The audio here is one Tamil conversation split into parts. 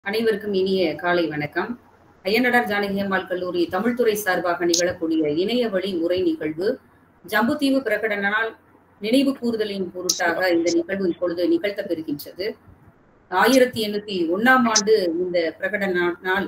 அனைவருக்கும் இனிய காலை வணக்கம் ஐயனடார் ஜானகி அம்மாள் கல்லூரி தமிழ்துறை சார்பாக நிகழக்கூடிய இணைய வழி உரை நிகழ்வு ஜம்புத்தீவு பிரகடனால் நினைவு கூறுதலின் பொருட்டாக இந்த நிகழ்வு இப்பொழுது நிகழ்த்தப்பெறுகின்றது ஆயிரத்தி எண்ணூத்தி ஒன்னாம் ஆண்டு இந்த பிரகடன நாள்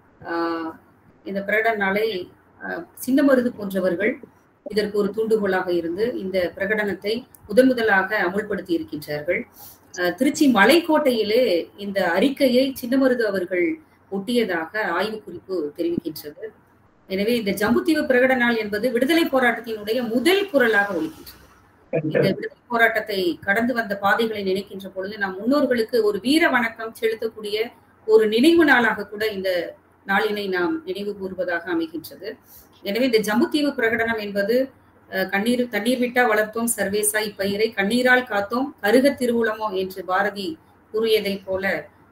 ஆஹ் இந்த பிரகடன நாளை சின்னமருது போன்றவர்கள் இதற்கு ஒரு தூண்டுகோலாக இருந்து இந்த பிரகடனத்தை முதன் முதலாக அமுல்படுத்தி இருக்கின்றார்கள் திருச்சி மலைக்கோட்டையிலே இந்த அறிக்கையை சின்னமருது அவர்கள் ஒட்டியதாக ஆய்வு குறிப்பு தெரிவிக்கின்றது எனவே இந்த ஜம்புத்தீவு பிரகடன நாள் என்பது விடுதலை போராட்டத்தினுடைய முதல் குரலாக ஒழிக்கின்றது இந்த விடுதலை போராட்டத்தை கடந்து வந்த பாதைகளை நினைக்கின்ற பொழுது நம் முன்னோர்களுக்கு ஒரு வீர வணக்கம் செலுத்தக்கூடிய ஒரு நினைவு நாளாக கூட இந்த நாளினை நாம் நினைவு கூறுவதாக அமைகின்றது எனவே இந்த ஜம்புத்தீவு பிரகடனம் என்பது கண்ணீர் தண்ணீர் விட்டா வளர்த்தோம் சர்வேசா இப்பயிரை கண்ணீரால் காத்தோம் கருக திருவுளமோ என்று பாரதி கூறியதை போல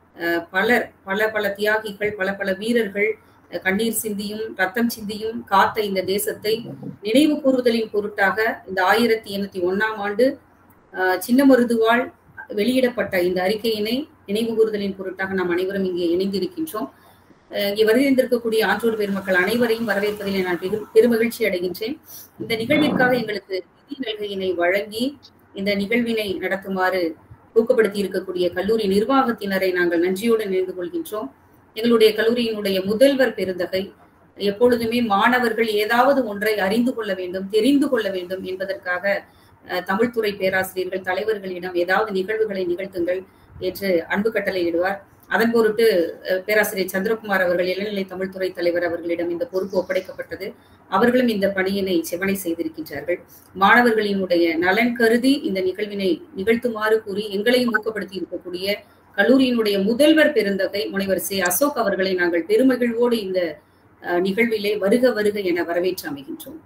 பலர் பல பல தியாகிகள் பல பல வீரர்கள் கண்ணீர் சிந்தியும் ரத்தம் சிந்தியும் காத்த இந்த தேசத்தை நினைவு கூறுதலின் பொருட்டாக இந்த ஆயிரத்தி எண்ணூத்தி ஒன்னாம் ஆண்டு சின்னமருதுவால் வெளியிடப்பட்ட இந்த அறிக்கையினை நினைவு கூறுதலின் பொருட்டாக நாம் அனைவரும் இங்கே இணைந்திருக்கின்றோம் இங்கே வருகின்றிருக்கக்கூடிய ஆற்றோர் பெருமக்கள் அனைவரையும் வரவேற்பதிலே நான் பெரு பெருமகிழ்ச்சி அடைகின்றேன் இந்த நிகழ்விற்காக எங்களுக்கு நிதி நல்கையினை வழங்கி இந்த நிகழ்வினை நடத்துமாறு ஊக்கப்படுத்தி இருக்கக்கூடிய கல்லூரி நிர்வாகத்தினரை நாங்கள் நன்றியோடு நினைந்து கொள்கின்றோம் எங்களுடைய கல்லூரியினுடைய முதல்வர் பெருந்தகை எப்பொழுதுமே மாணவர்கள் ஏதாவது ஒன்றை அறிந்து கொள்ள வேண்டும் தெரிந்து கொள்ள வேண்டும் என்பதற்காக தமிழ்துறை பேராசிரியர்கள் தலைவர்களிடம் ஏதாவது நிகழ்வுகளை நிகழ்த்துங்கள் என்று அன்பு கட்டளையிடுவார் அதன் பொருட்டு பேராசிரியர் சந்திரகுமார் அவர்கள் இளநிலை தமிழ்துறை தலைவர் அவர்களிடம் இந்த பொறுப்பு ஒப்படைக்கப்பட்டது அவர்களும் இந்த பணியினை செவனை செய்திருக்கின்றார்கள் மாணவர்களினுடைய நலன் கருதி இந்த நிகழ்வினை நிகழ்த்துமாறு கூறி எங்களையும் ஊக்கப்படுத்தி இருக்கக்கூடிய கல்லூரியினுடைய முதல்வர் பெருந்தகை முனைவர் சி அசோக் அவர்களை நாங்கள் பெருமகிழ்வோடு இந்த நிகழ்விலே வருக வருக என வரவேற்று அமைகின்றோம்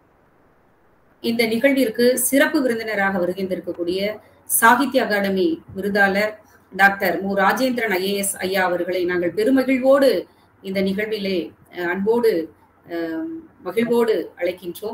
இந்த நிகழ்விற்கு சிறப்பு விருந்தினராக வருகின்றிருக்கக்கூடிய சாகித்ய அகாடமி விருதாளர் டாக்டர் மு ராஜேந்திரன் ஐஏஎஸ் ஐயா அவர்களை நாங்கள் பெருமகிழ்வோடு இந்த நிகழ்விலே அன்போடு மகிழ்வோடு அழைக்கின்றோம்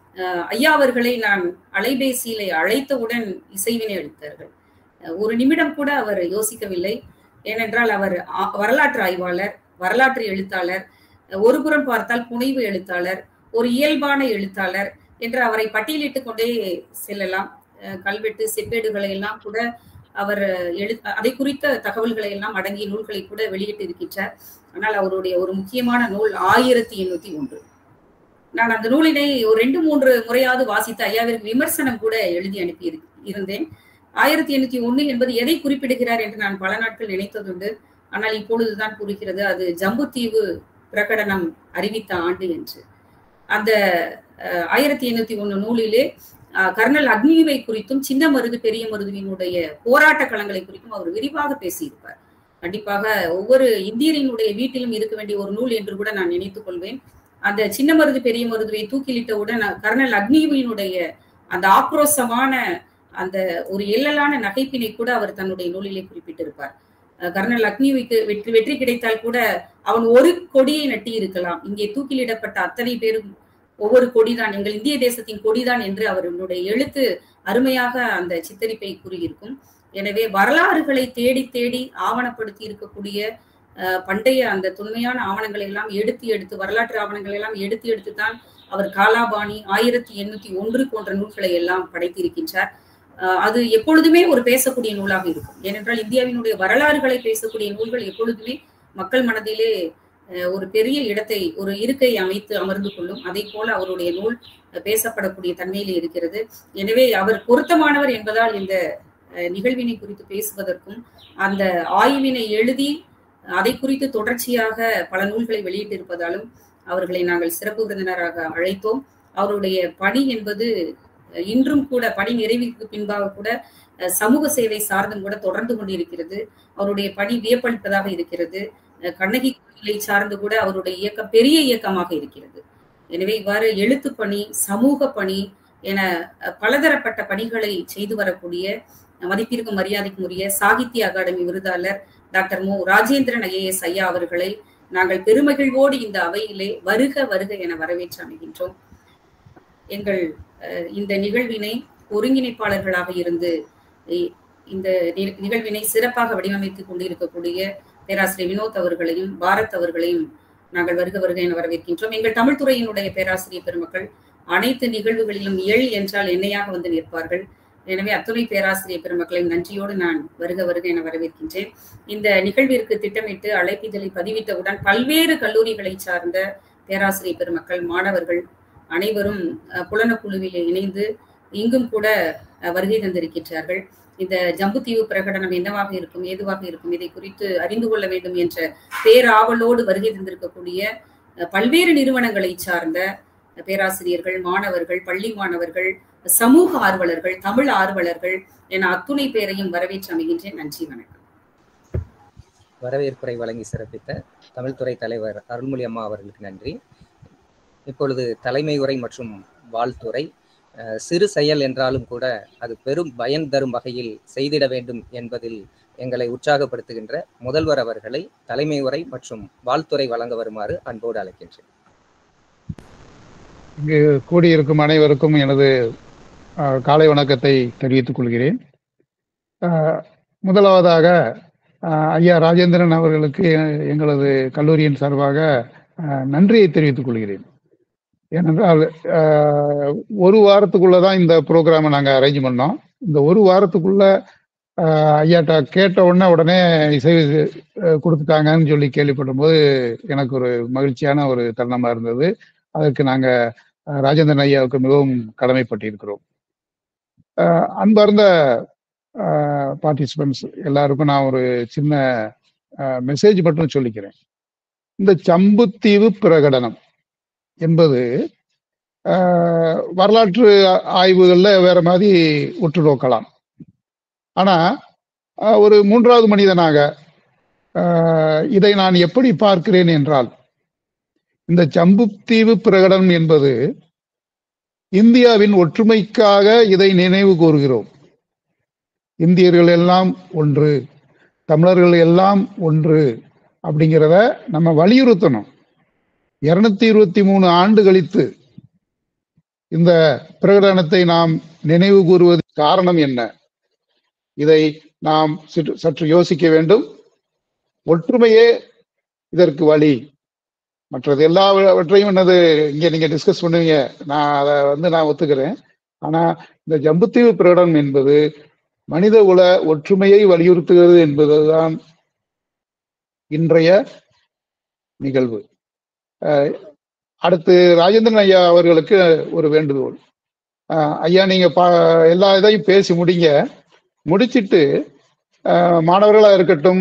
ஐயா அவர்களை நான் அலைபேசியிலே அழைத்தவுடன் இசைவினை அளித்தார்கள் ஒரு நிமிடம் கூட அவர் யோசிக்கவில்லை ஏனென்றால் அவர் வரலாற்று ஆய்வாளர் வரலாற்று எழுத்தாளர் ஒரு புறம் பார்த்தால் புனைவு எழுத்தாளர் ஒரு இயல்பான எழுத்தாளர் என்று அவரை பட்டியலிட்டுக் கொண்டே செல்லலாம் கல்வெட்டு செப்பேடுகளை எல்லாம் கூட அவர் எழு அதை குறித்த தகவல்களை எல்லாம் அடங்கிய நூல்களை கூட வெளியிட்டு இருக்கின்றார் ஆனால் அவருடைய ஒரு முக்கியமான நூல் ஆயிரத்தி எண்ணூத்தி ஒன்று நான் அந்த நூலினை ஒரு ரெண்டு மூன்று முறையாவது வாசித்து ஐயாவிற்கு விமர்சனம் கூட எழுதி அனுப்பி இருந்தேன் ஆயிரத்தி எண்ணூத்தி ஒண்ணு என்பது எதை குறிப்பிடுகிறார் என்று நான் பல நாட்கள் நினைத்ததுண்டு ஆனால் இப்பொழுதுதான் புரிகிறது அது ஜம்புத்தீவு பிரகடனம் அறிவித்த ஆண்டு என்று அந்த ஆயிரத்தி எண்ணூத்தி ஒண்ணு நூலிலே கர்னல் அக்னிவை குறித்தும் சின்ன மருது பெரிய மருதுவினுடைய போராட்ட களங்களை குறித்தும் அவர் விரிவாக பேசியிருப்பார் கண்டிப்பாக ஒவ்வொரு இந்தியரினுடைய வீட்டிலும் இருக்க வேண்டிய ஒரு நூல் என்று கூட நான் நினைத்துக் கொள்வேன் அந்த சின்ன மருது பெரிய மருதுவை தூக்கிலிட்டவுடன் கர்னல் அக்னிவினுடைய அந்த ஆக்ரோசமான அந்த ஒரு எல்லலான நகைப்பினை கூட அவர் தன்னுடைய நூலிலே குறிப்பிட்டிருப்பார் கர்னல் அக்னிவிக்கு வெற்றி வெற்றி கிடைத்தால் கூட அவன் ஒரு கொடியை நட்டி இருக்கலாம் இங்கே தூக்கிலிடப்பட்ட அத்தனை பேரும் ஒவ்வொரு கொடிதான் எங்கள் இந்திய தேசத்தின் கொடிதான் என்று அவர்களுடைய எழுத்து அருமையாக அந்த சித்தரிப்பை கூறியிருக்கும் எனவே வரலாறுகளை தேடி தேடி ஆவணப்படுத்தி இருக்கக்கூடிய பண்டைய அந்த தொன்மையான ஆவணங்களை எல்லாம் எடுத்து எடுத்து வரலாற்று ஆவணங்களை எல்லாம் எடுத்து எடுத்து தான் அவர் காலாபாணி ஆயிரத்தி எண்ணூத்தி ஒன்று போன்ற நூல்களை எல்லாம் படைத்திருக்கின்றார் அது எப்பொழுதுமே ஒரு பேசக்கூடிய நூலாக இருக்கும் ஏனென்றால் இந்தியாவினுடைய வரலாறுகளை பேசக்கூடிய நூல்கள் எப்பொழுதுமே மக்கள் மனதிலே ஒரு பெரிய இடத்தை ஒரு இருக்கை அமைத்து அமர்ந்து கொள்ளும் அதை போல அவருடைய நூல் பேசப்படக்கூடிய தன்மையில் இருக்கிறது எனவே அவர் பொருத்தமானவர் என்பதால் இந்த நிகழ்வினை குறித்து பேசுவதற்கும் அந்த ஆய்வினை எழுதி அதை குறித்து தொடர்ச்சியாக பல நூல்களை வெளியிட்டிருப்பதாலும் அவர்களை நாங்கள் சிறப்பு விருந்தினராக அழைத்தோம் அவருடைய பணி என்பது இன்றும் கூட பணி நிறைவுக்கு பின்பாக கூட சமூக சேவை சார்ந்தும் கூட தொடர்ந்து கொண்டிருக்கிறது அவருடைய பணி வியப்பளிப்பதாக இருக்கிறது கண்ணகி கோயிலை சார்ந்து கூட அவருடைய இயக்கம் பெரிய இயக்கமாக இருக்கிறது எனவே இவ்வாறு எழுத்து பணி சமூக பணி என பலதரப்பட்ட பணிகளை செய்து வரக்கூடிய மதிப்பிற்கும் மரியாதைக்கும் உரிய சாகித்ய அகாடமி விருதாளர் டாக்டர் மு ராஜேந்திரன் ஐஏஎஸ் ஐயா அவர்களை நாங்கள் பெருமகிழ்வோடு இந்த அவையிலே வருக வருக என வரவேற்று அமைகின்றோம் எங்கள் இந்த நிகழ்வினை ஒருங்கிணைப்பாளர்களாக இருந்து இந்த நிகழ்வினை சிறப்பாக வடிவமைத்துக் கொண்டிருக்கக்கூடிய பேராசிரியர் வினோத் அவர்களையும் பாரத் அவர்களையும் நாங்கள் வருக வருக என வரவேற்கின்றோம் எங்கள் தமிழ் துறையினுடைய பேராசிரியர் பெருமக்கள் அனைத்து நிகழ்வுகளிலும் எள் என்றால் என்னையாக வந்து நிற்பார்கள் எனவே அத்துணை பேராசிரியர் பெருமக்களை நன்றியோடு நான் வருக வருக என வரவேற்கின்றேன் இந்த நிகழ்விற்கு திட்டமிட்டு அழைப்பிதழை பதிவிட்டவுடன் பல்வேறு கல்லூரிகளை சார்ந்த பேராசிரியர் பெருமக்கள் மாணவர்கள் அனைவரும் புலனக்குழுவில் இணைந்து இங்கும் கூட வருகை தந்திருக்கின்றார்கள் இந்த ஜம்புத்தீவு பிரகடனம் என்னவாக இருக்கும் ஏதுவாக இருக்கும் இதை குறித்து அறிந்து கொள்ள வேண்டும் என்ற பேராவலோடு வருகை தந்திருக்கக்கூடிய பல்வேறு நிறுவனங்களை சார்ந்த பேராசிரியர்கள் மாணவர்கள் பள்ளி மாணவர்கள் சமூக ஆர்வலர்கள் தமிழ் ஆர்வலர்கள் என அத்துணை பேரையும் வரவேற்று அமைகின்றேன் நன்றி வணக்கம் வரவேற்புரை வழங்கி சிறப்பித்த தமிழ்துறை தலைவர் அருள்மொழி அம்மா அவர்களுக்கு நன்றி இப்பொழுது தலைமை உரை மற்றும் வாழ்த்துறை சிறு செயல் என்றாலும் கூட அது பெரும் பயன் தரும் வகையில் செய்திட வேண்டும் என்பதில் எங்களை உற்சாகப்படுத்துகின்ற முதல்வர் அவர்களை தலைமை உரை மற்றும் வாழ்த்துறை வழங்க வருமாறு அன்போடு அழைக்கின்றேன் இங்கு கூடியிருக்கும் அனைவருக்கும் எனது காலை வணக்கத்தை தெரிவித்துக் கொள்கிறேன் முதலாவதாக ஐயா ராஜேந்திரன் அவர்களுக்கு எங்களது கல்லூரியின் சார்பாக நன்றியை தெரிவித்துக் கொள்கிறேன் ஏனென்றால் ஒரு வாரத்துக்குள்ள தான் இந்த ப்ரோக்ராமை நாங்கள் அரேஞ்ச் பண்ணோம் இந்த ஒரு வாரத்துக்குள்ள ஐயாட்ட கேட்ட உடனே உடனே இசை கொடுத்துட்டாங்கன்னு சொல்லி கேள்விப்படும் போது எனக்கு ஒரு மகிழ்ச்சியான ஒரு தருணமாக இருந்தது அதற்கு நாங்கள் ராஜேந்திரன் ஐயாவுக்கு மிகவும் கடமைப்பட்டிருக்கிறோம் அன்பார்ந்த பார்ட்டிசிபென்ட்ஸ் எல்லாருக்கும் நான் ஒரு சின்ன மெசேஜ் மட்டும் சொல்லிக்கிறேன் இந்த சம்புத்தீவு பிரகடனம் என்பது வரலாற்று ஆய்வுகளில் வேற மாதிரி உற்று நோக்கலாம் ஆனா ஒரு மூன்றாவது மனிதனாக இதை நான் எப்படி பார்க்கிறேன் என்றால் இந்த சம்புத்தீவு பிரகடனம் என்பது இந்தியாவின் ஒற்றுமைக்காக இதை நினைவு கூறுகிறோம் இந்தியர்கள் எல்லாம் ஒன்று தமிழர்கள் எல்லாம் ஒன்று அப்படிங்கிறத நம்ம வலியுறுத்தணும் இருநூத்தி இருபத்தி மூணு ஆண்டு கழித்து இந்த பிரகடனத்தை நாம் நினைவு கூறுவது காரணம் என்ன இதை நாம் சற்று யோசிக்க வேண்டும் ஒற்றுமையே இதற்கு வழி மற்றது எல்லாவற்றையும் என்னது இங்க நீங்க டிஸ்கஸ் பண்ணுவீங்க நான் அதை வந்து நான் ஒத்துக்கிறேன் ஆனா இந்த ஜம்புத்தீவு பிரகடனம் என்பது மனித குல ஒற்றுமையை வலியுறுத்துகிறது என்பதுதான் இன்றைய நிகழ்வு அடுத்து ராஜேந்திரன் ஐயா அவர்களுக்கு ஒரு வேண்டுகோள் ஐயா நீங்க பா எல்லா இதையும் பேசி முடிங்க முடிச்சிட்டு மாணவர்களா இருக்கட்டும்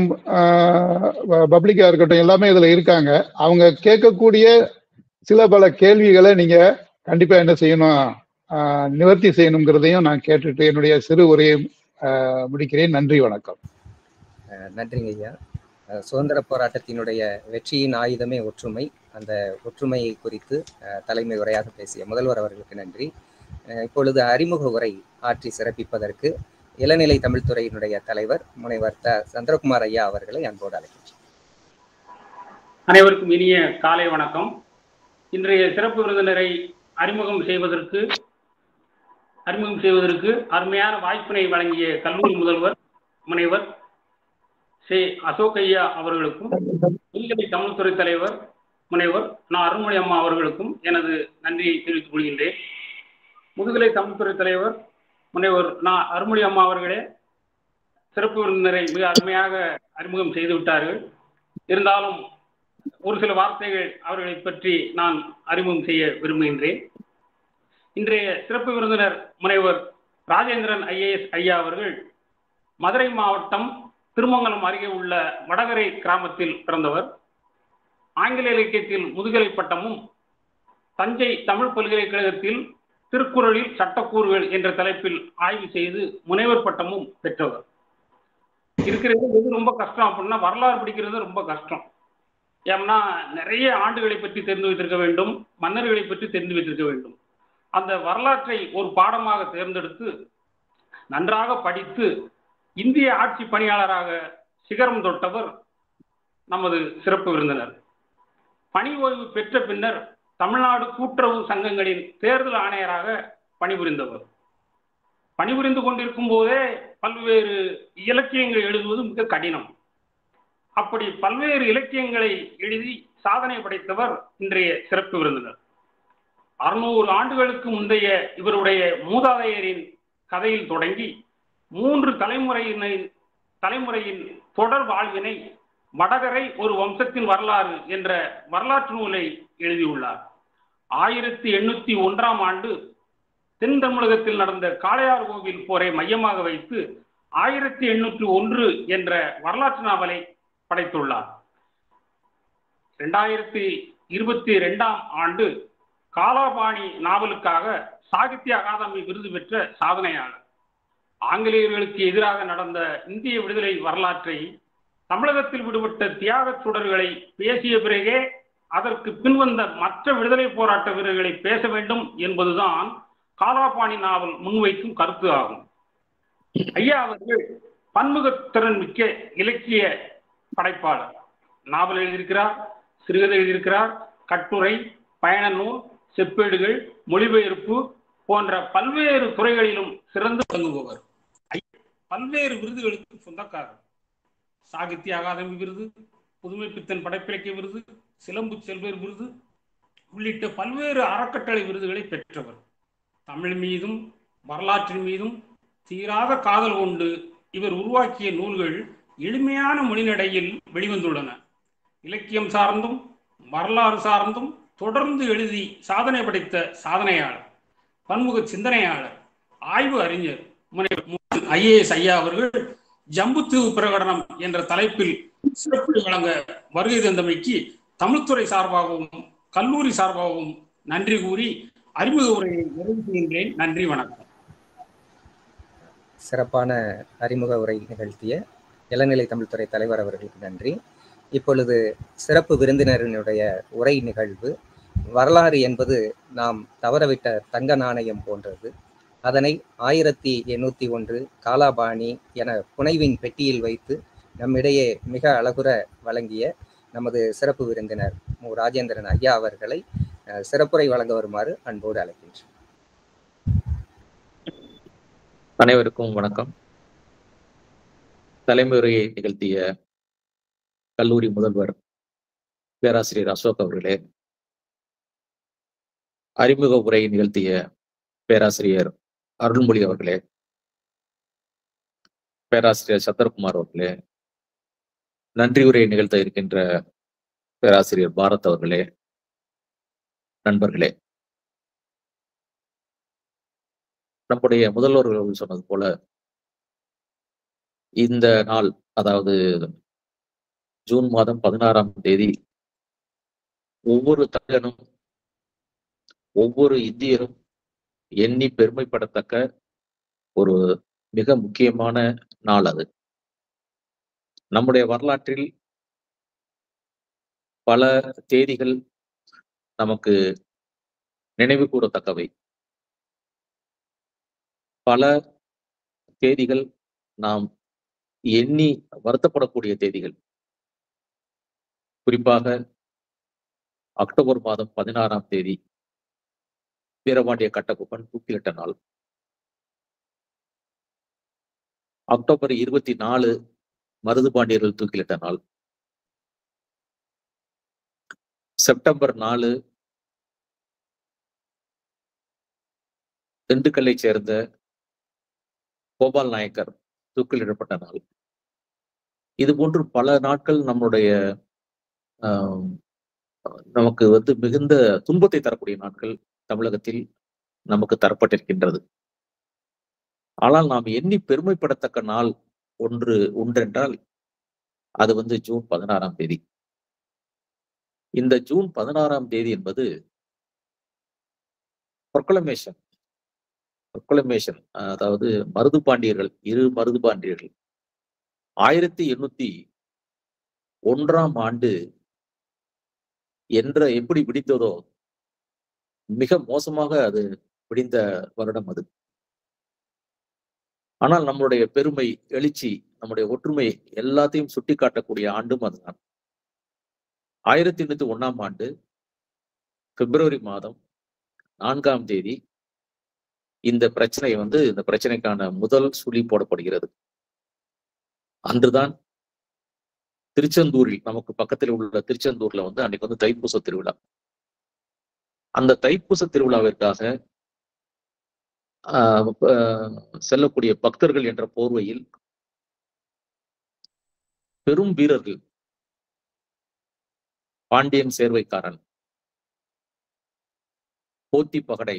பப்ளிக்கா இருக்கட்டும் எல்லாமே இதுல இருக்காங்க அவங்க கேட்கக்கூடிய சில பல கேள்விகளை நீங்க கண்டிப்பா என்ன செய்யணும் நிவர்த்தி செய்யணுங்கிறதையும் நான் கேட்டுட்டு என்னுடைய சிறு உரையை முடிக்கிறேன் நன்றி வணக்கம் நன்றிங்க ஐயா சுதந்திர போராட்டத்தினுடைய வெற்றியின் ஆயுதமே ஒற்றுமை அந்த ஒற்றுமையை குறித்து தலைமை உரையாக பேசிய முதல்வர் அவர்களுக்கு நன்றி இப்பொழுது அறிமுக உரை ஆற்றி சிறப்பிப்பதற்கு இளநிலை தமிழ்துறையினுடைய தலைவர் முனைவர் த சந்திரகுமார் ஐயா அவர்களை அன்போடு அழைக்கின்றேன் அனைவருக்கும் இனிய காலை வணக்கம் இன்றைய சிறப்பு விருந்தினரை அறிமுகம் செய்வதற்கு அறிமுகம் செய்வதற்கு அருமையான வாய்ப்பினை வழங்கிய கல்லூரி முதல்வர் முனைவர் சே அசோக் ஐயா அவர்களுக்கும் இளநிலை தமிழ்துறை தலைவர் முனைவர் நான் அருள்மொழி அம்மா அவர்களுக்கும் எனது நன்றியை தெரிவித்துக் கொள்கின்றேன் முதுகலை தமிழ்துறை தலைவர் முனைவர் நான் அருள்மொழி அம்மா அவர்களே சிறப்பு விருந்தினரை மிக அருமையாக அறிமுகம் செய்து விட்டார்கள் இருந்தாலும் ஒரு சில வார்த்தைகள் அவர்களை பற்றி நான் அறிமுகம் செய்ய விரும்புகின்றேன் இன்றைய சிறப்பு விருந்தினர் முனைவர் ராஜேந்திரன் ஐஏஎஸ் ஐயா அவர்கள் மதுரை மாவட்டம் திருமங்கலம் அருகே உள்ள வடகரை கிராமத்தில் பிறந்தவர் ஆங்கில இலக்கியத்தில் முதுகலை பட்டமும் தஞ்சை தமிழ் பல்கலைக்கழகத்தில் திருக்குறளில் சட்டக்கூறுகள் என்ற தலைப்பில் ஆய்வு செய்து முனைவர் பட்டமும் பெற்றவர் இருக்கிறது எது ரொம்ப கஷ்டம் அப்படின்னா வரலாறு படிக்கிறது ரொம்ப கஷ்டம் ஏன்னா நிறைய ஆண்டுகளை பற்றி தெரிந்து வைத்திருக்க வேண்டும் மன்னர்களை பற்றி தெரிந்து வைத்திருக்க வேண்டும் அந்த வரலாற்றை ஒரு பாடமாக தேர்ந்தெடுத்து நன்றாக படித்து இந்திய ஆட்சி பணியாளராக சிகரம் தொட்டவர் நமது சிறப்பு விருந்தினர் பணி ஓய்வு பெற்ற பின்னர் தமிழ்நாடு கூட்டுறவு சங்கங்களின் தேர்தல் ஆணையராக பணிபுரிந்தவர் பணிபுரிந்து கொண்டிருக்கும் போதே பல்வேறு இலக்கியங்கள் எழுதுவது மிக கடினம் அப்படி பல்வேறு இலக்கியங்களை எழுதி சாதனை படைத்தவர் இன்றைய சிறப்பு விருந்தினர் அறுநூறு ஆண்டுகளுக்கு முந்தைய இவருடைய மூதாதையரின் கதையில் தொடங்கி மூன்று தலைமுறையினரின் தலைமுறையின் தொடர் வாழ்வினை வடகரை ஒரு வம்சத்தின் வரலாறு என்ற வரலாற்று நூலை எழுதியுள்ளார் ஆயிரத்தி எண்ணூத்தி ஒன்றாம் ஆண்டு தென் தமிழகத்தில் நடந்த காளையார் கோவில் போரை மையமாக வைத்து ஆயிரத்தி எண்ணூற்றி ஒன்று என்ற வரலாற்று நாவலை படைத்துள்ளார் இரண்டாயிரத்தி இருபத்தி ரெண்டாம் ஆண்டு காலாபாணி நாவலுக்காக சாகித்ய அகாதமி விருது பெற்ற சாதனையாளர் ஆங்கிலேயர்களுக்கு எதிராக நடந்த இந்திய விடுதலை வரலாற்றை தமிழகத்தில் விடுபட்ட தியாகச் சுடர்களை பேசிய பிறகே அதற்கு பின்வந்த மற்ற விடுதலை போராட்ட வீரர்களை பேச வேண்டும் என்பதுதான் காலாபாணி நாவல் முன்வைக்கும் கருத்து ஆகும் ஐயா அவர்கள் பன்முகத்திறன் மிக்க இலக்கிய படைப்பாளர் நாவல் எழுதியிருக்கிறார் சிறுகதை எழுதியிருக்கிறார் கட்டுரை பயண நூல் செப்பேடுகள் மொழிபெயர்ப்பு போன்ற பல்வேறு துறைகளிலும் சிறந்து விளங்குபவர் பல்வேறு விருதுகளுக்கு சொந்தக்காரர் சாகித்ய அகாதமி விருது புதுமை பித்தன் படைப்பிலக்கிய விருது சிலம்பு செல்வர் விருது உள்ளிட்ட பல்வேறு அறக்கட்டளை விருதுகளை பெற்றவர் தமிழ் மீதும் வரலாற்றின் மீதும் தீராத காதல் கொண்டு இவர் உருவாக்கிய நூல்கள் எளிமையான மொழிநடையில் வெளிவந்துள்ளன இலக்கியம் சார்ந்தும் வரலாறு சார்ந்தும் தொடர்ந்து எழுதி சாதனை படைத்த சாதனையாளர் பன்முக சிந்தனையாளர் ஆய்வு அறிஞர் ஐஏஎஸ் ஐயா அவர்கள் ஜம்புத்தீவு பிரகடனம் என்ற தலைப்பில் சிறப்பு வழங்க வருகை தந்தமைக்கு தமிழ்துறை சார்பாகவும் கல்லூரி சார்பாகவும் நன்றி கூறி அறிமுக உரையை நிறைவு செய்கின்றேன் நன்றி வணக்கம் சிறப்பான அறிமுக உரை நிகழ்த்திய இளநிலை தமிழ்துறை தலைவர் அவர்களுக்கு நன்றி இப்பொழுது சிறப்பு விருந்தினரினுடைய உரை நிகழ்வு வரலாறு என்பது நாம் தவறவிட்ட தங்க நாணயம் போன்றது அதனை ஆயிரத்தி எண்ணூத்தி ஒன்று காலாபாணி என புனைவின் பெட்டியில் வைத்து நம்மிடையே மிக அழகுற வழங்கிய நமது சிறப்பு விருந்தினர் மு ராஜேந்திரன் ஐயா அவர்களை சிறப்புரை வழங்க வருமாறு அன்போடு அழைக்கின்றேன் அனைவருக்கும் வணக்கம் தலைமை உரையை நிகழ்த்திய கல்லூரி முதல்வர் பேராசிரியர் அசோக் அவர்களே அறிமுக உரை நிகழ்த்திய பேராசிரியர் அருள்மொழி அவர்களே பேராசிரியர் சத்தர்குமார் அவர்களே நன்றி உரையை நிகழ்த்த இருக்கின்ற பேராசிரியர் பாரத் அவர்களே நண்பர்களே நம்முடைய முதல்வர்கள் சொன்னது போல இந்த நாள் அதாவது ஜூன் மாதம் பதினாறாம் தேதி ஒவ்வொரு தமிழனும் ஒவ்வொரு இந்தியரும் எண்ணி பெருமைப்படத்தக்க ஒரு மிக முக்கியமான நாள் அது நம்முடைய வரலாற்றில் பல தேதிகள் நமக்கு நினைவு கூறத்தக்கவை பல தேதிகள் நாம் எண்ணி வருத்தப்படக்கூடிய தேதிகள் குறிப்பாக அக்டோபர் மாதம் பதினாறாம் தேதி வீரபாண்டிய கட்டபொம்மன் தூக்கிலிட்ட நாள் அக்டோபர் இருபத்தி நாலு மருது பாண்டியர்கள் தூக்கிலிட்ட நாள் செப்டம்பர் நாலு திண்டுக்கல்லை சேர்ந்த கோபால் நாயக்கர் தூக்கிலிடப்பட்ட நாள் இது போன்று பல நாட்கள் நம்முடைய நமக்கு வந்து மிகுந்த துன்பத்தை தரக்கூடிய நாட்கள் தமிழகத்தில் நமக்கு தரப்பட்டிருக்கின்றது ஆனால் நாம் எண்ணி பெருமைப்படத்தக்க நாள் ஒன்று உண்டென்றால் அது வந்து ஜூன் பதினாறாம் தேதி இந்த ஜூன் பதினாறாம் தேதி என்பது ப்ரொக்ளமேஷன் ப்ரொக்ளமேஷன் அதாவது மருது பாண்டியர்கள் இரு மருது பாண்டியர்கள் ஆயிரத்தி எண்ணூத்தி ஒன்றாம் ஆண்டு என்ற எப்படி விடித்ததோ மிக மோசமாக அது விடிந்த வருடம் அது ஆனால் நம்மளுடைய பெருமை எழுச்சி நம்முடைய ஒற்றுமை எல்லாத்தையும் சுட்டி காட்டக்கூடிய ஆண்டும் அதுதான் ஆயிரத்தி எண்ணூத்தி ஒன்னாம் ஆண்டு பிப்ரவரி மாதம் நான்காம் தேதி இந்த பிரச்சனை வந்து இந்த பிரச்சனைக்கான முதல் சுழி போடப்படுகிறது அன்றுதான் திருச்செந்தூரில் நமக்கு பக்கத்தில் உள்ள திருச்செந்தூர்ல வந்து அன்னைக்கு வந்து தைப்பூச திருவிழா அந்த தைப்பூச திருவிழாவிற்காக ஆஹ் ஆஹ் செல்லக்கூடிய பக்தர்கள் என்ற போர்வையில் பெரும் வீரர்கள் பாண்டியன் சேர்வைக்காரன் போத்தி பகடை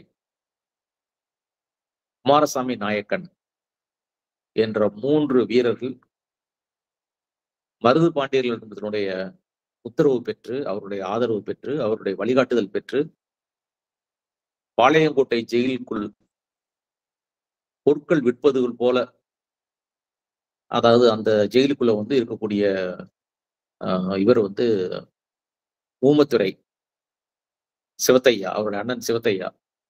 குமாரசாமி நாயக்கன் என்ற மூன்று வீரர்கள் மருது பாண்டியர்களிடத்தினுடைய உத்தரவு பெற்று அவருடைய ஆதரவு பெற்று அவருடைய வழிகாட்டுதல் பெற்று பாளையங்கோட்டை ஜெயிலுக்குள் பொருட்கள் விற்பதுகள் போல அதாவது அந்த ஜெயிலுக்குள்ள வந்து இருக்கக்கூடிய ஆஹ், இவர் வந்து ஊமத்துறை சிவத்தையா அவருடைய அண்ணன் சிவத்தையா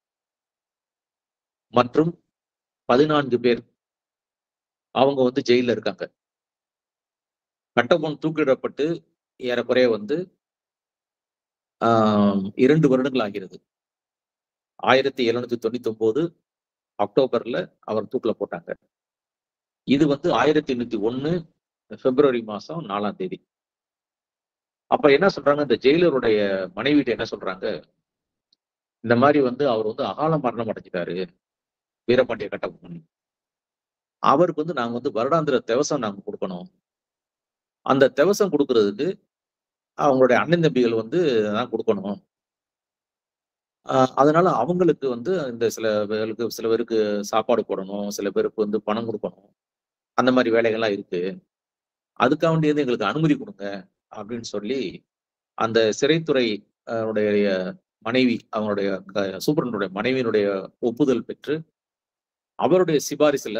மற்றும் பதினான்கு பேர் அவங்க வந்து ஜெயில இருக்காங்க கட்டபொன் தூக்கிடப்பட்டு ஏறக்குறைய வந்து ஆஹ், இரண்டு வருடங்கள் ஆகிறது ஆயிரத்தி எழுநூத்தி தொண்ணூத்தி ஒன்பது அக்டோபர்ல அவர் தூக்கில போட்டாங்க இது வந்து ஆயிரத்தி எண்ணூத்தி ஒண்ணு பிப்ரவரி மாசம் நாலாம் தேதி அப்ப என்ன சொல்றாங்க இந்த ஜெயிலருடைய மனைவிட்ட என்ன சொல்றாங்க இந்த மாதிரி வந்து அவர் வந்து அகால மரணம் அடைஞ்சிட்டாரு வீரபாண்டிய கட்டபொம்மன் அவருக்கு வந்து நாங்க வந்து வருடாந்திர தெவசம் நாங்க கொடுக்கணும் அந்த தெவசம் கொடுக்கறதுக்கு அவங்களுடைய அண்ணன் தம்பிகள் வந்து தான் கொடுக்கணும் ஆஹ் அதனால அவங்களுக்கு வந்து இந்த சில பேருக்கு சில பேருக்கு சாப்பாடு போடணும் சில பேருக்கு வந்து பணம் கொடுக்கணும் அந்த மாதிரி வேலைகள்லாம் இருக்கு அதுக்காக வேண்டியது எங்களுக்கு அனுமதி கொடுங்க அப்படின்னு சொல்லி அந்த சிறைத்துறை அஹ், உடைய மனைவி அவங்களுடைய க- சூப்பரனுடைய மனைவியினுடைய ஒப்புதல் பெற்று அவருடைய சிபாரிசுல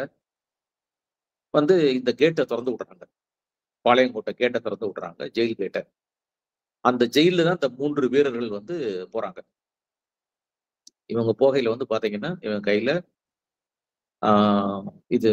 வந்து இந்த கேட்டை திறந்து விடுறாங்க பாளையங்கோட்டை கேட்டை திறந்து விடுறாங்க ஜெயில் கேட்டை அந்த ஜெயில தான் இந்த மூன்று வீரர்கள் வந்து போறாங்க இவங்க போகையில வந்து பாத்தீங்கன்னா இவங்க கையில ஆஹ் இது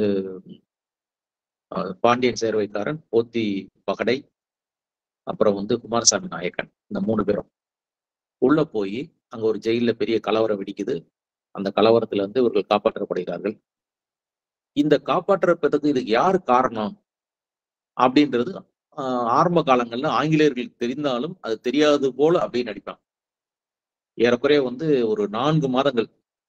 ஆஹ் பாண்டியன் சேர்வைக்காரன் போத்தி பகடை அப்புறம் வந்து குமாரசாமி நாயக்கன் இந்த மூணு பேரும் உள்ள போய் அங்க ஒரு ஜெயில்ல பெரிய கலவரம் வெடிக்குது அந்த கலவரத்துல இருந்து இவர்கள் காப்பாற்றப்படுகிறார்கள் இந்த காப்பாற்றப்பதற்கு இதுக்கு யார் காரணம் அப்படின்றது ஆஹ் ஆரம்ப காலங்கள்ல ஆங்கிலேயர்களுக்கு தெரிந்தாலும் அது தெரியாது போல அப்படின்னு நடிப்பாங்க ஏறக்குறைய வந்து ஒரு நான்கு மாதங்கள்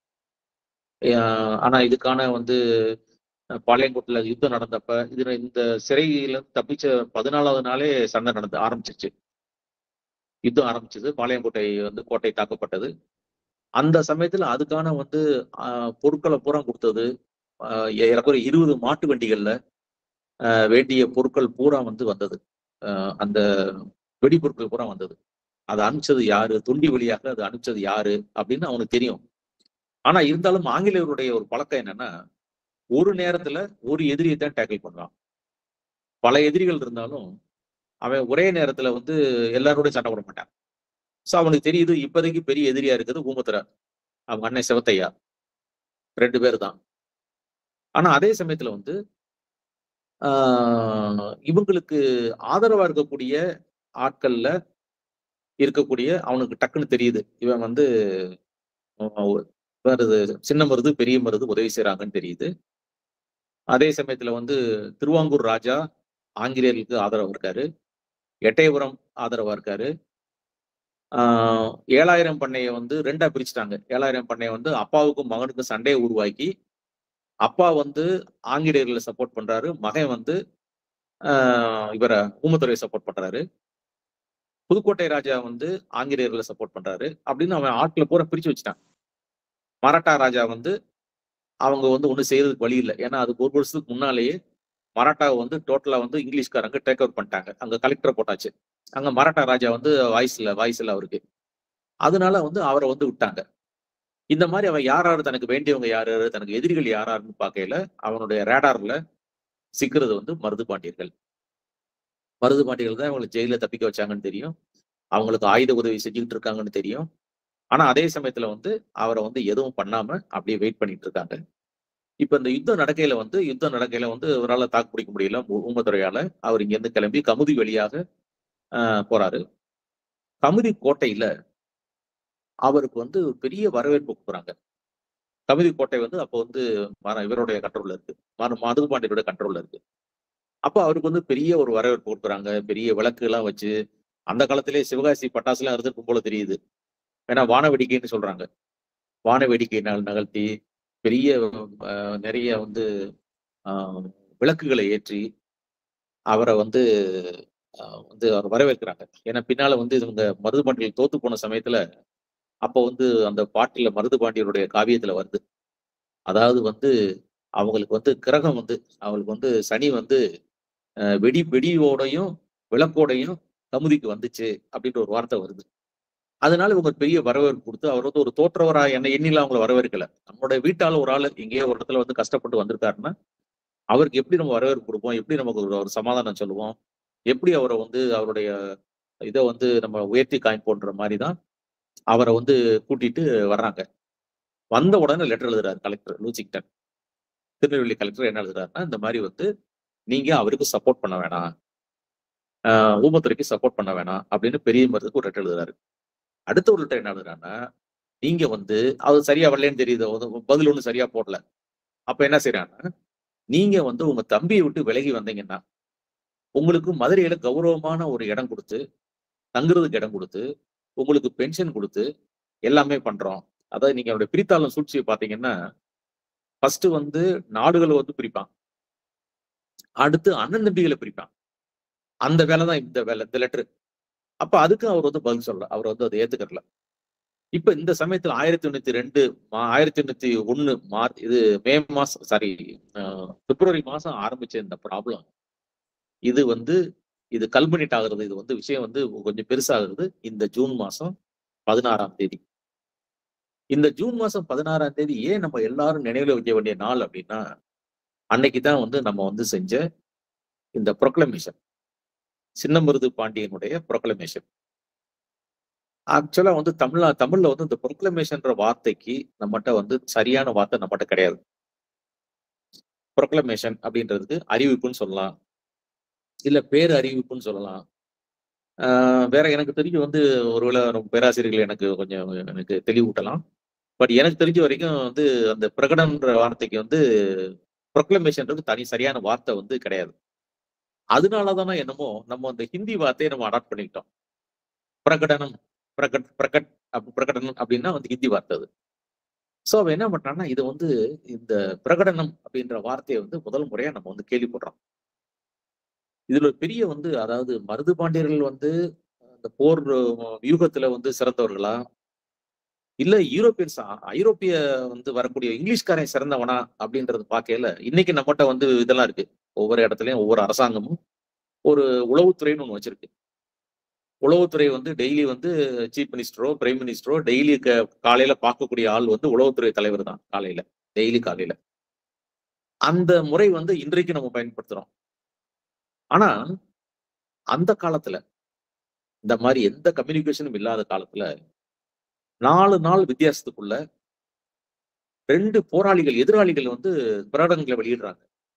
ஆஹ் ஆனா இதுக்கான வந்து அஹ் பாளையங்கோட்டையில யுத்தம் நடந்தப்ப இதுல இந்த சிறையில தப்பிச்ச பதினாலாவது நாளே சண்டை நடந்து ஆரம்பிச்சிச்சு யுத்தம் ஆரம்பிச்சது பாளையங்கோட்டை வந்து கோட்டை தாக்கப்பட்டது அந்த சமயத்துல அதுக்கான வந்து ஆஹ் பொருட்களை பூரா கொடுத்தது ஆஹ் ஏறக்குறைய இருபது மாட்டு வண்டிகள்ல ஆஹ் வேண்டிய பொருட்கள் பூரா வந்து வந்தது ஆஹ் அந்த வெடிபொருட்கள் பூரா வந்தது அதை அனுப்பிச்சது யாரு தொண்டி வழியாக அது அனுப்பிச்சது யாரு அப்படின்னு அவனுக்கு தெரியும் ஆனா இருந்தாலும் ஆங்கிலேயருடைய ஒரு பழக்கம் என்னன்னா ஒரு நேரத்துல ஒரு எதிரியை தான் டேக்கிள் பண்ணுவான் பல எதிரிகள் இருந்தாலும் அவன் ஒரே நேரத்துல வந்து எல்லாரோடையும் சண்டை போட மாட்டான் சோ அவனுக்கு தெரியுது இப்போதைக்கு பெரிய எதிரியா இருக்குது ஊமத்துரா அவங்க அண்ணன் சிவத்தையா ரெண்டு பேர் தான் ஆனா அதே சமயத்துல வந்து ஆஹ் இவங்களுக்கு ஆதரவா இருக்கக்கூடிய ஆட்கள்ல இருக்கக்கூடிய அவனுக்கு டக்குன்னு தெரியுது இவன் வந்து ஆஹ் வருது சின்ன மருது பெரிய மருது உதவி செய்றாங்கன்னு தெரியுது அதே சமயத்துல வந்து திருவாங்கூர் ராஜா ஆங்கிலேயர்களுக்கு ஆதரவா இருக்காரு எட்டயபுரம் ஆதரவா இருக்காரு ஆஹ் ஏழாயிரம் பண்ணையை வந்து ரெண்டா பிரிச்சுட்டாங்க ஏழாயிரம் பண்ணையை வந்து அப்பாவுக்கும் மகனுக்கும் சண்டையை உருவாக்கி அப்பா வந்து ஆங்கிலேயர்களை சப்போர்ட் பண்றாரு மகன் வந்து ஆஹ் இவரை ஊமத்துறையை சப்போர்ட் பண்றாரு புதுக்கோட்டை ராஜா வந்து ஆங்கிலேயர்களை சப்போர்ட் பண்றாரு அப்படின்னு அவன் ஆட்களை பூரா பிரிச்சு வச்சுட்டான் மராட்டா ராஜா வந்து அவங்க வந்து ஒன்றும் செய்யறதுக்கு வழி இல்லை ஏன்னா அதுக்கு ஒரு வருஷத்துக்கு முன்னாலேயே மராட்டாவை வந்து டோட்டலா வந்து இங்கிலீஷ்காரங்க டேக் ஓவர் பண்ணிட்டாங்க அங்க கலெக்டரை போட்டாச்சு அங்க மராட்டா ராஜா வந்து வாய்ஸ் இல்ல வாய்ஸ் இல்ல அவருக்கு அதனால வந்து அவரை வந்து விட்டாங்க இந்த மாதிரி அவன் யார் யாரு தனக்கு வேண்டியவங்க யார் யாரு தனக்கு எதிரிகள் யார் யாருன்னு பார்க்கையில அவனுடைய ரேடார்ல சிக்கிறது வந்து மருது பாண்டியர்கள் மருது பாண்டியர்கள் தான் அவங்களை ஜெயில தப்பிக்க வச்சாங்கன்னு தெரியும் அவங்களுக்கு ஆயுத உதவி செஞ்சுக்கிட்டு இருக்காங்கன்னு தெரியும் ஆனா அதே சமயத்துல வந்து அவரை வந்து எதுவும் பண்ணாம அப்படியே வெயிட் பண்ணிட்டு இருக்காங்க இப்ப இந்த யுத்தம் நடக்கையில வந்து யுத்தம் நடக்கையில வந்து இவரால தாக்கு பிடிக்க முடியல ஊ- ஊமத்துறையால அவர் இங்க இருந்து கிளம்பி கமுதி வழியாக ஆஹ் போறாரு கமுதி கோட்டையில அவருக்கு வந்து ஒரு பெரிய வரவேற்பு கொடுக்குறாங்க கமுதி கோட்டை வந்து அப்போ வந்து மர- இவருடைய கண்ட்ரோல்ல இருக்கு மரு- மருது பாண்டியருடைய கண்ட்ரோல்ல இருக்கு அப்ப அவருக்கு வந்து பெரிய ஒரு வரவேற்பு கொடுக்குறாங்க பெரிய விளக்கு எல்லாம் வச்சு அந்த காலத்திலே சிவகாசி பட்டாசுலாம் இருந்திருக்கும் போல தெரியுது ஏன்னா வான வேடிக்கைன்னு சொல்றாங்க வான வேடிக்கை நக- நகர்த்தி பெரிய அஹ், நிறைய வந்து ஆஹ், விளக்குகளை ஏற்றி அவரை வந்து ஆஹ், வந்து அவர் வரவேற்கிறாங்க ஏன்னா பின்னால வந்து இவங்க மருதுபாண்டியல் தோத்து போன சமயத்துல அப்போ வந்து அந்த பாட்டுல மருதுபாண்டியருடைய காவியத்துல வருது அதாவது வந்து அவங்களுக்கு வந்து கிரகம் வந்து அவங்களுக்கு வந்து சனி வந்து அஹ், வெடி வெடியோடையும் விளக்கோடையும் கமுதிக்கு வந்துச்சு அப்படின்ற ஒரு வார்த்தை வருது அதனால இவங்க ஒரு பெரிய வரவேற்பு கொடுத்து அவர் வந்து ஒரு தோற்றவரா என்ன எண்ணில அவங்கள வரவேற்கல நம்மளோட வீட்டால ஒரு ஆள் எங்கேயோ ஒரு இடத்துல வந்து கஷ்டப்பட்டு வந்திருக்காருன்னா அவருக்கு எப்படி நம்ம வரவேற்பு கொடுப்போம் எப்படி நமக்கு ஒரு ஒரு சமாதானம் சொல்லுவோம் எப்படி அவரை வந்து அவருடைய இதை வந்து நம்ம உயர்த்தி காமிப்போன்ற மாதிரி தான் அவரை வந்து கூட்டிட்டு வர்றாங்க வந்த உடனே லெட்டர் எழுதுறாரு கலெக்டர் லூசிங்டன் திருநெல்வேலி கலெக்டர் என்ன எழுதுறாருன்னா இந்த மாதிரி வந்து நீங்க அவருக்கு சப்போர்ட் பண்ண வேணாம் ஆஹ் ஊமத்துறைக்கு சப்போர்ட் பண்ண வேணாம் அப்படின்னு பெரிய மருந்துக்கு ஒரு லெட்டர் எழுதுறாரு அடுத்த ஒரு லெட்டர் என்ன எழுதுறாருன்னா நீங்க வந்து அது சரியா வரலன்னு தெரியுது அது பதில் ஒண்ணு சரியா போடல அப்ப என்ன செய்யறாங்கன்னா நீங்க வந்து உங்க தம்பியை விட்டு விலகி வந்தீங்கன்னா உங்களுக்கு மதுரையில கௌரவமான ஒரு இடம் கொடுத்து தங்குறதுக்கு இடம் கொடுத்து உங்களுக்கு பென்ஷன் கொடுத்து எல்லாமே பண்றோம் அதாவது நீங்க அவருடைய பிரித்தாளும் சூழ்ச்சியை பாத்தீங்கன்னா ஃபர்ஸ்ட் வந்து நாடுகளை வந்து பிரிப்பான் அடுத்து அண்ணன் தம்பிகளை பிரிப்பான் அந்த வேலை தான் இந்த வேலை இந்த லெட்டர் அப்ப அதுக்கு அவர் வந்து பதில் சொல்லல அவர் வந்து அதை ஏத்துக்கறல இப்ப இந்த சமயத்துல ஆயிரத்தி எண்ணூத்தி ரெண்டு மா- ஆயிரத்தி எண்ணூத்தி ஒண்ணு மார்ச் இது மே மாசம் சாரி பிப்ரவரி மாசம் ஆரம்பிச்ச இந்த ப்ராப்ளம் இது வந்து இது கல்மினேட் ஆகுறது இது வந்து விஷயம் வந்து கொஞ்சம் பெருசாகுறது இந்த ஜூன் மாசம் பதினாறாம் தேதி இந்த ஜூன் மாசம் பதினாறாம் தேதி ஏன் நம்ம எல்லாரும் நினைவுல வைக்க வேண்டிய நாள் அப்படின்னா அன்னைக்கு தான் வந்து நம்ம வந்து செஞ்ச இந்த ப்ரொக்ளமேஷன் சின்னமருது பாண்டியனுடைய ப்ரொக்ளமேஷன் ஆக்சுவலா வந்து தமிழ்நா தமிழ்ல வந்து இந்த ப்ரொக்ளமேஷன்ற வார்த்தைக்கு நம்மகிட்ட வந்து சரியான வார்த்தை நம்மகிட்ட கிடையாது ப்ரொக்ளமேஷன் அப்படின்றதுக்கு அறிவிப்புன்னு சொல்லலாம் இல்ல பேர் அறிவிப்புன்னு சொல்லலாம் ஆஹ் வேற எனக்கு தெரிஞ்சு வந்து ஒருவேளை நம்ம பேராசிரியர்கள் எனக்கு கொஞ்சம் எனக்கு தெளிவூட்டலாம் பட் எனக்கு தெரிஞ்ச வரைக்கும் வந்து அந்த பிரகடன்ற வார்த்தைக்கு வந்து ப்ரொக்ளமேஷன்றது தனி சரியான வார்த்தை வந்து கிடையாது அதனாலதானே என்னமோ நம்ம அந்த ஹிந்தி வார்த்தையை நம்ம அடாப்ட் பண்ணிக்கிட்டோம் பிரகடனம் பிரகட் பிரகட் அப்ப- பிரகடனம் அப்படின்னா வந்து ஹிந்தி வார்த்தை அது ஸோ அவன் என்ன பண்றான்னா இது வந்து இந்த பிரகடனம் அப்படின்ற வார்த்தையை வந்து முதல் முறையா நம்ம வந்து கேள்விப்படுறோம் இதுல ஒரு பெரிய வந்து அதாவது மருது பாண்டியர்கள் வந்து அந்த போர் அஹ், வியூகத்துல வந்து சிறந்தவர்களா இல்ல யூரோப்பியன்ஸ் ஐரோப்பிய வந்து வரக்கூடிய இங்கிலீஷ்காரன் சிறந்தவனா அப்படின்றது பார்க்கையில இன்னைக்கு நம்மகிட்ட வந்து இதெல்லாம் இருக்கு ஒவ்வொரு இடத்துலயும் ஒவ்வொரு அரசாங்கமும் ஒரு உளவுத்துறைன்னு ஒண்ணு வச்சிருக்கு உளவுத்துறை வந்து டெய்லி வந்து சீஃப் மினிஸ்டரோ பிரைம் மினிஸ்டரோ டெய்லி காலையில பார்க்கக்கூடிய ஆள் வந்து உளவுத்துறை தலைவர் தான் காலையில டெய்லி காலையில அந்த முறை வந்து இன்றைக்கு நம்ம பயன்படுத்துறோம் ஆனா அந்த காலத்துல இந்த மாதிரி எந்த கம்யூனிகேஷனும் இல்லாத காலத்துல நாலு நாள் வித்தியாசத்துக்குள்ள ரெண்டு போராளிகள் எதிராளிகள் வந்து பிரகடனங்களை வெளியிடுறாங்க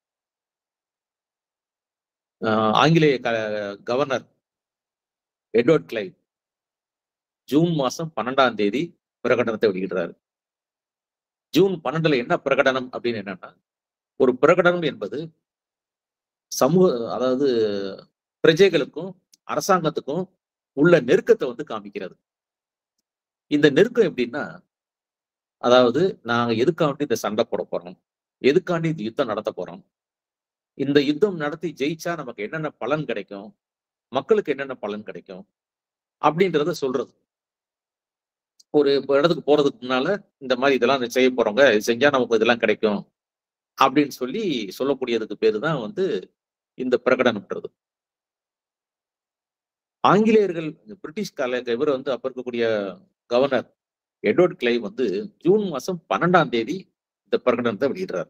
ஆஹ் ஆங்கிலேய க- கவர்னர் எட்வர்ட் கிளைவ் ஜூன் மாசம் பன்னெண்டாம் தேதி பிரகடனத்தை வெளியிடுறாரு ஜூன் பன்னெண்டுல என்ன பிரகடனம் அப்படின்னு என்னன்னா ஒரு பிரகடனம் என்பது சமூக அதாவது பிரஜைகளுக்கும் அரசாங்கத்துக்கும் உள்ள நெருக்கத்தை வந்து காமிக்கிறது இந்த நெருக்கம் எப்படின்னா அதாவது நாங்க எதுக்காண்டி இந்த சண்டை போட போறோம் எதுக்காண்டி இந்த யுத்தம் நடத்த போறோம் இந்த யுத்தம் நடத்தி ஜெயிச்சா நமக்கு என்னென்ன பலன் கிடைக்கும் மக்களுக்கு என்னென்ன பலன் கிடைக்கும் அப்படின்றத சொல்றது ஒரு இடத்துக்கு போறதுக்கு முன்னால இந்த மாதிரி இதெல்லாம் செய்ய போறவங்க இது செஞ்சா நமக்கு இதெல்லாம் கிடைக்கும் அப்படின்னு சொல்லி சொல்லக்கூடியதுக்கு பேரு தான் வந்து இந்த பிரகடனம்ன்றது ஆங்கிலேயர்கள் இந்த பிரிட்டிஷ் கால இவர் வந்து அப்ப இருக்கக்கூடிய கவர்னர் எட்வர்ட் கிளைவ் வந்து ஜூன் மாசம் பன்னெண்டாம் தேதி இந்த பிரகடனத்தை வெளியிடுறாரு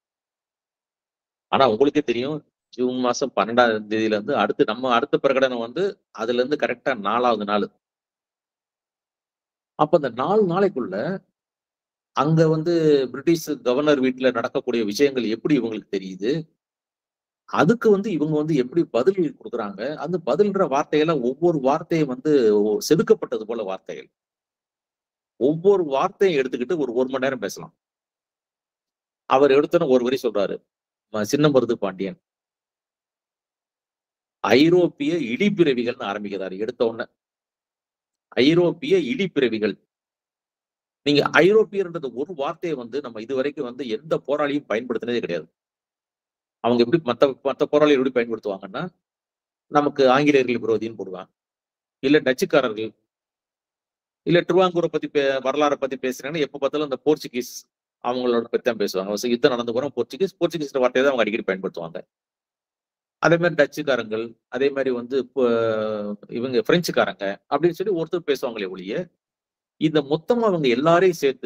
ஆனா உங்களுக்கே தெரியும் ஜூன் மாசம் பன்னெண்டாம் தேதியில இருந்து அடுத்து நம்ம அடுத்த பிரகடனம் வந்து அதுல இருந்து கரெக்டா நாலாவது நாள் அப்ப அந்த நாலு நாளைக்குள்ள அங்க வந்து பிரிட்டிஷ் கவர்னர் வீட்டுல நடக்கக்கூடிய விஷயங்கள் எப்படி இவங்களுக்கு தெரியுது அதுக்கு வந்து இவங்க வந்து எப்படி பதில் கொடுக்குறாங்க அந்த பதில்ன்ற வார்த்தையெல்லாம் ஒவ்வொரு வார்த்தையும் வந்து ஒ- செதுக்கப்பட்டது போல வார்த்தைகள் ஒவ்வொரு வார்த்தையும் எடுத்துக்கிட்டு ஒரு ஒரு மணி நேரம் பேசலாம் அவர் எடுத்தன ஒரு வரி சொல்றாரு ம- சின்ன மருது பாண்டியன் ஐரோப்பிய இடிப்பிறவிகள்னு ஆரம்பிக்கிறாரு எடுத்த உடனே ஐரோப்பிய இடிப்பிறவிகள் நீங்க ஐரோப்பியர்ன்றது ஒரு வார்த்தையை வந்து நம்ம இதுவரைக்கும் வந்து எந்த போராளியும் பயன்படுத்தினதே கிடையாது அவங்க எப்படி மத்த மத்த போராளிகள் எப்படி பயன்படுத்துவாங்கன்னா நமக்கு ஆங்கிலேயர்கள் விரோதின்னு போடுவாங்க இல்ல டச்சுக்காரர்கள் இல்ல திருவாங்கூரை பத்தி பே- வரலாறை பத்தி பேசுறாங்கன்னா எப்ப பார்த்தாலும் இந்த போர்ச்சுகீஸ் அவங்களோட பத்தி தான் பேசுவாங்க So, யுத்தம் நடந்து போறோம் போர்ச்சுகீஸ் போர்ச்சுகீஸ் வார்த்தையை தான் அவங்க அடிக்கடி பயன்படுத்துவாங்க அதே மாதிரி டச்சுக்காரங்கள் அதே மாதிரி வந்து இப்போ இவங்க பிரெஞ்சுக்காரங்க அப்படின்னு சொல்லி ஒருத்தர் பேசுவாங்களே ஒழிய இந்த மொத்தமா அவங்க எல்லாரையும் சேர்த்து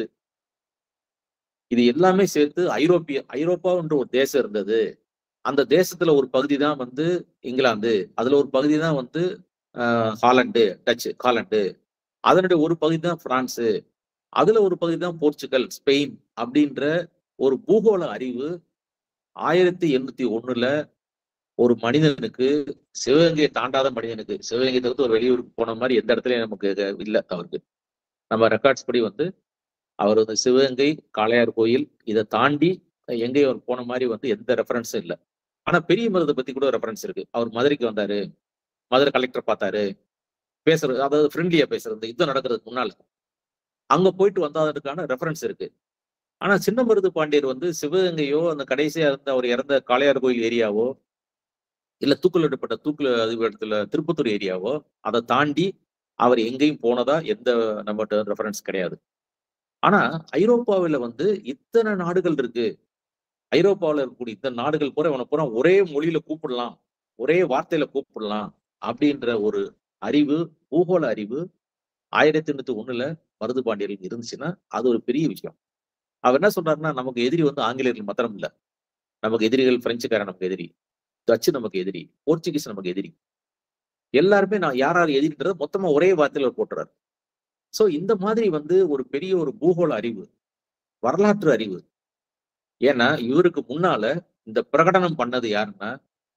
இது எல்லாமே சேர்த்து ஐரோப்பிய ஐரோப்பான்ற ஒரு தேசம் இருந்தது அந்த தேசத்துல ஒரு பகுதி தான் வந்து இங்கிலாந்து அதுல ஒரு பகுதி தான் வந்து ஆஹ், ஹாலண்டு டச்சு ஹாலண்டு அதனுடைய ஒரு பகுதி தான் பிரான்ஸ் அதுல ஒரு பகுதி தான் போர்ச்சுகல் ஸ்பெயின் அப்படின்ற ஒரு பூகோள அறிவு ஆயிரத்தி எண்ணூத்தி ஒண்ணுல ஒரு மனிதனுக்கு சிவகங்கையை தாண்டாத மனிதனுக்கு சிவகங்கை தவிர்த்து ஒரு வெளியூருக்கு போன மாதிரி எந்த இடத்துலயும் நமக்கு இல்லை அவருக்கு நம்ம ரெக்கார்ட்ஸ் படி வந்து அவர் வந்து சிவகங்கை காளையார் கோயில் இதை தாண்டி எங்கேயும் அவர் போன மாதிரி வந்து எந்த ரெஃபரன்ஸும் இல்லை ஆனா பெரிய மருதை பத்தி கூட ரெஃபரன்ஸ் இருக்கு அவர் மதுரைக்கு வந்தாரு மதுரை கலெக்டர் பார்த்தாரு பேசுறது அதாவது ஃப்ரெண்ட்லியா பேசுறது யுத்தம் நடக்கிறதுக்கு முன்னால அங்க போயிட்டு வந்ததற்கான ரெஃபரன்ஸ் இருக்கு ஆனா சின்ன மருது பாண்டியர் வந்து சிவகங்கையோ அந்த கடைசியா இருந்த அவர் இறந்த காளையார் கோயில் ஏரியாவோ இல்ல தூக்கிலிடப்பட்ட தூக்குல அது இடத்துல திருப்பத்தூர் ஏரியாவோ அதை தாண்டி அவர் எங்கேயும் போனதா எந்த நம்மகிட்ட ரெஃபரன்ஸ் கிடையாது ஆனா ஐரோப்பாவில வந்து இத்தனை நாடுகள் இருக்கு ஐரோப்பாவில் இருக்கக்கூடிய இத்தனை நாடுகள் பூரா இவனை பூரா ஒரே மொழியில கூப்பிடலாம் ஒரே வார்த்தையில கூப்பிடலாம் அப்படின்ற ஒரு அறிவு பூகோள அறிவு ஆயிரத்தி எண்ணூத்தி ஒண்ணுல மருது பாண்டியர்களுக்கு இருந்துச்சுன்னா அது ஒரு பெரிய விஷயம் அவர் என்ன சொல்றாருன்னா நமக்கு எதிரி வந்து ஆங்கிலேயர்கள் மாத்திரம் இல்ல நமக்கு எதிரிகள் பிரெஞ்சுக்காரன் நமக்கு எதிரி டச்சு நமக்கு எதிரி போர்ச்சுகீஸ் நமக்கு எதிரி எல்லாருமே நான் யார் யார் எதிரின்றத மொத்தமா ஒரே வார்த்தையில போட்டுறாரு சோ இந்த மாதிரி வந்து ஒரு பெரிய ஒரு பூகோள அறிவு வரலாற்று அறிவு ஏன்னா இவருக்கு முன்னால இந்த பிரகடனம் பண்ணது யாருன்னா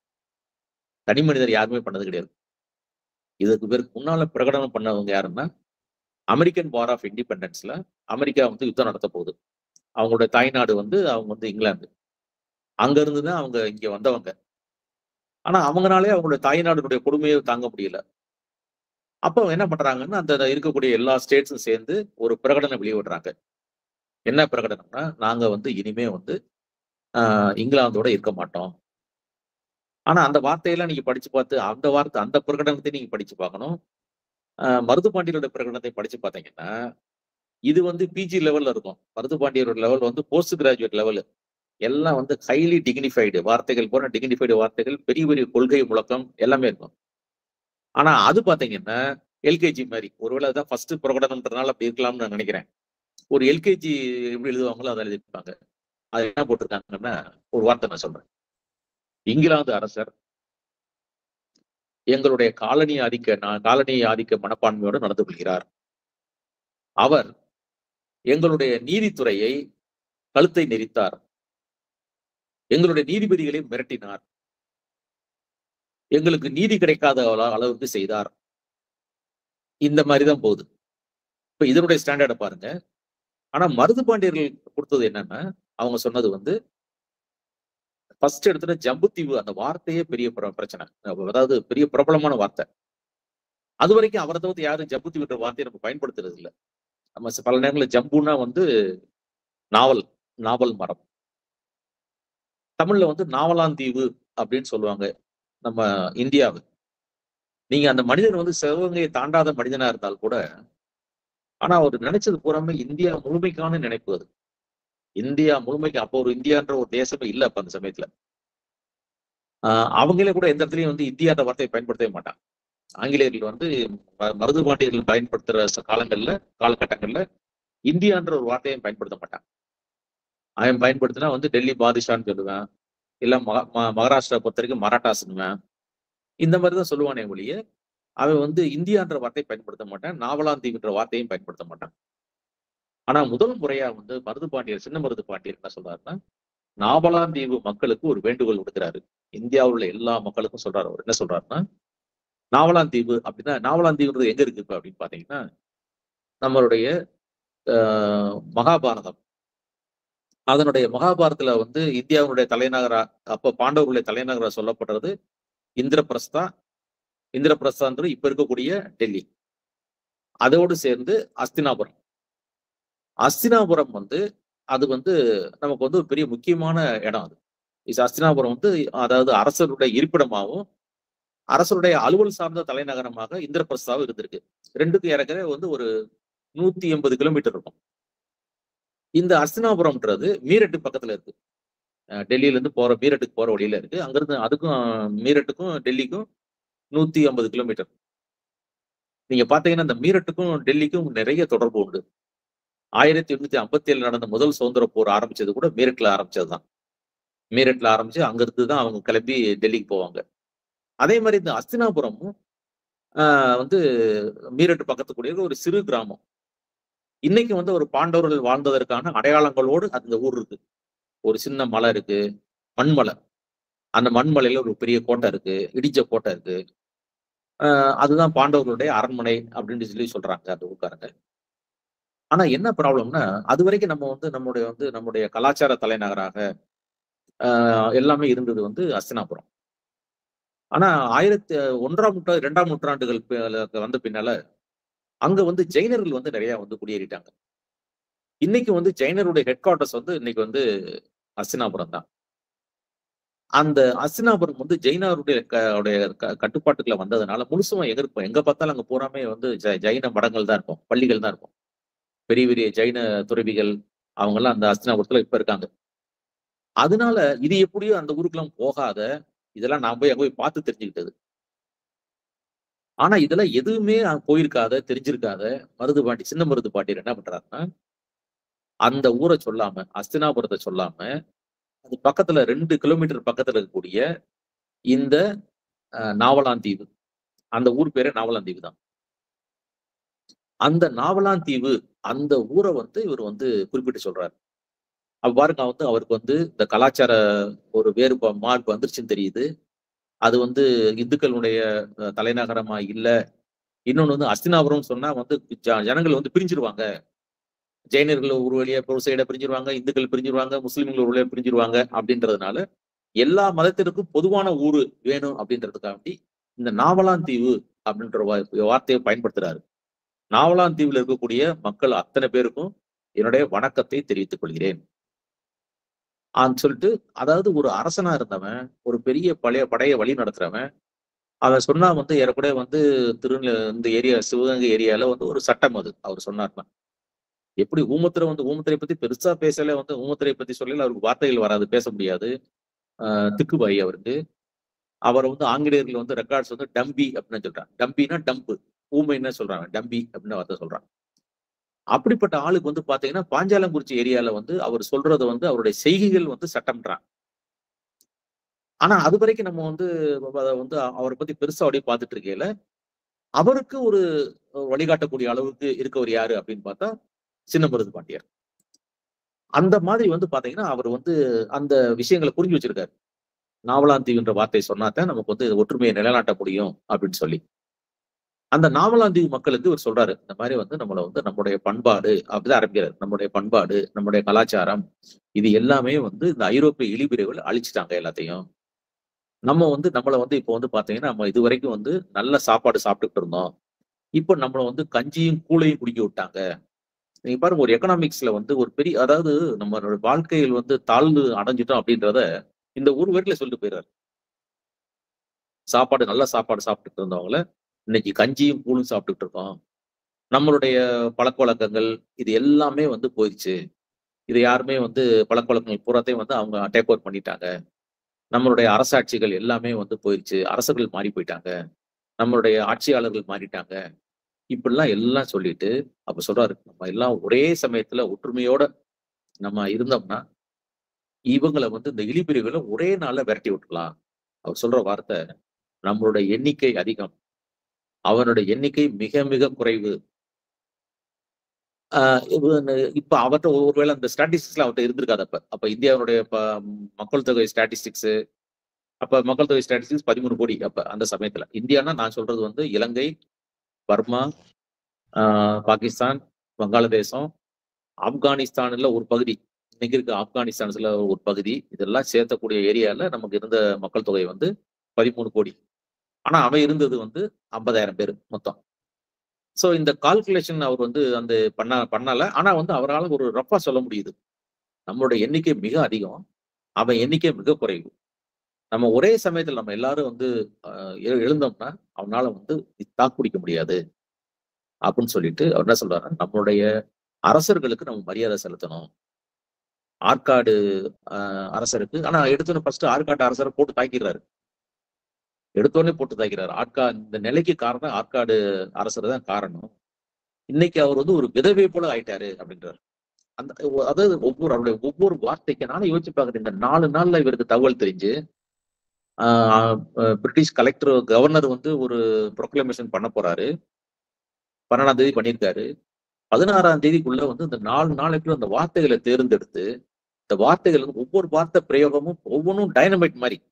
தனி மனிதர் யாருமே பண்ணது கிடையாது இதுக்கு பேருக்கு முன்னால பிரகடனம் பண்ணவங்க யாருன்னா அமெரிக்கன் வார் ஆஃப் இண்டிபெண்டன்ஸ்ல அமெரிக்கா வந்து யுத்தம் நடத்த போகுது அவங்களுடைய தாய்நாடு வந்து அவங்க வந்து இங்கிலாந்து அங்க இருந்து தான் அவங்க இங்க வந்தவங்க ஆனா அவங்கனாலே அவங்களுடைய தாய்நாடுடைய கொடுமையை தாங்க முடியல அப்போ அவங்க என்ன பண்றாங்கன்னா அந்த இருக்கக்கூடிய எல்லா ஸ்டேட்ஸும் சேர்ந்து ஒரு பிரகடனம் வெளியிடுறாங்க என்ன பிரகடனம்னா நாங்க வந்து இனிமே வந்து ஆஹ் இங்கிலாந்தோட இருக்க மாட்டோம் ஆனா அந்த வார்த்தையெல்லாம் நீங்க படிச்சு பார்த்து அந்த வார்த்தை அந்த பிரகடனத்தை நீங்க படிச்சு பார்க்கணும் ஆஹ் மருது பாண்டியரோட பிரகடனத்தை படிச்சு பார்த்தீங்கன்னா இது வந்து பிஜி லெவல்ல இருக்கும் மருது பாண்டியரோட லெவல் வந்து போஸ்ட் கிராஜுவேட் லெவல் எல்லாம் வந்து ஹைலி டிக்னிஃபைடு வார்த்தைகள் போன டிக்னிஃபைடு வார்த்தைகள் பெரிய பெரிய கொள்கை முழக்கம் எல்லாமே இருக்கும் ஆனா அது பாத்தீங்கன்னா எல்கேஜி மாதிரி ஒருவேளை அதான் ஃபர்ஸ்ட் பிரகடனம்ன்றதுனால அப்படி இருக்கலாம்னு நான் நினைக்கிறேன் ஒரு எல்கேஜி எப்படி எழுதுவாங்களோ அதை எழுதிருப்பாங்க அது என்ன போட்டிருக்காங்கன்னா ஒரு வார்த்தை நான் சொல்றேன் இங்கிலாந்து அரசர் எங்களுடைய காலனி ஆதிக்க நான் காலனி ஆதிக்க மனப்பான்மையோடு நடந்து கொள்கிறார் அவர் எங்களுடைய நீதித்துறையை கழுத்தை நெரித்தார் எங்களுடைய நீதிபதிகளை மிரட்டினார் எங்களுக்கு நீதி கிடைக்காத அள- அளவுக்கு செய்தார் இந்த மாதிரி தான் போகுது இப்ப இதனுடைய ஸ்டாண்டர்டை பாருங்க ஆனா மருது பாண்டியர்கள் கொடுத்தது என்னன்னா அவங்க சொன்னது வந்து ஃபர்ஸ்ட் எடுத்துல ஜம்புத்தீவு அந்த வார்த்தையே பெரிய பிர- பிரச்சனை அதாவது பெரிய பிரபலமான வார்த்தை அது வரைக்கும் அவரை தவிர்த்து யாரும் ஜம்புத்தீவுன்ற வார்த்தையை நம்ம பயன்படுத்துறது இல்ல நம்ம ச- பல நேரங்களில் ஜம்புனா வந்து நாவல் நாவல் மரம் தமிழ்ல வந்து நாவலாந்தீவு அப்படின்னு சொல்லுவாங்க நம்ம இந்தியாவு நீங்க அந்த மனிதன் வந்து சிவகங்கையை தாண்டாத மனிதனா இருந்தால் கூட ஆனா அவர் நினைச்சது பூராமே இந்தியா முழுமைக்கான நினைப்பு அது இந்தியா முழுமைக்கு அப்போ ஒரு இந்தியான்ற ஒரு தேசமே இல்லை அப்ப அந்த சமயத்துல ஆஹ் அவங்களே கூட எந்த இடத்துலயும் வந்து இந்தியான்ற வார்த்தையை பயன்படுத்தவே மாட்டாங்க ஆங்கிலேயர்கள் வந்து ம- மருது பாண்டியர்கள் பயன்படுத்துற ச- காலங்கள்ல காலகட்டங்கள்ல இந்தியான்ற ஒரு வார்த்தையை பயன்படுத்த மாட்டாங்க அவன் பயன்படுத்தினா வந்து டெல்லி பாதிஷான்னு சொல்லுவேன் இல்ல மகா ம- மகாராஷ்டிரா பொறுத்த வரைக்கும் மராட்டாஸ்னுவேன் இந்த மாதிரி தான் சொல்லுவானே ஒழிய அவன் வந்து இந்தியான்ற வார்த்தையை பயன்படுத்த மாட்டான் நாவலாந்தீவுன்ற வார்த்தையும் பயன்படுத்த மாட்டான் ஆனா முதல் முறையா வந்து மருது பாண்டியர் சின்ன மருது பாண்டியர் என்ன சொல்றாருன்னா நாவலாந்தீவு மக்களுக்கு ஒரு வேண்டுகோள் விடுக்கிறாரு இந்தியாவில் உள்ள எல்லா மக்களுக்கும் சொல்றாரு அவர் என்ன சொல்றாருன்னா நாவலாந்தீவு அப்படின்னா நாவலாந்தீவுன்றது எங்க இருக்கு இப்ப அப்படின்னு பாத்தீங்கன்னா நம்மளுடைய ஆஹ், மகாபாரதம் அதனுடைய மகாபாரதத்துல வந்து இந்தியாவுடைய தலைநகரா அப்ப பாண்டவர்களுடைய தலைநகரா சொல்லப்படுறது இந்திரபிரஸ்தா இந்திரபிரஸ்தான்றது இப்ப இருக்கக்கூடிய டெல்லி அதோடு சேர்ந்து அஸ்தினாபுரம் அஸ்தினாபுரம் வந்து அது வந்து நமக்கு வந்து ஒரு பெரிய முக்கியமான இடம் அது இது அஸ்தினாபுரம் வந்து அதாவது அரசருடைய இருப்பிடமாகவும் அரசருடைய அலுவல் சார்ந்த தலைநகரமாக இந்திரபிரஸ்தாவும் இருந்திருக்கு ரெண்டுக்கும் ஏறக்குறைய வந்து ஒரு நூத்தி எண்பது கிலோமீட்டர் இருக்கும் இந்த அஸ்தினாபுரம்ன்றது மீரட்டு பக்கத்துல இருக்கு அஹ் டெல்லியில இருந்து போற மீரட்டுக்கு போற வழியில இருக்கு அங்கிருந்து அதுக்கும் மீரட்டுக்கும் டெல்லிக்கும் நூத்தி ஐம்பது கிலோமீட்டர் நீங்க பாத்தீங்கன்னா இந்த மீரட்டுக்கும் டெல்லிக்கும் நிறைய தொடர்பு உண்டு ஆயிரத்தி எண்ணூத்தி ஐம்பத்தி ஏழு நடந்த முதல் சுதந்திர போர் ஆரம்பிச்சது கூட மீரட்ல ஆரம்பிச்சதுதான் மீரட்ல ஆரம்பிச்சு அங்கிருந்து தான் அவங்க கிளம்பி டெல்லிக்கு போவாங்க அதே மாதிரி இந்த அஸ்தினாபுரமும் ஆஹ் வந்து மீரட்டு பக்கத்து கூடிய ஒரு சிறு கிராமம் இன்னைக்கு வந்து ஒரு பாண்டவர்கள் வாழ்ந்ததற்கான அடையாளங்களோடு அந்த ஊர் இருக்கு ஒரு சின்ன மலை இருக்கு மண்மலை அந்த மண்மலையில ஒரு பெரிய கோட்டை இருக்கு இடிச்ச கோட்டை இருக்கு ஆஹ் அதுதான் பாண்டவர்களுடைய அரண்மனை அப்படின்னு சொல்லி சொல்றாங்க அந்த ஊர்க்காரங்க ஆனா என்ன ப்ராப்ளம்னா அது வரைக்கும் நம்ம வந்து நம்முடைய வந்து நம்முடைய கலாச்சார தலைநகராக ஆஹ் எல்லாமே இருந்தது வந்து அஸ்தினாபுரம் ஆனா ஆயிரத்தி ஒன்றாம் நூற்றாண்டு இரண்டாம் நூற்றாண்டுகள் பி- வந்த பின்னால அங்க வந்து ஜெயினர்கள் வந்து நிறைய வந்து குடியேறிட்டாங்க இன்னைக்கு வந்து ஜெயினருடைய ஹெட் குவார்ட்டர்ஸ் வந்து இன்னைக்கு வந்து அஸ்தினாபுரம் தான் அந்த அஸ்தினாபுரம் வந்து ஜெயினாருடைய க- உடைய க- கட்டுப்பாட்டுக்குள்ள வந்ததுனால முழுசுமா எங்க இருக்கும் எங்க பார்த்தாலும் அங்க பூராமே வந்து ஜ- ஜைன மடங்கள் தான் இருக்கும் பள்ளிகள் தான் இருக்கும் பெரிய பெரிய ஜைன துறவிகள் அவங்க எல்லாம் அந்த அஸ்தினாபுரத்துல இப்ப இருக்காங்க அதனால இது எப்படியோ அந்த ஊருக்கெல்லாம் போகாத இதெல்லாம் நான் போய் அங்க போய் பார்த்து தெரிஞ்சுக்கிட்டது ஆனா இதெல்லாம் எதுவுமே அங்க போயிருக்காத தெரிஞ்சிருக்காத மருது பாண்டி சின்ன மருது பாண்டியர் என்ன பண்றாருன்னா அந்த ஊரை சொல்லாம அஸ்தினாபுரத்தை சொல்லாம அது பக்கத்துல ரெண்டு கிலோமீட்டர் பக்கத்துல இருக்கக்கூடிய இந்த அஹ், நாவலாந்தீவு அந்த ஊர் பேரே நாவலாந்தீவு தான் அந்த நாவலாந்தீவு அந்த ஊரை வந்து இவர் வந்து குறிப்பிட்டு சொல்றாரு அப்ப பாருங்க வந்து அவருக்கு வந்து இந்த கலாச்சார ஒரு வேறு மார்க் வந்துருச்சுன்னு தெரியுது அது வந்து இந்துக்களுடைய அஹ், தலைநகரமா இல்ல இன்னொன்னு வந்து அஸ்தினாபுரம் சொன்னா வந்து ஜ- ஜனங்கள் வந்து பிரிஞ்சிருவாங்க ஜெயினர்கள் ஒரு வழியா ஒரு சைடா பிரிஞ்சிருவாங்க இந்துக்கள் பிரிஞ்சிருவாங்க முஸ்லிம்கள் ஒரு வழியா பிரிஞ்சிருவாங்க அப்படின்றதுனால எல்லா மதத்திற்கும் பொதுவான ஊரு வேணும் அப்படின்றதுக்காண்டி இந்த நாவலாந்தீவு அப்படின்ற வா- வார்த்தையை பயன்படுத்துறாரு நாவலாந்தீவில் இருக்கக்கூடிய மக்கள் அத்தனை பேருக்கும் என்னுடைய வணக்கத்தை தெரிவித்துக் கொள்கிறேன் ஆன்னு சொல்லிட்டு அதாவது ஒரு அரசனா இருந்தவன் ஒரு பெரிய பழைய படையை வழி நடத்துறவன் அவன் சொன்னா வந்து ஏறக்குறைய வந்து திருநெ இந்த ஏரியா சிவகங்கை ஏரியால வந்து ஒரு சட்டம் அது அவர் சொன்னார்னா எப்படி ஊமத்துறை வந்து ஊமத்துறை பத்தி பெருசா பேசல வந்து ஊமத்துறை பத்தி சொல்லல அவருக்கு வார்த்தைகள் வராது பேச முடியாது ஆஹ் திக்குபாய் அவருக்கு அவரை வந்து ஆங்கிலேயர்கள் வந்து ரெக்கார்ட்ஸ் வந்து டம்பி அப்படின்னு சொல்றாங்க டம்பினா டம்பு ஊமைன்னு சொல்றாங்க டம்பி அப்படின்னு வார்த்தை சொல்றாங்க அப்படிப்பட்ட ஆளுக்கு வந்து பாத்தீங்கன்னா பாஞ்சாலங்குறிச்சி ஏரியால வந்து அவர் சொல்றது வந்து அவருடைய செய்கைகள் வந்து சட்டம்ன்றாங்க ஆனா அது வரைக்கும் நம்ம வந்து அதை வந்து அவரை பத்தி பெருசா அப்படியே பார்த்துட்டு இருக்கையில அவருக்கு ஒரு வழிகாட்டக்கூடிய அளவுக்கு இருக்கவர் யாரு அப்படின்னு பார்த்தா சின்னமருது பாண்டியர் அந்த மாதிரி வந்து பாத்தீங்கன்னா அவர் வந்து அந்த விஷயங்களை புரிஞ்சு வச்சிருக்காரு நாவலாந்தீவுன்ற வார்த்தை சொன்னாதான் நமக்கு வந்து ஒற்றுமையை நிலைநாட்ட முடியும் அப்படின்னு சொல்லி அந்த நாவலாந்தீவு மக்களுக்கு இவர் சொல்றாரு இந்த மாதிரி வந்து நம்மளை வந்து நம்முடைய பண்பாடு அப்படிதான் ஆரம்பிக்கிறார் நம்முடைய பண்பாடு நம்முடைய கலாச்சாரம் இது எல்லாமே வந்து இந்த ஐரோப்பிய இழிபிரிவுகள் அழிச்சிட்டாங்க எல்லாத்தையும் நம்ம வந்து நம்மளை வந்து இப்போ வந்து பாத்தீங்கன்னா நம்ம இது வரைக்கும் வந்து நல்ல சாப்பாடு சாப்பிட்டுட்டு இருந்தோம் இப்போ நம்மளை வந்து கஞ்சியும் கூழையும் குடிக்க விட்டாங்க நீங்க பாருங்க ஒரு எக்கனாமிக்ஸ்ல வந்து ஒரு பெரிய அதாவது நம்மளோட வாழ்க்கையில் வந்து தாழ்ந்து அடைஞ்சிட்டோம் அப்படின்றத இந்த ஒரு வீட்டுல சொல்லிட்டு போயிடுறாரு சாப்பாடு நல்ல சாப்பாடு சாப்பிட்டுட்டு இருந்தவங்கள இன்னைக்கு கஞ்சியும் கூழும் சாப்பிட்டுட்டு இருக்கோம் நம்மளுடைய பழக்க வழக்கங்கள் இது எல்லாமே வந்து போயிடுச்சு இது யாருமே வந்து பழக்க வழக்கங்கள் பூராத்தையும் வந்து அவங்க டேக் ஓவர் பண்ணிட்டாங்க நம்மளுடைய அரசாட்சிகள் எல்லாமே வந்து போயிடுச்சு அரசர்கள் மாறி போயிட்டாங்க நம்மளுடைய ஆட்சியாளர்கள் மாறிட்டாங்க இப்படிலாம் எல்லாம் சொல்லிட்டு அப்ப சொல்றாரு நம்ம எல்லாம் ஒரே சமயத்துல ஒற்றுமையோட நம்ம இருந்தோம்னா இவங்களை வந்து இந்த இழிபிரிவுகளை ஒரே நாள்ல விரட்டி விட்டுலாம் அவர் சொல்ற வார்த்தை நம்மளுடைய எண்ணிக்கை அதிகம் அவனுடைய எண்ணிக்கை மிக மிக குறைவு ஆஹ் இவன் இப்ப அவர்கிட்ட ஒருவேளை அந்த ஸ்டாட்டிஸ்டிக்ஸ்ல அவர்கிட்ட இருந்திருக்காது அப்ப அப்ப இந்தியாவுடைய ப- மக்கள் தொகை ஸ்டாட்டிஸ்டிக்ஸ் அப்ப மக்கள் தொகை ஸ்டாட்டிஸ்டிக்ஸ் பதிமூணு கோடி அப்ப அந்த சமயத்துல இந்தியானா நான் சொல்றது வந்து இலங்கை பர்மா ஆஹ் பாகிஸ்தான் வங்காளதேசம் ஆப்கானிஸ்தான்ல ஒரு பகுதி இன்னைக்கு இருக்க ஆப்கானிஸ்தான்ஸ்ல ஒரு பகுதி இதெல்லாம் சேர்த்தக்கூடிய ஏரியால நமக்கு இருந்த மக்கள் தொகை வந்து பதிமூணு கோடி ஆனா அவன் இருந்தது வந்து ஐம்பதாயிரம் பேர் மொத்தம் ஸோ இந்த கால்குலேஷன் அவர் வந்து அந்த பண்ண பண்ணல ஆனா வந்து அவரால் ஒரு ரஃபா சொல்ல முடியுது நம்மளுடைய எண்ணிக்கை மிக அதிகம் அவன் எண்ணிக்கை மிக குறைவு நம்ம ஒரே சமயத்தில் நம்ம எல்லாரும் வந்து ஆஹ், எழு- எழுந்தோம்னா அவனால வந்து தாக்கு பிடிக்க முடியாது அப்படின்னு சொல்லிட்டு அவர் என்ன சொல்றாரு நம்மளுடைய அரசர்களுக்கு நம்ம மரியாதை செலுத்தணும் ஆற்காடு ஆஹ், அரசருக்கு ஆனா எடுத்தோன்னு ஃபர்ஸ்ட் ஆற்காடு அரசரை போட்டு தாக்கிடுறாரு எடுத்தோடனே போட்டு தாக்கிறாரு ஆற்கா இந்த நிலைக்கு காரணம் ஆற்காடு அரசர் தான் காரணம் இன்னைக்கு அவர் வந்து ஒரு விதவை போல ஆயிட்டாரு அப்படின்றாரு அந்த அதாவது ஒவ்வொரு அவருடைய ஒவ்வொரு வார்த்தைக்கு நானும் யோசிச்சு பார்க்குறேன் இந்த நாலு நாள்ல இவருக்கு தகவல் தெரிஞ்சு ஆஹ் ஆஹ் பிரிட்டிஷ் கலெக்டர் கவர்னர் வந்து ஒரு ப்ரொக்ளமேஷன் பண்ண போறாரு பன்னெண்டாம் தேதி பண்ணியிருக்காரு பதினாறாம் தேதிக்குள்ள வந்து இந்த நாலு நாளைக்குள்ள அந்த வார்த்தைகளை தேர்ந்தெடுத்து இந்த வார்த்தைகள் வந்து ஒவ்வொரு வார்த்தை பிரயோகமும் ஒவ்வொன்றும் டைனமைட் மாதிரி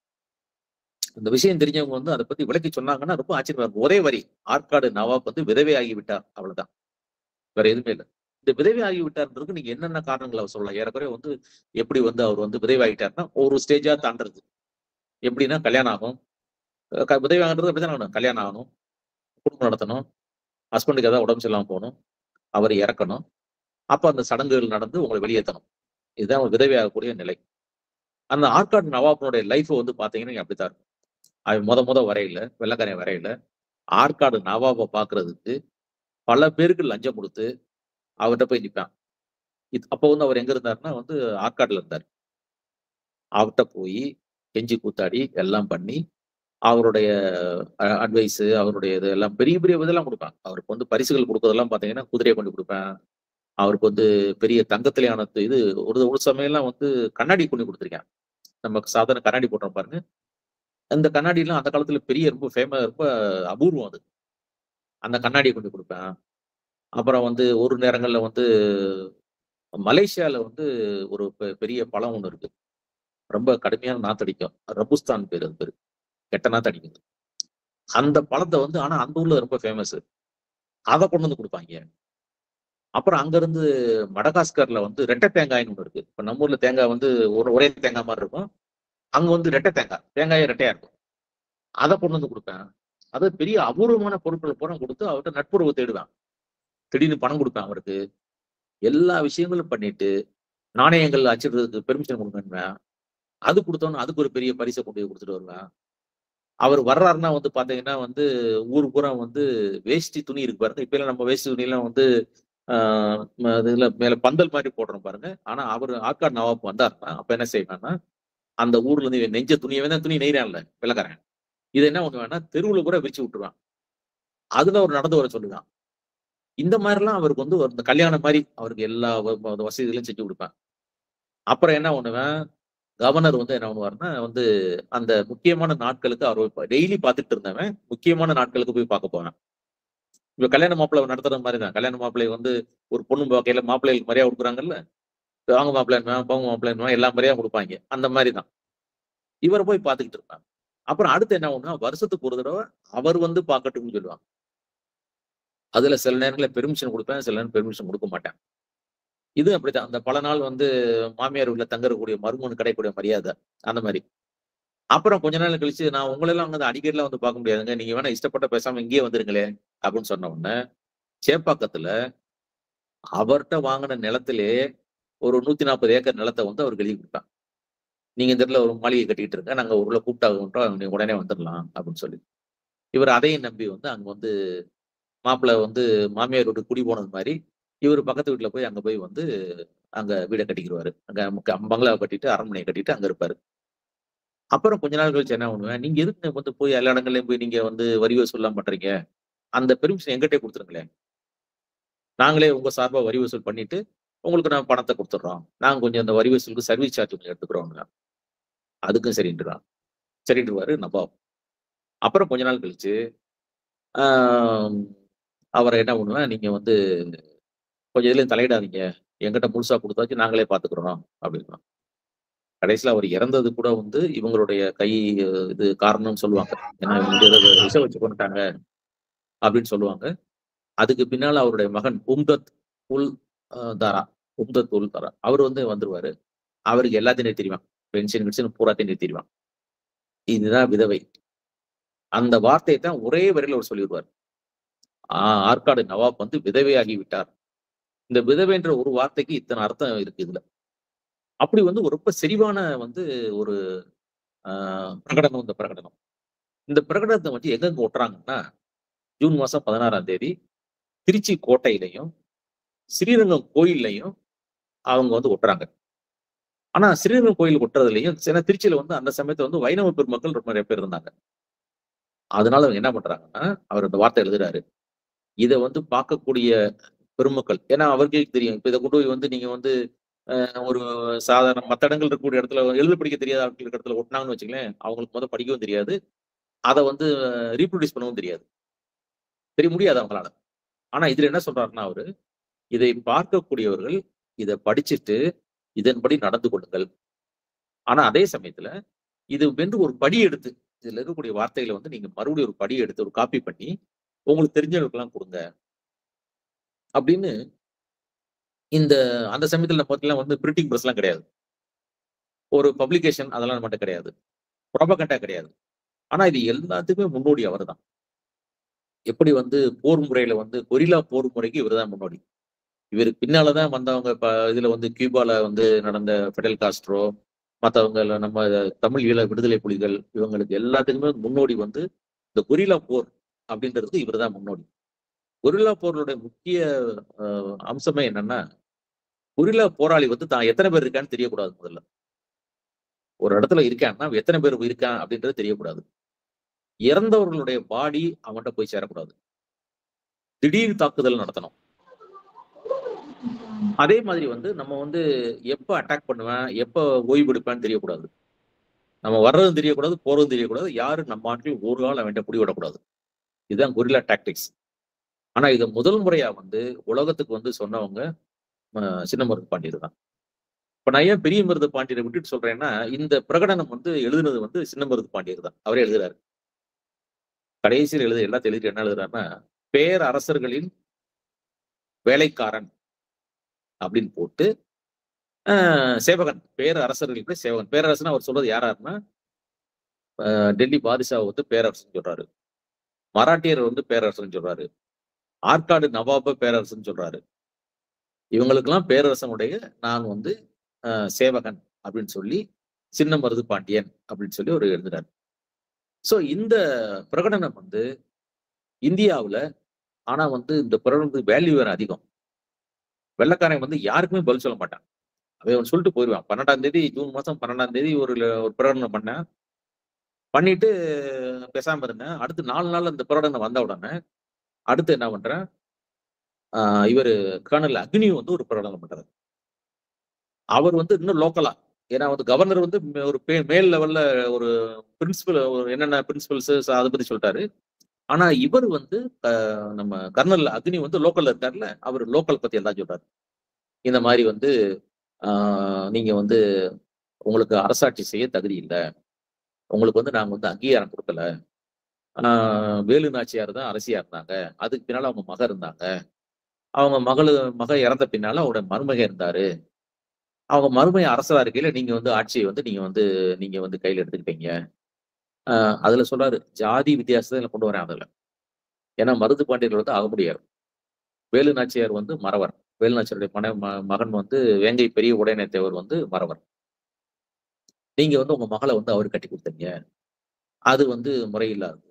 இந்த விஷயம் தெரிஞ்சவங்க வந்து அதை பத்தி விளக்கி சொன்னாங்கன்னா ரொம்ப ஆச்சரியமா இருக்கும் ஒரே வரி ஆற்காடு நவாப் வந்து விதவை ஆகி விட்டார் அவ்வளவுதான் வேற எதுவுமே இல்லை இந்த விதவை ஆகி விட்டார்ன்றதுக்கு நீங்க என்னென்ன காரணங்களை அவர் சொல்லலாம் ஏறக்குறைய வந்து எப்படி வந்து அவர் வந்து விதவை ஆகிட்டார்னா ஒரு ஸ்டேஜா தாண்டறது எப்படின்னா கல்யாணம் ஆகும் அஹ் க- விதவை ஆகிறது அப்படிதான் ஆகணும் கல்யாணம் ஆகணும் குடும்பம் நடத்தணும் ஹஸ்பண்டுக்கு ஏதாவது உடம்பு சரியில்லாம போகணும் அவர் இறக்கணும் அப்ப அந்த சடங்குகள் நடந்து உங்களை வெளியேற்றணும் இதுதான் ஒரு விதவை ஆகக்கூடிய நிலை அந்த ஆற்காடு நவாப்பினுடைய லைஃப் வந்து பாத்தீங்கன்னா நீங்க அப்படித்தான் இருக்கும் அவன் முத முத வரையில வெள்ளக்காரன் வரையில ஆற்காடு நவாபை பார்க்கிறதுக்கு பல பேருக்கு லஞ்சம் கொடுத்து அவர்கிட்ட போய் நிற்பான் இது அப்போ வந்து அவர் எங்க இருந்தாருன்னா வந்து ஆற்காடுல இருந்தார் அவர்கிட்ட போய் கெஞ்சி கூத்தாடி எல்லாம் பண்ணி அவருடைய அட்வைஸ் அவருடைய இது எல்லாம் பெரிய பெரிய இதெல்லாம் கொடுப்பாங்க அவருக்கு வந்து பரிசுகள் கொடுக்கறதெல்லாம் பார்த்தீங்கன்னா குதிரையை கொண்டு கொடுப்பேன் அவருக்கு வந்து பெரிய தங்கத்திலேயான இது ஒரு ஒரு சமயம்லாம் வந்து கண்ணாடி கொண்டு கொடுத்துருக்கேன் நமக்கு சாதாரண கண்ணாடி போடுறோம் பாருங்க அந்த கண்ணாடிலாம் அந்த காலத்துல பெரிய ரொம்ப ஃபேமஸ் ரொம்ப அபூர்வம் அது அந்த கண்ணாடியை கொண்டு கொடுப்பேன் அப்புறம் வந்து ஒரு நேரங்கள்ல வந்து மலேசியால வந்து ஒரு பெ- பெரிய பழம் ஒன்று இருக்கு ரொம்ப கடுமையான நாத்தடிக்கும் ரபுஸ்தான் பேர் அது பேரு கெட்ட நாத்தடிக்கும் அந்த பழத்தை வந்து ஆனா அந்த ஊர்ல ரொம்ப ஃபேமஸ் அதை கொண்டு வந்து கொடுப்பாங்க அப்புறம் அங்க இருந்து மடகாஸ்கர்ல வந்து ரெட்டை தேங்காய்னு ஒன்று இருக்கு இப்ப நம்ம ஊர்ல தேங்காய் வந்து ஒரு ஒரே தேங்காய் மாதிரி இருக்கும் அங்க வந்து ரெட்டை தேங்காய் தேங்காயே ரெட்டையா இருக்கும் அதை கொண்டு வந்து கொடுப்பேன் அது பெரிய அபூர்வமான பொருட்கள் பூரா கொடுத்து அவர்கிட்ட நட்புறவு தேடுவேன் திடீர்னு பணம் கொடுப்பேன் அவருக்கு எல்லா விஷயங்களும் பண்ணிட்டு நாணயங்கள் அச்சிடுறதுக்கு பெர்மிஷன் கொடுங்கன்னுவேன் அது கொடுத்தோன்னு அதுக்கு ஒரு பெரிய பரிசை கொண்டு போய் கொடுத்துட்டு வருவேன் அவர் வர்றாருன்னா வந்து பாத்தீங்கன்னா வந்து ஊர் பூரா வந்து வேஷ்டி துணி இருக்கு பாருங்க இப்ப எல்லாம் நம்ம வேஷ்டி துணியெல்லாம் வந்து ஆஹ் ம- இதுல மேல பந்தல் மாதிரி போடுறோம் பாருங்க ஆனா அவர் ஆற்காடு நவாப் வந்தாருன்னா அப்ப என்ன செய்வேன்னா அந்த ஊர்ல இருந்து இவன் நெஞ்ச துணியவே தான் துணி நெய்றான்ல வெள்ளக்காரன் இதை என்ன பண்ணுவேன்னா தெருவுல கூட விரிச்சு விட்டுருவான் அதுல அவர் நடந்து வர சொல்லுவான் இந்த மாதிரிலாம் அவருக்கு வந்து ஒரு இந்த கல்யாணம் மாதிரி அவருக்கு எல்லா வ- வ- வசதிகளையும் செஞ்சு கொடுப்பேன் அப்புறம் என்ன பண்ணுவேன் கவர்னர் வந்து என்ன பண்ணுவாருன்னா வந்து அந்த முக்கியமான நாட்களுக்கு அவர் டெய்லி பார்த்துட்டு இருந்தவன் முக்கியமான நாட்களுக்கு போய் பார்க்க போவேன் இப்ப கல்யாண மாப்பிள்ளை நடத்துற மாதிரி தான் கல்யாண மாப்பிள்ளை வந்து ஒரு பொண்ணு பார்க்கையில மாப்பிள்ளைகளுக்கு மரியாதை கொடுக்குறாங்கல்ல வாங்க மாப்பிள்ளை போங்க மாப்பிள்ளை எல்லா மரியாதை கொடுப்பாங்க அந்த மாதிரி தான் இவரை போய் பார்த்துக்கிட்டு இருப்பாங்க அப்புறம் அடுத்து என்ன ஒண்ணா வருஷத்துக்கு ஒரு தடவை அவர் வந்து பார்க்கட்டும்னு சொல்லுவாங்க அதுல சில நேரங்களில் பெர்மிஷன் கொடுப்பேன் சில நேரம் பெர்மிஷன் கொடுக்க மாட்டேன் இது அப்படித்தான் அந்த பல நாள் வந்து மாமியார் வீட்டுல தங்கக்கூடிய மருமகன் கிடைக்கக்கூடிய மரியாதை அந்த மாதிரி அப்புறம் கொஞ்ச நாள் கழிச்சு நான் உங்களெல்லாம் வந்து அடிக்கடிலாம் வந்து பார்க்க முடியாதுங்க நீங்க வேணா இஷ்டப்பட்ட பேசாம இங்கேயே வந்துருங்களே அப்படின்னு சொன்ன உடனே சேப்பாக்கத்துல அவர்கிட்ட வாங்கின நிலத்திலே ஒரு நூத்தி நாற்பது ஏக்கர் நிலத்தை வந்து அவர் எழுதி கொடுத்தாங்க நீங்க இந்த இடத்துல ஒரு மாளிகை கட்டிக்கிட்டு இருங்க நாங்க ஒரு உள்ள கூப்பிட்டாகட்டும் நீங்க உடனே வந்துடலாம் அப்படின்னு சொல்லி இவர் அதையும் நம்பி வந்து அங்க வந்து மாப்பிள்ளை வந்து மாமியார் வீட்டு குடி போனது மாதிரி இவர் பக்கத்து வீட்டுல போய் அங்க போய் வந்து அங்க வீடை கட்டிக்கிடுவாரு அங்க நமக்கு பங்களாவை கட்டிட்டு அரண்மனையை கட்டிட்டு அங்க இருப்பாரு அப்புறம் கொஞ்ச நாள் கழிச்சு என்ன பண்ணுவேன் நீங்க எதுக்கு வந்து போய் எல்லா இடங்கள்லயும் போய் நீங்க வந்து வரி வசூல்லாம் பண்றீங்க அந்த பெர்மிஷன் எங்கிட்டே கொடுத்துருங்களேன் நாங்களே உங்க சார்பா வரி வசூல் பண்ணிட்டு உங்களுக்கு நான் பணத்தை கொடுத்துட்றோம் நாங்க கொஞ்சம் அந்த வரி வசூலுக்கு சர்வீஸ் சார்ஜ் கொஞ்சம் எடுத்துக்கிறோங்க அதுக்கும் சரின்றான் சரின்றுவாரு நபாப் அப்புறம் கொஞ்ச நாள் கழிச்சு ஆஹ் அவரை என்ன பண்ணுவேன் நீங்க வந்து கொஞ்சம் இதுலயும் தலையிடாதீங்க எங்கிட்ட முழுசா கொடுத்தாச்சு நாங்களே பாத்துக்கிறோம் அப்படின்னா கடைசியில அவர் இறந்தது கூட வந்து இவங்களுடைய கை அஹ், இது காரணம்னு சொல்லுவாங்க ஏன்னா இவங்க இதை விஷ வச்சு கொண்டுட்டாங்க அப்படின்னு சொல்லுவாங்க அதுக்கு பின்னால அவருடைய மகன் உம்தத் உல் அஹ், தாரா உம்தத் உல் தாரா அவர் வந்து வந்துருவாரு அவருக்கு எல்லாத்தையும் நிறுத்திடுவான் பென்ஷன் கிட்ஷன் பூராத்தையும் நிறுத்திடுவான் இதுதான் விதவை அந்த வார்த்தையை தான் ஒரே வரையில அவர் சொல்லிடுவார் ஆஹ் ஆற்காடு நவாப் வந்து விதவையாகி விட்டார் இந்த விதவைன்ற ஒரு வார்த்தைக்கு இத்தனை அர்த்தம் இருக்கு இதுல அப்படி வந்து ஒரு ரொம்ப செறிவான வந்து ஒரு ஆஹ் பிரகடனம் இந்த பிரகடனம் இந்த பிரகடனத்தை வந்து எங்கெங்க ஒட்டுறாங்கன்னா ஜூன் மாசம் பதினாறாம் தேதி திருச்சி கோட்டையிலையும் ஸ்ரீரங்கம் கோயில்லையும் அவங்க வந்து ஒட்டுறாங்க ஆனா ஸ்ரீரங்கம் கோயில் ஒட்டுறதுலையும் சில திருச்சியில வந்து அந்த சமயத்துல வந்து வைணவ பெருமக்கள் ரொம்ப நிறைய பேர் இருந்தாங்க அதனால அவங்க என்ன பண்றாங்கன்னா அவர் அந்த வார்த்தை எழுதுறாரு இதை வந்து பார்க்கக்கூடிய பெருமக்கள் ஏன்னா அவர்களுக்கு தெரியும் இப்ப இதை கொண்டு போய் வந்து நீங்க வந்து அஹ், ஒரு சாதாரண மத்த இடங்கள் இருக்கக்கூடிய இடத்துல எழுத படிக்க தெரியாத ஆட்கள் இருக்கிற இடத்துல ஒட்டினாங்கன்னு வச்சுங்களேன் அவங்களுக்கு முதல் படிக்கவும் தெரியாது அதை வந்து ரீப்ரொடியூஸ் பண்ணவும் தெரியாது தெரிய முடியாது அவங்களால ஆனா இதுல என்ன சொல்றாருன்னா அவரு இதை பார்க்கக்கூடியவர்கள் இதை படிச்சுட்டு இதன்படி நடந்து கொள்ளுங்கள் ஆனா அதே சமயத்துல இது வென்று ஒரு படி எடுத்து இதுல இருக்கக்கூடிய வார்த்தைகளை வந்து நீங்க மறுபடியும் ஒரு படி எடுத்து ஒரு காப்பி பண்ணி உங்களுக்கு தெரிஞ்சவங்களுக்கெல்லாம் கொடுங்க அப்படின்னு இந்த அந்த சமயத்துல பார்த்தீங்கன்னா வந்து பிரிண்டிங் ப்ரெஸ் எல்லாம் கிடையாது ஒரு பப்ளிகேஷன் அதெல்லாம் நம்மகிட்ட கிடையாது ப்ராபகண்டா கிடையாது ஆனா இது எல்லாத்துக்குமே முன்னோடி அவர்தான் எப்படி வந்து போர் முறையில வந்து கொரில்லா போர் முறைக்கு இவர்தான் முன்னோடி இவருக்கு பின்னாலதான் வந்தவங்க இப்ப இதுல வந்து கியூபால வந்து நடந்த ஃபெடல் காஸ்ட்ரோ மற்றவங்க நம்ம தமிழ் ஈழ விடுதலை புலிகள் இவங்களுக்கு எல்லாத்துக்குமே முன்னோடி வந்து இந்த கொரில்லா போர் அப்படின்றதுக்கு இவர்தான் முன்னோடி கொரில்லா போர்களுடைய முக்கிய அஹ், அம்சமே என்னன்னா கொரில்லா போராளி வந்து தான் எத்தனை பேர் இருக்கான்னு தெரியக்கூடாது முதல்ல ஒரு இடத்துல இருக்கான்னா அவன் எத்தனை பேர் இருக்கான் அப்படின்றது தெரியக்கூடாது இறந்தவர்களுடைய பாடி அவன்கிட்ட போய் சேரக்கூடாது திடீர் தாக்குதல் நடத்தணும் அதே மாதிரி வந்து நம்ம வந்து எப்ப அட்டாக் பண்ணுவேன் எப்ப ஓய்வு எடுப்பேன்னு தெரியக்கூடாது நம்ம வர்றதும் தெரியக்கூடாது போறதும் தெரியக்கூடாது யாரு நம்ம ஆட்கள் ஒரு கால் அவன்கிட்ட பிடி விடக்கூடாது இதுதான் கொரில்லா டாக்டிக்ஸ் ஆனா இதை முதல் முறையா வந்து உலகத்துக்கு வந்து சொன்னவங்க அஹ், சின்ன மருது பாண்டியர் தான் இப்ப நான் ஏன் பெரிய மருது பாண்டியரை விட்டுட்டு சொல்றேன்னா இந்த பிரகடனம் வந்து எழுதுனது வந்து சின்ன மருது பாண்டியர் தான் அவரே எழுதுறாரு கடைசியில் எழுத எல்லாத்தையும் எழுதிட்டு என்ன எழுதுறாருன்னா பேரரசர்களின் வேலைக்காரன் அப்படின்னு போட்டு ஆஹ், சேவகன் பேரரசர்களுக்கு சேவகன் பேரரசன் அவர் சொல்றது யாராருன்னா ஆஹ், டெல்லி பாதுஷா வந்து பேரரசன் சொல்றாரு மராட்டியர் வந்து பேரரசன் சொல்றாரு ஆற்காடு நவாப பேரரசன் சொல்றாரு இவங்களுக்கெல்லாம் பேரரசனுடைய நான் வந்து ஆஹ், சேவகன் அப்படின்னு சொல்லி சின்ன மருது பாண்டியன் அப்படின்னு சொல்லி ஒரு எழுதுறாரு சோ இந்த பிரகடனம் வந்து இந்தியாவுல ஆனா வந்து இந்த பிரகடனத்துக்கு வேல்யூ வேற அதிகம் வெள்ளக்காரன் வந்து யாருக்குமே பதில் சொல்ல மாட்டான் அவன் அவன் சொல்லிட்டு போயிடுவான் பன்னெண்டாம் தேதி ஜூன் மாசம் பன்னெண்டாம் தேதி ஒரு ஒரு பிரகடனம் பண்ணேன் பண்ணிட்டு பேசாம இருந்தேன் அடுத்து நாலு நாள் அந்த பிரகடனம் வந்த உடனே அடுத்து என்ன பண்றேன் ஆஹ் இவரு கர்னல் அக்னி வந்து ஒரு பிரகடனம் பண்றாரு அவர் வந்து இன்னும் லோக்கலா ஏன்னா வந்து கவர்னர் வந்து மே- ஒரு பே- மேல் லெவல்ல ஒரு பிரின்சிபல் என்னென்ன பிரின்சிபல்ஸ் அதை பத்தி சொல்லிட்டாரு ஆனா இவர் வந்து ஆஹ் நம்ம கர்னல் அக்னி வந்து லோக்கல்ல இருக்காருல்ல அவர் லோக்கல் பத்தி எல்லாம் சொல்றாரு இந்த மாதிரி வந்து ஆஹ் நீங்க வந்து உங்களுக்கு அரசாட்சி செய்ய தகுதி இல்லை உங்களுக்கு வந்து நாங்க வந்து அங்கீகாரம் கொடுக்கல ஆஹ் வேலு நாச்சியார் தான் அரசியா இருந்தாங்க அதுக்கு பின்னால அவங்க மக இருந்தாங்க அவங்க மகளு மக இறந்த பின்னால அவரோட மருமக இருந்தாரு அவங்க மருமைய அரசரா இருக்கையில நீங்க வந்து ஆட்சியை வந்து நீங்க வந்து நீங்க வந்து கையில எடுத்துக்கிட்டீங்க ஆஹ் அதுல சொல்றாரு ஜாதி வித்தியாசத்தை இதுல கொண்டு வரேன் அதுல ஏன்னா மருது பாண்டியர்கள் வந்து அகமுடியார் வேலு நாச்சியார் வந்து மறவர் வேலு நாச்சியாருடைய மன ம- மகன் வந்து வேங்கை பெரிய உடையநேத்தேவர் வந்து மறவர் நீங்க வந்து உங்க மகளை வந்து அவர் கட்டி கொடுத்தீங்க அது வந்து முறையில்லாதது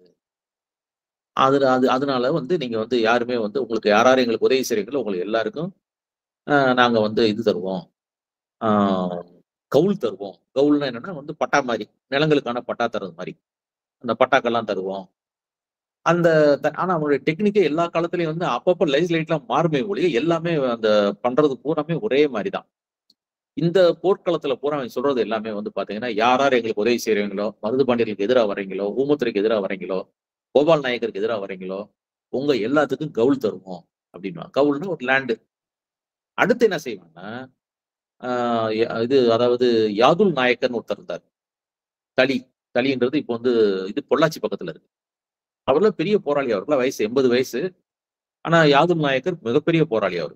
அது அது அதனால வந்து நீங்க வந்து யாருமே வந்து உங்களுக்கு யாராரும் எங்களுக்கு உதவி செய்றீங்களோ உங்களுக்கு எல்லாருக்கும் ஆஹ் நாங்க வந்து இது தருவோம் ஆஹ் கவுல் தருவோம் கவுல்னா என்னன்னா வந்து பட்டா மாதிரி நிலங்களுக்கான பட்டா தர்றது மாதிரி அந்த பட்டாக்கெல்லாம் தருவோம் அந்த த- ஆனா அவங்களுடைய டெக்னிக்கே எல்லா காலத்துலயும் வந்து அப்பப்போ லெஜிஸ்லேட்லாம் மாறுமே ஒழிய எல்லாமே அந்த பண்றது பூராமே ஒரே மாதிரி தான் இந்த போர்க்களத்துல பூரா அவன் சொல்றது எல்லாமே வந்து பாத்தீங்கன்னா யார் யார் எங்களுக்கு உதவி செய்றீங்களோ மருது பாண்டியர்களுக்கு எதிராக வரீங்களோ ஊமத்துறைக்கு எதிராக வரீங்களோ கோபால் நாயக்கருக்கு எதிராக வரீங்களோ உங்க எல்லாத்துக்கும் கவுல் தருவோம் அப்படின்னா கவுல்னா ஒரு லேண்டு அடுத்து என்ன செய்வாங்கன்னா ஆஹ் ய- இது அதாவது யாதுல் நாயக்கர்னு ஒருத்தர் இருந்தார் தளி தளின்றது இப்போ வந்து இது பொள்ளாச்சி பக்கத்துல இருக்கு அவர்லாம் பெரிய போராளி அவர்லாம் வயசு எண்பது வயசு ஆனா யாதுல் நாயக்கர் மிகப்பெரிய போராளி அவர்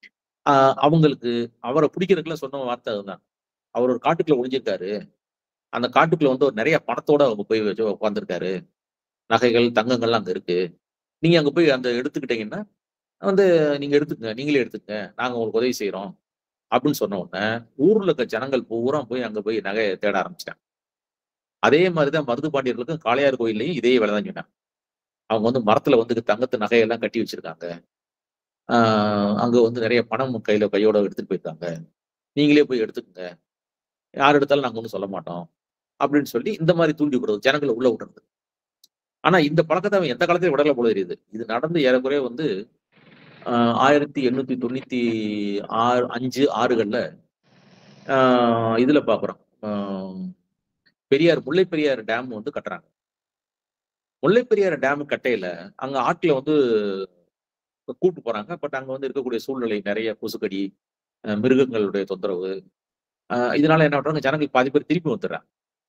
ஆஹ் அவங்களுக்கு அவரை பிடிக்கிறதுக்குலாம் சொன்ன வார்த்தை அதுதான் அவர் ஒரு காட்டுக்குள்ள ஒளிஞ்சிருக்காரு அந்த காட்டுக்குள்ள வந்து ஒரு நிறைய பணத்தோட அவங்க போய் வச்சு உட்காந்துருக்காரு நகைகள் தங்கங்கள்லாம் அங்க இருக்கு நீங்க அங்க போய் அந்த எடுத்துக்கிட்டீங்கன்னா வந்து நீங்க எடுத்துக்கங்க நீங்களே எடுத்துக்கங்க நாங்க உங்களுக்கு உதவி செய்யறோம் அப்படின்னு சொன்ன உடனே ஊர்ல இருக்க ஜனங்கள் பூரா போய் அங்க போய் நகையை தேட ஆரம்பிச்சிட்டாங்க அதே மாதிரிதான் மருது பாண்டியர்களுக்கும் காளையார் கோயில்லையும் இதே வேலை தான் சொன்னாங்க அவங்க வந்து மரத்துல வந்து தங்கத்து நகையெல்லாம் கட்டி வச்சிருக்காங்க ஆஹ் அங்க வந்து நிறைய பணம் கையில கையோட எடுத்துட்டு போயிருக்காங்க நீங்களே போய் எடுத்துக்கங்க யார் எடுத்தாலும் நாங்க ஒன்றும் சொல்ல மாட்டோம் அப்படின்னு சொல்லி இந்த மாதிரி தூண்டி விடுறது ஜனங்களை உள்ள விடுறது ஆனா இந்த பழக்கத்தை அவன் எந்த காலத்திலும் விடல போல தெரியுது இது நடந்து ஏறக்குறைய வந்து ஆஹ் ஆயிரத்தி எண்ணூத்தி தொண்ணூத்தி ஆறு அஞ்சு ஆறுகள்ல ஆஹ் இதுல பாக்குறோம் ஆஹ் பெரியார் முல்லை பெரியார் டேம் வந்து கட்டுறாங்க முல்லை பெரியார் டேம் கட்டையில அங்க ஆட்களை வந்து கூட்டு போறாங்க பட் அங்க வந்து இருக்கக்கூடிய சூழ்நிலை நிறைய கொசுக்கடி அஹ் மிருகங்களுடைய தொந்தரவு ஆஹ் இதனால என்ன பண்றாங்க ஜனங்கள் பாதி பேர் திருப்பி வந்துடுறாங்க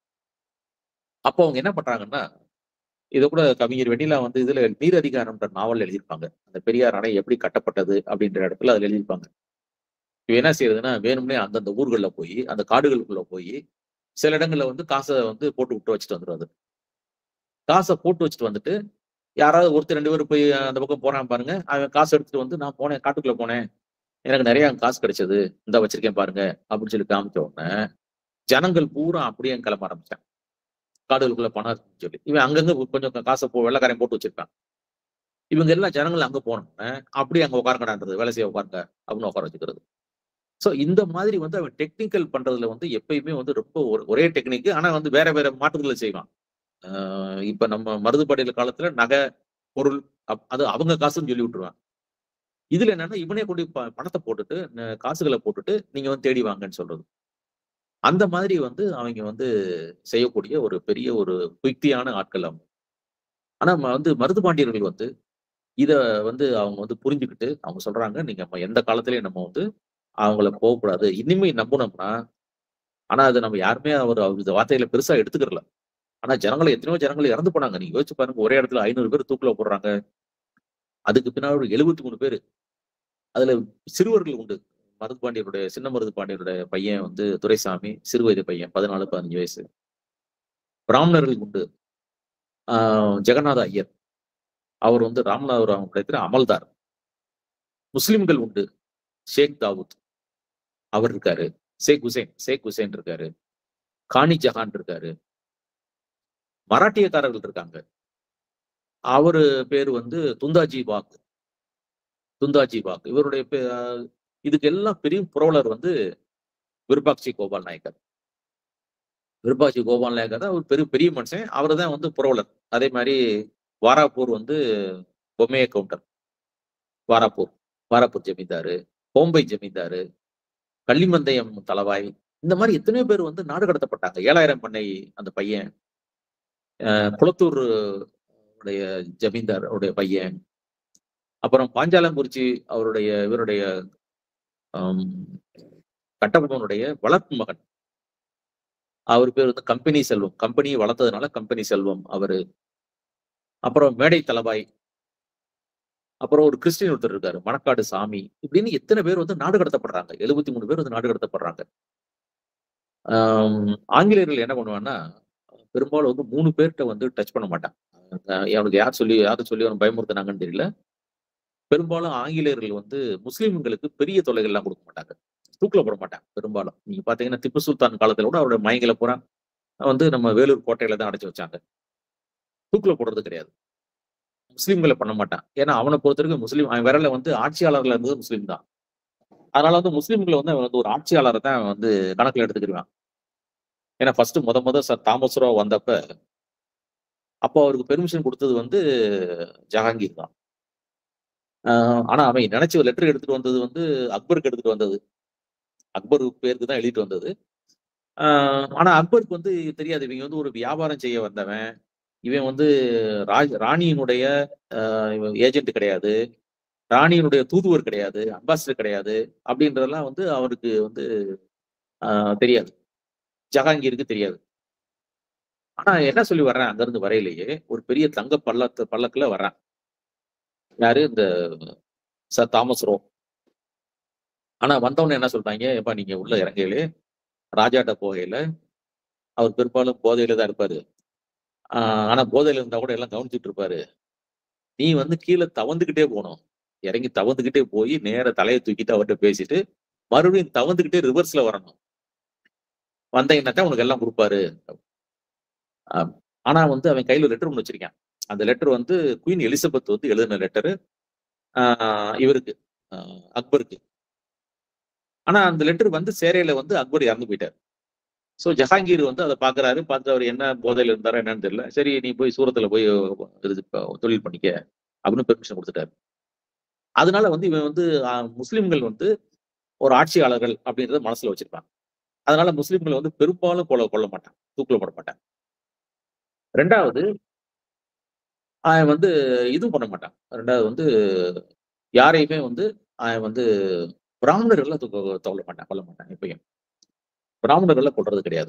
அப்போ அவங்க என்ன பண்றாங்கன்னா இதை கூட கவிஞர் வெண்ணிலா வந்து இதுல நீர் அதிகாரம்ன்ற நாவல் எழுதியிருப்பாங்க அந்த பெரியார் அணை எப்படி கட்டப்பட்டது அப்படின்ற இடத்துல அதுல எழுதியிருப்பாங்க இவ என்ன செய்யறதுன்னா வேணும்னே அந்தந்த ஊர்கள்ல போய் அந்த காடுகளுக்குள்ள போய் சில இடங்கள்ல வந்து காசை வந்து போட்டு விட்டு வச்சுட்டு வந்துடுறது காசை போட்டு வச்சுட்டு வந்துட்டு யாராவது ஒருத்தர் ரெண்டு பேரும் போய் அந்த பக்கம் போறான் பாருங்க அவன் காசு எடுத்துட்டு வந்து நான் போனேன் காட்டுக்குள்ள போனேன் எனக்கு நிறைய அங்க காசு கிடைச்சது இந்த வச்சிருக்கேன் பாருங்க அப்படின்னு சொல்லி காமிச்ச உடனே ஜனங்கள் பூரா அப்படியே கிளம்ப ஆரம்பிச்சான் காடுகளுக்குள்ள பணம் இருக்குன்னு சொல்லி இவன் அங்கங்க கொஞ்சம் காசை போ வெள்ளக்காரையும் போட்டு வச்சிருப்பான் இவங்க எல்லாம் ஜனங்கள் அங்க போனோம்னா அப்படியே அங்க உட்காரங்கடான்றது வேலை செய்ய உட்காருங்க அப்படின்னு உட்கார வச்சுக்கிறது ஸோ இந்த மாதிரி வந்து அவன் டெக்னிக்கல் பண்றதுல வந்து எப்பயுமே வந்து ரொம்ப ஒரு- ஒரே டெக்னிக் ஆனா வந்து வேற வேற மாற்றுதலை செய்வான் ஆஹ் இப்ப நம்ம மருதுபாடியில் காலத்துல நகை பொருள் அப்- அது அவங்க காசுன்னு சொல்லி விட்டுருவான் இதுல என்னன்னா இவனே கொண்டு ப- பணத்தை போட்டுட்டு ந- காசுகளை போட்டுட்டு நீங்க வந்து தேடி வாங்கன்னு சொல்றது அந்த மாதிரி வந்து அவங்க வந்து செய்யக்கூடிய ஒரு பெரிய ஒரு யுக்தியான ஆட்கள் அவங்க ஆனா ம- வந்து மருதுபாண்டியர்கள் வந்து இத வந்து அவங்க வந்து புரிஞ்சுக்கிட்டு அவங்க சொல்றாங்க நீங்க நம்ம எந்த காலத்திலயும் நம்ம வந்து அவங்கள போகக்கூடாது இனிமே நம்பினோம்னா ஆனா அது நம்ம யாருமே அவர் அவர் இந்த வார்த்தைகளை பெருசா எடுத்துக்கிறல ஆனா ஜனங்களை எத்தனையோ ஜனங்கள் இறந்து போனாங்க நீங்க யோசிச்சு பாருங்க ஒரே இடத்துல ஐநூறு பேர் தூக்குல போடுறாங்க அதுக்கு பின்னாடி ஒரு எழுபத்தி மூணு பேர் அதுல சிறுவர்கள் உண்டு மருதுபாண்டியருடைய சின்ன மருதுபாண்டியருடைய பையன் வந்து துரைசாமி சிறு வயது பையன் பதினாலு பதினஞ்சு வயசு பிராமணர்கள் உண்டு ஆஹ் ஜெகநாத ஐயர் அவர் வந்து ராமநாதபுரம் இடத்துல அமல்தார் முஸ்லிம்கள் உண்டு ஷேக் தாவூத் அவர் இருக்காரு ஷேக் ஹுசைன் ஷேக் ஹுசைன் இருக்காரு கானி ஜஹான் இருக்காரு மராட்டியக்காரர்கள் இருக்காங்க அவரு பேர் வந்து துந்தாஜி பாக் துந்தாஜி பாக் இவருடைய பே- ஆஹ் இதுக்கு எல்லாம் பெரிய புரவலர் வந்து விருபாக்சி கோபால் நாயக்கர் விருபாக்சி கோபால் நாயக்கர் தான் ஒரு பெரிய பெரிய மனுஷன் அவர் தான் வந்து புரவலர் அதே மாதிரி வாராப்பூர் வந்து பொம்மைய கவுண்டர் வாராப்பூர் வாராப்பூர் ஜமீன்தாரு கோம்பை ஜமீன்தாரு கள்ளிமந்தயம் தளவாய் இந்த மாதிரி எத்தனையோ பேர் வந்து நாடு கடத்தப்பட்டாங்க ஏழாயிரம் பண்ணை அந்த பையன் அஹ் குளத்தூர் உடைய ஜமீன்தார் அவருடைய பையன் அப்புறம் பாஞ்சாலங்குறிச்சி அவருடைய இவருடைய ஆம், கட்டபொம்மனுடைய வளர்ப்பு மகன் அவர் பேர் வந்து கம்பெனி செல்வம் கம்பெனியை வளர்த்ததுனால கம்பெனி செல்வம் அவரு அப்புறம் மேடை தலவாய் அப்புறம் ஒரு கிறிஸ்டின் ஒருத்தர் இருக்காரு மணக்காடு சாமி இப்படின்னு எத்தனை பேர் வந்து நாடு கடத்தப்படுறாங்க எழுபத்தி மூணு பேர் வந்து நாடு கடத்தப்படுறாங்க ஆம், ஆங்கிலேயர்கள் என்ன பண்ணுவாங்கன்னா பெரும்பாலும் வந்து மூணு பேர்கிட்ட வந்து டச் பண்ண மாட்டான் அஹ் அவனுக்கு யார் சொல்லி யாரும் சொல்லி அவன் பயமுறுத்தினாங்கன்னு தெரியல பெரும்பாலும் ஆங்கிலேயர்கள் வந்து முஸ்லிம்களுக்கு பெரிய தொல்லைகள்லாம் கொடுக்க மாட்டாங்க தூக்கில போட மாட்டாங்க பெரும்பாலும் நீங்க பாத்தீங்கன்னா திப்பு சுல்தான் காலத்துல கூட அவருடைய மயங்களை பூரா வந்து நம்ம வேலூர் கோட்டையில தான் அடைச்சு வச்சாங்க தூக்கில போடுறது கிடையாது முஸ்லிம்களை பண்ண மாட்டான் ஏன்னா அவனை பொறுத்த வரைக்கும் முஸ்லீம் அவன் விரல வந்து ஆட்சியாளர்ல இருந்தது முஸ்லீம் தான் அதனால வந்து முஸ்லிம்களை வந்து அவன் வந்து ஒரு ஆட்சியாளரை தான் அவன் வந்து கணக்குல எடுத்துக்கிடுவான் ஏன்னா ஃபர்ஸ்ட் முத முத சார் தாமஸ் ராவ் வந்தப்ப அப்போ அவருக்கு பெர்மிஷன் கொடுத்தது வந்து ஜஹாங்கீர் தான் ஆஹ் ஆனா அவன் நினைச்ச ஒரு லெட்டர் எடுத்துட்டு வந்தது வந்து அக்பருக்கு எடுத்துட்டு வந்தது அக்பர் பேருக்கு தான் எழுதிட்டு வந்தது ஆஹ் ஆனா அக்பருக்கு வந்து தெரியாது இவங்க வந்து ஒரு வியாபாரம் செய்ய வந்தவன் இவன் வந்து ராஜ் ராணியினுடைய ஏஜென்ட் கிடையாது ராணியினுடைய தூதுவர் கிடையாது அம்பாசிடர் கிடையாது அப்படின்றதெல்லாம் வந்து அவருக்கு வந்து ஆஹ் தெரியாது ஜஹாங்கீருக்கு தெரியாது ஆனா என்ன சொல்லி வர்றேன் அங்க இருந்து வரையிலேயே ஒரு பெரிய தங்க பள்ளத்து பல்லக்குல வர்றேன் யாரு இந்த சார் தாமஸ் ரோ ஆனா வந்தவொடனே என்ன சொல்றாங்க ஏப்பா நீங்க உள்ள இறங்கையிலே ராஜாட்ட போகையில அவர் பெரும்பாலும் போதையில தான் இருப்பாரு ஆஹ் ஆனா போதையில இருந்தா கூட எல்லாம் கவனிச்சுட்டு இருப்பாரு நீ வந்து கீழே தவந்துகிட்டே போகணும் இறங்கி தவந்துகிட்டே போய் நேர தலையை தூக்கிட்டு அவர்கிட்ட பேசிட்டு மறுபடியும் தவந்துகிட்டே ரிவர்ஸ்ல வரணும் வந்தீங்கன்னா தான் உனக்கு எல்லாம் கொடுப்பாரு ஆஹ் ஆனா வந்து அவன் கையில லெட்டர் ஒன்று வச்சிருக்கான் அந்த லெட்டர் வந்து குயின் எலிசபெத் வந்து எழுதின லெட்டரு இவருக்கு ஆஹ் அக்பருக்கு ஆனா அந்த லெட்டர் வந்து சேரையில வந்து அக்பர் இறந்து போயிட்டார் ஸோ ஜஹாங்கீர் வந்து அதை பாக்குறாரு பார்த்து அவர் என்ன போதையில இருந்தாரோ என்னன்னு தெரியல சரி நீ போய் சூரத்துல போய் இது ப- தொழில் பண்ணிக்க அப்படின்னு பெர்மிஷன் கொடுத்துட்டாரு அதனால வந்து இவன் வந்து ஆஹ், முஸ்லிம்கள் வந்து ஒரு ஆட்சியாளர்கள் அப்படின்றத மனசுல வச்சிருப்பாங்க அதனால முஸ்லிம்களை வந்து பெரும்பாலும் கொல்ல கொல்ல மாட்டான் தூக்கில போட மாட்டான் ரெண்டாவது அவன் வந்து இதுவும் பண்ண மாட்டான் ரெண்டாவது வந்து யாரையுமே வந்து அவன் வந்து பிராமணர்களை தூக்க தவள மாட்டான் கொல்ல மாட்டான் எப்பயும் பிராமணர்களை கொல்றது கிடையாது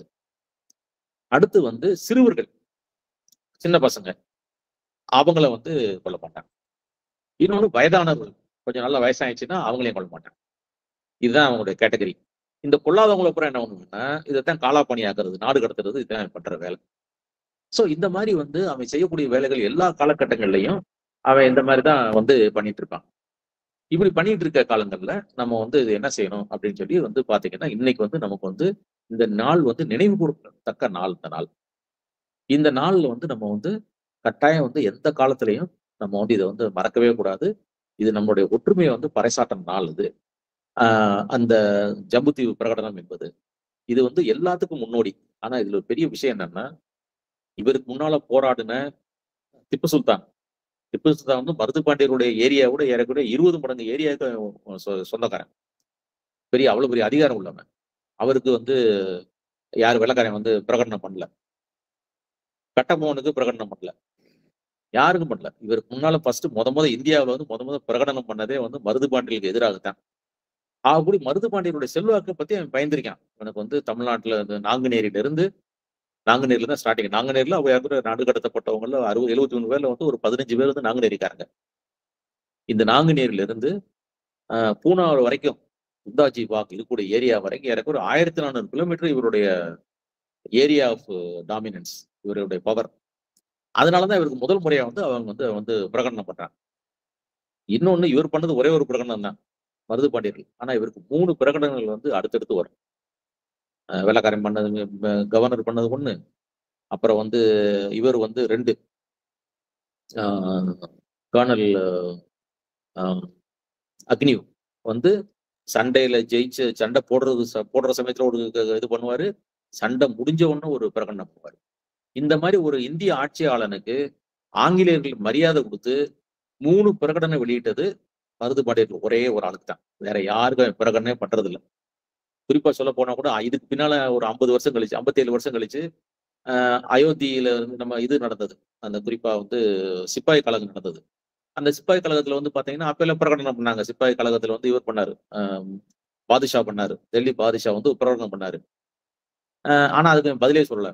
அடுத்து வந்து சிறுவர்கள் சின்ன பசங்க அவங்கள வந்து கொல்ல மாட்டான் இன்னொன்னு வயதானவர்கள் கொஞ்சம் நல்ல வயசாயிடுச்சுன்னா அவங்களையும் கொல்ல மாட்டான் இதுதான் அவங்களுடைய கேட்டகரி இந்த கொல்லாதவங்களை அப்புறம் என்ன பண்ணுவாங்கன்னா இதைத்தான் காலாப்பணி ஆக்குறது நாடு கடத்துறது இதுதான் அவன் பண்ற வேலை சோ இந்த மாதிரி வந்து அவன் செய்யக்கூடிய வேலைகள் எல்லா காலகட்டங்கள்லயும் அவன் இந்த மாதிரி தான் வந்து பண்ணிட்டு இருப்பான் இப்படி பண்ணிட்டு இருக்க காலங்கள்ல நம்ம வந்து இது என்ன செய்யணும் அப்படின்னு சொல்லி வந்து பாத்தீங்கன்னா இன்னைக்கு வந்து நமக்கு வந்து இந்த நாள் வந்து நினைவு கூறத்தக்க நாள் இந்த நாள் இந்த நாள்ல வந்து நம்ம வந்து கட்டாயம் வந்து எந்த காலத்திலையும் நம்ம வந்து இதை வந்து மறக்கவே கூடாது இது நம்மளுடைய ஒற்றுமையை வந்து பறைசாற்றும் நாள் இது ஆஹ் அந்த ஜம்புத்தீவு பிரகடனம் என்பது இது வந்து எல்லாத்துக்கும் முன்னோடி ஆனா இதுல ஒரு பெரிய விஷயம் என்னன்னா இவருக்கு முன்னால போராடின திப்பு சுல்தான் திப்பு சுல்தான் வந்து மருதுபாண்டியருடைய ஏரியாவோட ஏறக்கூடிய இருபது மடங்கு ஏரியாவுக்கு சொ- சொந்தக்காரன் பெரிய அவ்வளவு பெரிய அதிகாரம் உள்ளவன் அவருக்கு வந்து யார் வெள்ளக்காரன் வந்து பிரகடனம் பண்ணல கட்டபொம்மனுக்கு பிரகடனம் பண்ணல யாருக்கும் பண்ணல இவருக்கு முன்னால ஃபர்ஸ்ட் முத முத இந்தியாவுல வந்து முத முத பிரகடனம் பண்ணதே வந்து மருதுபாண்டியர்களுக்கு எதிராகத்தான் அப்படி மருதுபாண்டியருடைய செல்வாக்கை பத்தி அவன் பயந்திருக்கான் எனக்கு வந்து தமிழ்நாட்டுல இந்த நாங்குநேரியில இருந்து நாங்குநேரில தான் ஸ்டார்டிங் நாங்குநேரில அவங்க யாரு நாடு கடத்தப்பட்டவங்கள அறுபது எழுபத்தி மூணு பேர்ல வந்து ஒரு பதினஞ்சு பேர் வந்து நாங்குநேரிக்காரங்க இந்த நாங்குநேரில இருந்து ஆஹ், பூனா வரைக்கும் உந்தாஜி பாக் இருக்கக்கூடிய ஏரியா வரைக்கும் எனக்கு ஒரு ஆயிரத்தி நானூறு கிலோமீட்டர் இவருடைய ஏரியா ஆஃப் டாமினன்ஸ் இவருடைய பவர் அதனாலதான் இவருக்கு முதல் முறையா வந்து அவங்க வந்து வந்து பிரகடனம் பண்றாங்க இன்னொன்னு இவர் பண்ணது ஒரே ஒரு பிரகடனம் தான் மருது பாண்டியர்கள் ஆனா இவருக்கு மூணு பிரகடனங்கள் வந்து அடுத்தடுத்து வரும் அஹ் வெள்ளைக்காரன் பண்ணது அஹ் கவர்னர் பண்ணது ஒண்ணு அப்புறம் வந்து இவர் வந்து ரெண்டு ஆஹ் கர்னல் ஆஹ் அக்னிவ் வந்து சண்டையில ஜெயிச்சு சண்டை போடுறது ச- போடுற சமயத்துல ஒரு க- இது பண்ணுவாரு சண்டை முடிஞ்ச உடனே ஒரு பிரகடனம் பண்ணுவாரு இந்த மாதிரி ஒரு இந்திய ஆட்சியாளனுக்கு ஆங்கிலேயர்கள் மரியாதை கொடுத்து மூணு பிரகடனை வெளியிட்டது மருது பாண்டியர்கள் ஒரே ஒரு ஆளுக்கு தான் வேற யாருக்கும் பிரகடனே பண்றது இல்ல குறிப்பா சொல்ல போனா கூட இதுக்கு பின்னால ஒரு ஐம்பது வருஷம் கழிச்சு 57 வருஷம் கழிச்சு ஆஹ் அயோத்தியில வந்து நம்ம இது நடந்தது அந்த குறிப்பா வந்து சிப்பாய் கழகம் நடந்தது அந்த சிப்பாய் கழகத்துல வந்து பாத்தீங்கன்னா அப்ப எல்லாம் பிரகடனம் பண்ணாங்க சிப்பாய் கழகத்துல வந்து இவர் பண்ணாரு ஆஹ் பாதுஷா பண்ணாரு டெல்லி பாதுஷா வந்து பிரகடனம் பண்ணாரு ஆஹ் ஆனா அதுக்கு அவன் பதிலே சொல்லல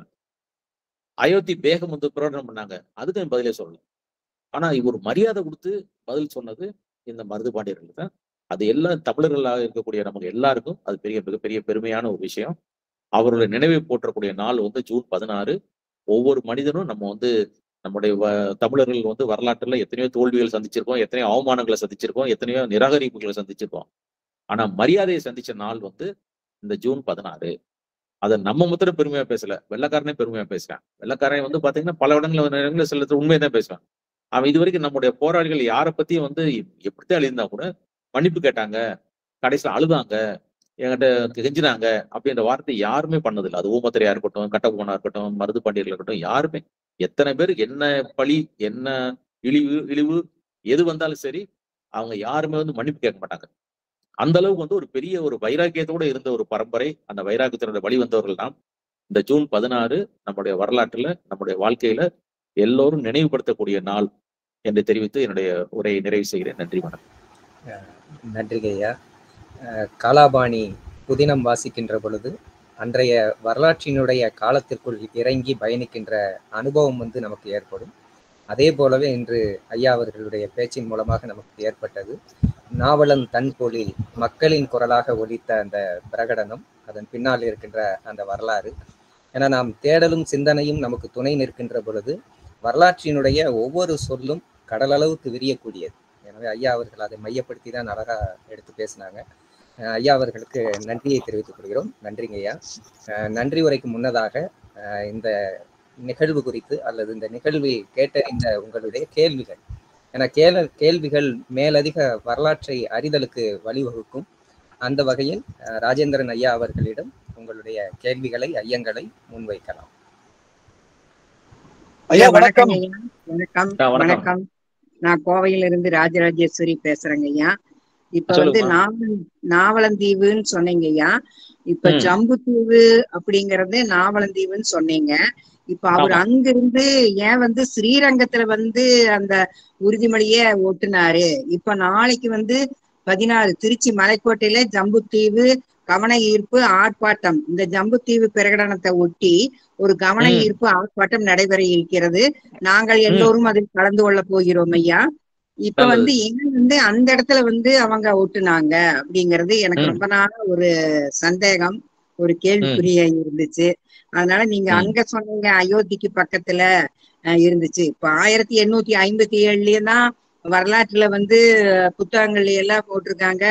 அயோத்தி பேகம் வந்து பிரகடனம் பண்ணாங்க அதுக்கு அவன் பதிலே சொல்லல ஆனா இவர் மரியாதை கொடுத்து பதில் சொன்னது இந்த மருது பாண்டியர்கள் தான் அது எல்லாம் தமிழர்களாக இருக்கக்கூடிய நமக்கு எல்லாருக்கும் அது பெரிய மிகப்பெரிய பெருமையான ஒரு விஷயம் அவருடைய நினைவை போற்றக்கூடிய நாள் வந்து ஜூன் பதினாறு ஒவ்வொரு மனிதனும் நம்ம வந்து நம்முடைய வ- தமிழர்கள் வந்து வரலாற்றுல எத்தனையோ தோல்விகள் சந்திச்சிருக்கோம் எத்தனையோ அவமானங்களை சந்திச்சிருக்கோம் எத்தனையோ நிராகரிப்புகளை சந்திச்சிருக்கோம் ஆனா மரியாதையை சந்திச்ச நாள் வந்து இந்த ஜூன் பதினாறு அதை நம்ம மாத்திரம் பெருமையா பேசல வெள்ளக்காரனே பெருமையா பேசுறான் வெள்ளக்காரன் வந்து பாத்தீங்கன்னா பல இடங்கள்ல நேரங்களில் சில உண்மையை தான் பேசுவான் அவன் இது வரைக்கும் நம்முடைய போராளிகள் யாரை பத்தியும் வந்து எப்படித்தான் அழிந்தா கூட மன்னிப்பு கேட்டாங்க கடைசியில அழுதாங்க என்கிட்ட கெஞ்சினாங்க அப்படின்ற வார்த்தை யாருமே பண்ணதில்லை அது ஊமத்திரையா இருக்கட்டும் கட்டபொம்மனா இருக்கட்டும் மருது பாண்டியர்கள் இருக்கட்டும் யாருமே எத்தனை பேர் என்ன பழி என்ன இழிவு இழிவு எது வந்தாலும் சரி அவங்க யாருமே வந்து மன்னிப்பு கேட்க மாட்டாங்க அந்த அளவுக்கு வந்து ஒரு பெரிய ஒரு வைராக்கியத்தோட இருந்த ஒரு பரம்பரை அந்த வைராக்கியத்தினுடைய வழி வந்தவர்கள் தான் இந்த ஜூன் பதினாறு நம்முடைய வரலாற்றுல நம்முடைய வாழ்க்கையில எல்லோரும் நினைவுபடுத்தக்கூடிய நாள் என்று தெரிவித்து என்னுடைய உரையை நிறைவு செய்கிறேன் நன்றி வணக்கம் நன்றி ஐயா அஹ் காலாபாணி புதினம் வாசிக்கின்ற பொழுது அன்றைய வரலாற்றினுடைய காலத்திற்குள் இறங்கி பயணிக்கின்ற அனுபவம் வந்து நமக்கு ஏற்படும் அதே போலவே இன்று ஐயா அவர்களுடைய பேச்சின் மூலமாக நமக்கு ஏற்பட்டது நாவலன் தன் பொழில் மக்களின் குரலாக ஒலித்த அந்த பிரகடனம் அதன் பின்னால் இருக்கின்ற அந்த வரலாறு ஏன்னா நாம் தேடலும் சிந்தனையும் நமக்கு துணை நிற்கின்ற பொழுது வரலாற்றினுடைய ஒவ்வொரு சொல்லும் கடலளவுக்கு விரியக்கூடியது எனவே ஐயா அவர்கள் அதை மையப்படுத்தி தான் அழகா எடுத்து பேசினாங்க அஹ் ஐயா அவர்களுக்கு நன்றியை தெரிவித்துக் கொள்கிறோம் நன்றிங்க ஐயா அஹ் நன்றி உரைக்கு முன்னதாக அஹ் இந்த நிகழ்வு குறித்து அல்லது இந்த நிகழ்வில் கேட்டறிந்த உங்களுடைய கேள்விகள் என கேள கேள்விகள் மேலதிக வரலாற்றை அறிதலுக்கு வழிவகுக்கும் அந்த வகையில் அஹ், ராஜேந்திரன் ஐயா அவர்களிடம் உங்களுடைய கேள்விகளை ஐயங்களை முன்வைக்கலாம் ஐயா வணக்கம் ஐயா வணக்கம் ஆ, வணக்கம். வணக்கம் நான் கோவையில இருந்து ராஜராஜேஸ்வரி பேசுறேங்க ஐயா இப்ப வந்து சொல்லுங்கம்மா. நாவல் நாவலந்தீவுன்னு சொன்னீங்க ஐயா இப்ப ம். ஜம்புத்தீவு அப்படிங்கறது நாவலந்தீவுன்னு சொன்னீங்க இப்ப அவர் ஆமா. அங்கிருந்து ஏன் வந்து ஸ்ரீரங்கத்துல வந்து அந்த உறுதிமொழிய ஓட்டுனாரு இப்ப நாளைக்கு வந்து பதினாறு திருச்சி மலைக்கோட்டையில ஜம்புத்தீவு கவன ஈர்ப்பு ஆர்ப்பாட்டம் இந்த ஜம்புத்தீவு பிரகடனத்தை ஒட்டி ஒரு கவன ம். ஈர்ப்பு ஆர்ப்பாட்டம் நடைபெற இருக்கிறது நாங்கள் எல்லோரும் அதில் கலந்து கொள்ள போகிறோம் ஐயா இப்ப நல்லது. வந்து ஏன் வந்து அந்த இடத்துல வந்து அவங்க ஒட்டுனாங்க அப்படிங்கறது எனக்கு ம். ரொம்ப நாளா ஒரு சந்தேகம் ஒரு கேள்விக்குறியா இருந்துச்சு அதனால நீங்க ம். அங்க சொன்னீங்க அயோத்திக்கு பக்கத்துல அஹ், இருந்துச்சு இப்ப ஆயிரத்தி எண்ணூத்தி ஐம்பத்தி ஏழுலயே தான் வரலாற்றுல வந்து புத்தகங்கள்ல எல்லாம் போட்டிருக்காங்க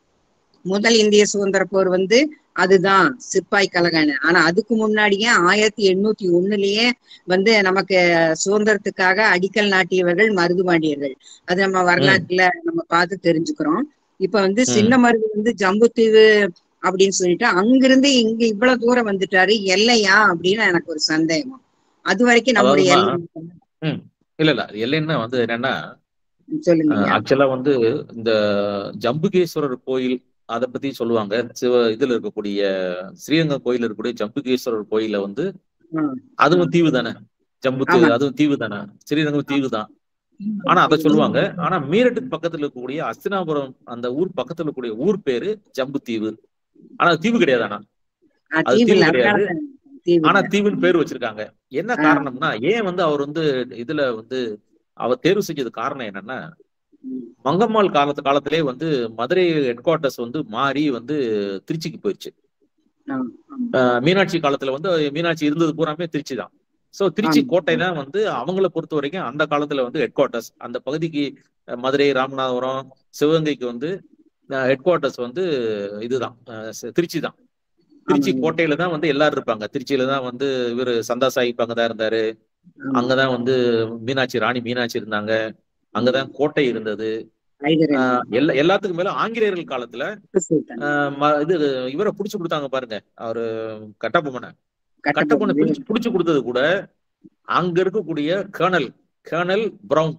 முதல் இந்திய சுதந்திர போர் வந்து அதுதான் சிப்பாய் கலகன்னு ஆனா அதுக்கு முன்னாடியே ஆயிரத்தி எண்ணூத்தி ஒண்ணுலயே வந்து நமக்கு சுதந்திரத்துக்காக அடிக்கல் நாட்டியவர்கள் மருதுபாண்டியர்கள் அது நம்ம வரலாற்றுல நம்ம பார்த்து தெரிஞ்சுக்கிறோம் இப்ப வந்து ம். சின்ன மருது வந்து ஜம்புத்தீவு அப்படின்னு சொல்லிட்டு அங்கிருந்து இங்க இவ்வளவு தூரம் வந்துட்டாரு எல்லையா அப்படின்னு எனக்கு ஒரு சந்தேகம் அது வரைக்கும் நம்முடைய அதாவதுமா, எல்லை இல்ல இல்ல எல்லைன்னா வந்து என்னன்னா சொல்லுங்க ஐயா. ஆக்சுவலா வந்து இந்த ஜம்புகேஸ்வரர் கோயில் அதை பத்தி சொல்லுவாங்க சிவ இதுல இருக்கக்கூடிய ஸ்ரீரங்கம் கோயில் இருக்கக்கூடிய ஜம்புகேஸ்வரர் கோயில வந்து ஆ. அதுவும் தீவு தானே ஜம்பு ஆமா. தீவு அதுவும் தீவு தானே ஸ்ரீரங்கம் தீவு தான் ஆனா அதை சொல்லுவாங்க ஆனா மீரட்டுக்கு பக்கத்துல இருக்கக்கூடிய அஸ்தினாபுரம் அந்த ஊர் பக்கத்துல இருக்கக்கூடிய ஊர் பேரு ஜம்பு தீவு ஆனா அது தீவு கிடையாது ஆனா ஆ, அது தீவு தீவு இல்ல கிடையாது. அதனாலதான் தீவு ஆனா இல்ல. தீவுன்னு பேர் வச்சிருக்காங்க என்ன ஆ. காரணம்னா ஏன் வந்து அவர் வந்து இதுல வந்து அவர் தேர்வு செஞ்சது காரணம் என்னன்னா ம். மங்கம்மாள் காலத்து காலத்திலே வந்து மதுரை ஹெட் குவார்ட்டர்ஸ் வந்து மாறி வந்து திருச்சிக்கு போயிடுச்சு ஆ, ஆமா. அஹ் மீனாட்சி காலத்துல வந்து மீனாட்சி இருந்தது பூராமே திருச்சி தான் சோ திருச்சி ஆமா. கோட்டை தான் வந்து அவங்கள பொறுத்த வரைக்கும் அந்த காலத்துல வந்து ஹெட் குவார்ட்டர்ஸ் அந்த பகுதிக்கு அஹ், மதுரை ராமநாதபுரம் சிவகங்கைக்கு வந்து ஹெட் குவார்ட்டர்ஸ் வந்து இதுதான் அஹ், சி- திருச்சி தான் திருச்சி ஆமாங்க. கோட்டையில தான் வந்து எல்லாரும் இருப்பாங்க திருச்சியில தான் வந்து இவரு சந்தா சாஹிப் அங்கதான் இருந்தாரு ஆமா. அங்கதான் வந்து மீனாட்சி ராணி மீனாட்சி இருந்தாங்க அங்கதான் கோட்டை இருந்தது ஹைதர் அலி, ஆஹ் எல்லா எல்லாத்துக்கும் மேல ஆங்கிலேயர்கள் காலத்துல திப்பு சுல்தான், ஆஹ் ம- இது இவரை புடிச்சு கொடுத்தாங்க பாருங்க அவரு கட்டபொம்மனை கட்டபொம்மன், கட்டபொம்மனை பிடிச்சு புடிச்சு கொடுத்தது கூட அங்க இருக்கக்கூடிய colonel colonel Brown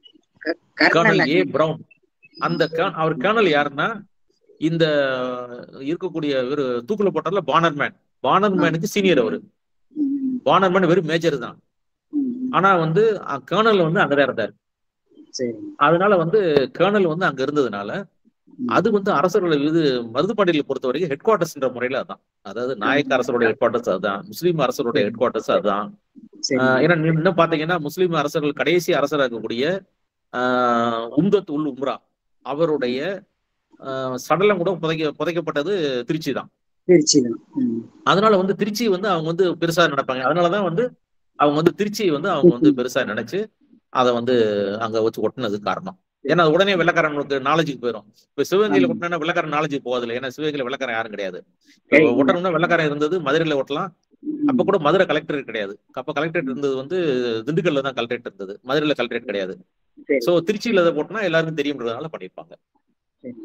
colonel colonel A Ali. Brown அந்த கர்- அவர் கர்னல் யாருன்னா இந்த இருக்கக்கூடிய இவரு தூக்குல போட்டார்ல பானர்மேன் பானர்மேனுக்கு சீனியர் அவரு ம், பானர்மேன் வெறும் மேஜர் தான் ம், ம். ஆனா வந்து கர்னல் வந்து அங்கதான் இருந்தார் சரி அதனால வந்து கர்னல் வந்து அங்க இருந்ததுனால ம். அது வந்து அரசர்கள் இது மருதுபாண்டியர்களை பொறுத்த வரைக்கும் ஹெட் குவார்டர்ஸ்ன்ற முறையில அதான் அதாவது நாயக்க அரசருடைய ஹெட் குவார்டர்ஸ் அதுதான் முஸ்லீம் அரசருடைய ஹெட் குவார்டர்ஸ் அதுதான் சரி ஆஹ் ஏன்னா நீ இன்னும் பாத்தீங்கன்னா முஸ்லீம் அரசர்கள் கடைசி அரசராக இருக்கக்கூடிய ஆஹ் உம்தத் உல் உம்ரா அவருடைய ஆஹ் சடலம் கூட புதைக்க புதைக்கப்பட்டது திருச்சி தான் திருச்சி தான் ம். அதனால வந்து திருச்சி வந்து அவங்க வந்து பெருசா நினைப்பாங்க அதனாலதான் வந்து அவங்க வந்து திருச்சி வந்து அவங்க வந்து பெருசா நினைச்சு அதை வந்து அங்க வச்சு ஒட்டுனது காரணம் ஏன்னா அது உடனே வெள்ளக்காரனுக்கு நாலேஜுக்கு போயிடும் இப்ப சிவகங்கையில ஆமா. ஒட்டினா வெள்ளக்காரன் நாலேஜுக்கு போகாதுல ஏன்னா சிவகங்கையில வெள்ளக்காரன் யாரும் கிடையாது இப்ப சரி. ஒட்டணும்னா வெள்ளக்காரன் இருந்தது மதுரையில ஒட்டலாம் அப்ப கூட மதுரை கலெக்டரேட் கிடையாது அப்ப கலெக்டரேட் இருந்தது வந்து திண்டுக்கல்ல தான் கலெக்டரேட் இருந்தது மதுரையில கலெக்டரேட் கிடையாது சரி, சோ திருச்சியில அதை போட்டோம்னா எல்லாருக்கும் தெரியும்ன்றதுனால பண்ணிருப்பாங்க சரி.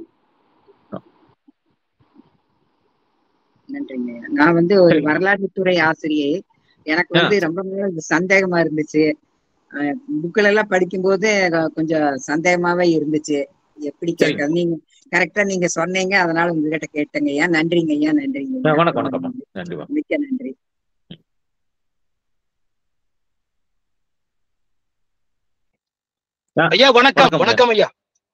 நன்றிங்க நான் வந்து ஒரு சரிங்க. வரலாற்று துறை ஆசிரியை எனக்கு வந்து ரொம்ப நாள் இது சந்தேகமா இருந்துச்சு புக்கில் எல்லாம் படிக்கும்போது அஹ், கொஞ்சம் சந்தேகமாவே இருந்துச்சு எப்படி சரிங்க. கேட்க நீங்க கரெக்டா நீங்க சொன்னீங்க அதனால உங்ககிட்ட கேட்டேங்க ஐயா நன்றிங்க ஐயா நன்றிங்க ஐயா. வணக்கம் வணக்கம் நன்றி வணக்கம். மிக்க நன்றி ஐயா வணக்கம் வணக்கம் வணக்கம் ஐயா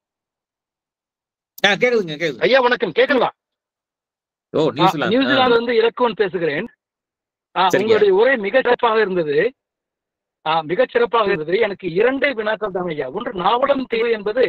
ஆ, கேக்குதுங்க கேக்குது ஐயா வணக்கம் கேட்கலாம் ஓ நியூசிலாந்து ஆ, நியூசிலாந்து இருந்து இலக்குவன் பேசுகிறேன் ஆ, சரிங்க. உங்களுடைய உரை மிக சிறப்பாக இருந்தது ஆ, மிகச் சிறப்பாக இருந்தது எனக்கு இரண்டே வினாக்கள் தான் ஐயா ஒன்று நாவலம் தீவு என்பது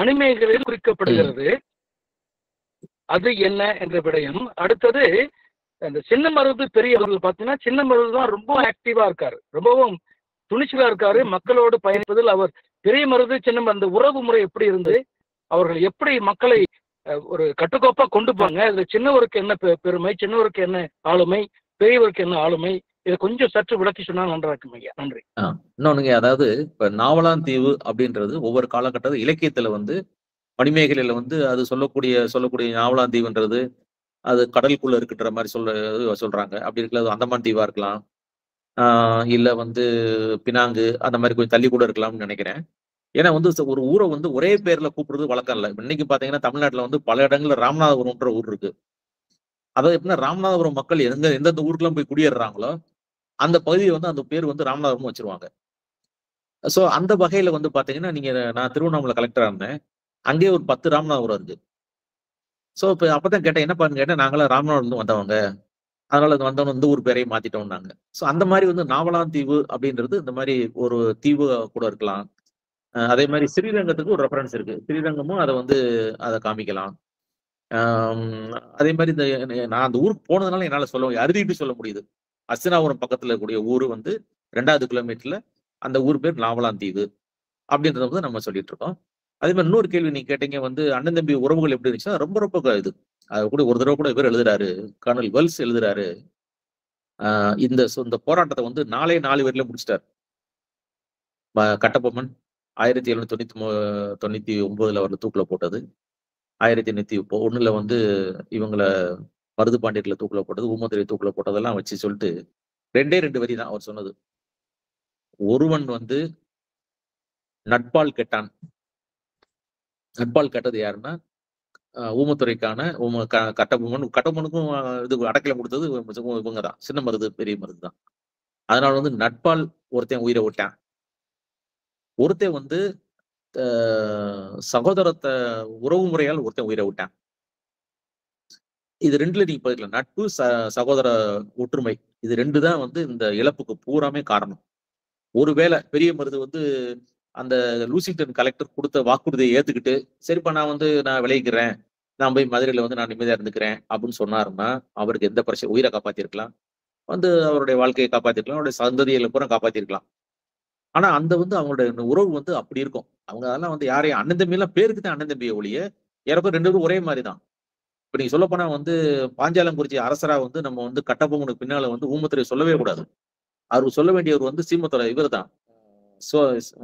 மணிமேகலையில் குறிக்கப்படுகிறது அது என்ன என்ற விடயம் அடுத்தது இந்த சின்ன மருது பெரிய மருது பார்த்தீங்கன்னா சின்ன மருது தான் ரொம்ப ஆக்டிவா இருக்காரு ரொம்பவும் துணிச்சலா இருக்காரு மக்களோடு பயணிப்பதில் அவர் பெரிய மருது சின்ன மருது அந்த உறவு முறை எப்படி இருந்து அவர்கள் எப்படி மக்களை அஹ், ஒரு கட்டுக்கோப்பா கொண்டு போங்க அதுல சின்னவருக்கு என்ன பெ- பெருமை சின்னவருக்கு என்ன ஆளுமை பெரியவருக்கு என்ன ஆளுமை இதை கொஞ்சம் சற்று விளக்கி சொன்னா நன்றா இருக்கும் ஐயா நன்றி இன்னொன்னுங்க அதாவது இப்ப நாவலாந்தீவு அப்படின்றது ஒவ்வொரு காலகட்டத்தில் இலக்கியத்துல வந்து மணிமேகலையில வந்து அது சொல்லக்கூடிய சொல்லக்கூடிய நாவலாந்தீவுன்றது அது கடலுக்குள்ள இருக்குன்ற மாதிரி சொல்ல சொல்றாங்க அப்படி இருக்கிறது அந்தமான் தீவா இருக்கலாம் ஆஹ் இல்ல வந்து பினாங்கு அந்த மாதிரி கொஞ்சம் தள்ளி கூட இருக்கலாம்னு நினைக்கிறேன் ஏன்னா வந்து ச- ஒரு ஊரை வந்து ஒரே பேர்ல கூப்பிடுறது வழக்கம் இல்லை இன்னைக்கு பாத்தீங்கன்னா தமிழ்நாட்டுல வந்து பல இடங்கள்ல ராமநாதபுரம்ன்ற ஊர் இருக்கு அதாவது எப்படின்னா ராமநாதபுரம் மக்கள் எந்த எந்தெந்த ஊருக்குலாம் போய் குடியேறுறாங்களோ அந்த பகுதியை வந்து அந்த பேர் வந்து ராமநாதபுரம் வச்சிருவாங்க ஸோ அந்த வகையில வந்து பாத்தீங்கன்னா நீங்க நான் திருவண்ணாமலை கலெக்டரா இருந்தேன் அங்கேயே ஒரு பத்து ராமநாதபுரம் இருக்கு ஸோ இப்போ அப்பதான் கேட்டேன் என்ன பண்ணு கேட்டேன் நாங்களாம் ராமநாதபுரம் வந்தவங்க அதனால இது வந்தவங்க இந்த ஊர் பேரையும் மாத்திட்டோம்னாங்க ஸோ அந்த மாதிரி வந்து நாவலாந்தீவு அப்படின்றது இந்த மாதிரி ஒரு தீவு கூட இருக்கலாம் அஹ் அதே மாதிரி ஸ்ரீரங்கத்துக்கு ஒரு ரெஃபரன்ஸ் இருக்கு ஸ்ரீரங்கமும் அதை வந்து அதை காமிக்கலாம் ஆம், அதே மாதிரி இந்த நான் அந்த ஊருக்கு போனதுனால என்னால சொல்ல அறுதிட்டு சொல்ல முடியுது அஸ்தினாபுரம் பக்கத்துல இருக்கக்கூடிய ஊர் வந்து ரெண்டாவது கிலோமீட்டர்ல அந்த ஊர் பேர் நாவலாந்தீவு அப்படின்றத வந்து நம்ம சொல்லிட்டு இருக்கோம் அதே மாதிரி இன்னொரு கேள்வி நீங்க கேட்டீங்க வந்து அண்ணன் தம்பி உறவுகள் எப்படி இருந்துச்சுன்னா ரொம்ப ரொம்ப க- இது அது கூட ஒரு தடவை கூட இவர் எழுதுறாரு கர்னல் வெல்ஸ் எழுதுறாரு ஆஹ் இந்த சு- இந்த போராட்டத்தை வந்து நாலே நாலு பேர்ல முடிச்சிட்டார் ம- கட்டபொம்மன் ஆயிரத்தி எழுநூத்தி தொண்ணூத்தி மூ- தொண்ணூத்தி ஒன்பதுல அவர் தூக்குல போட்டது ஆயிரத்தி எண்ணூத்தி இப்போ ஒண்ணுல வந்து இவங்கள மருது பாண்டியர்ல தூக்குல போட்டது ஊமதுரை தூக்குல போட்டதெல்லாம் வச்சு சொல்லிட்டு ரெண்டே ரெண்டு வரி தான் அவர் சொன்னது ஒருவன் வந்து நட்பால் கெட்டான் நட்பால் கெட்டது யாருன்னா அஹ் ஊமத்துறைக்கான ஊம க- கட்டபொம்மன் கட்டபொம்மனுக்கும் அஹ், இது அடக்கல கொடுத்தது இவங்க தான் சின்ன மருது பெரிய மருது தான் அதனால வந்து நட்பால் ஒருத்தன் உயிரை விட்டான் ஒருத்தன் வந்து அஹ், சகோதரத்தை உறவு முறையால் ஒருத்தன் உயிரை விட்டான் இது ரெண்டுல நீங்க பார்க்கலாம் நட்பு ச சகோதர ஒற்றுமை இது ரெண்டு தான் வந்து இந்த இழப்புக்கு பூராமே காரணம் ஒருவேளை பெரிய மருது வந்து அந்த லூசிங்டன் கலெக்டர் கொடுத்த வாக்குறுதியை ஏத்துக்கிட்டு சரிப்பா நான் வந்து நான் விளைவிக்கிறேன் நான் போய் மதுரையில வந்து நான் நிம்மதியா இருந்துக்கிறேன் அப்படின்னு சொன்னாருன்னா அவருக்கு எந்த பிரச்சனை உயிரை காப்பாத்திருக்கலாம் வந்து அவருடைய வாழ்க்கையை காப்பாத்திருக்கலாம் அவருடைய சந்ததியில பூரா காப்பாத்திருக்கலாம் ஆனா அந்த வந்து அவங்களுடைய இந்த உறவு வந்து அப்படி இருக்கும் அவங்க அதெல்லாம் வந்து யாரையும் அண்ணன் தம்பி எல்லாம் பேருக்கு தான் அண்ணன் தம்பியை ஒழிய யாரப்போ ரெண்டு பேரும் ஒரே மாதிரி தான் இப்ப நீங்க சொல்ல போனா வந்து பாஞ்சாலங்குறிச்சி அரசரா வந்து நம்ம வந்து கட்டபொம்மனுக்கு பின்னால வந்து ஊமத்துறை சொல்லவே கூடாது அவர் சொல்ல வேண்டியவர் வந்து சீமத்துறை இவர் தான் சோ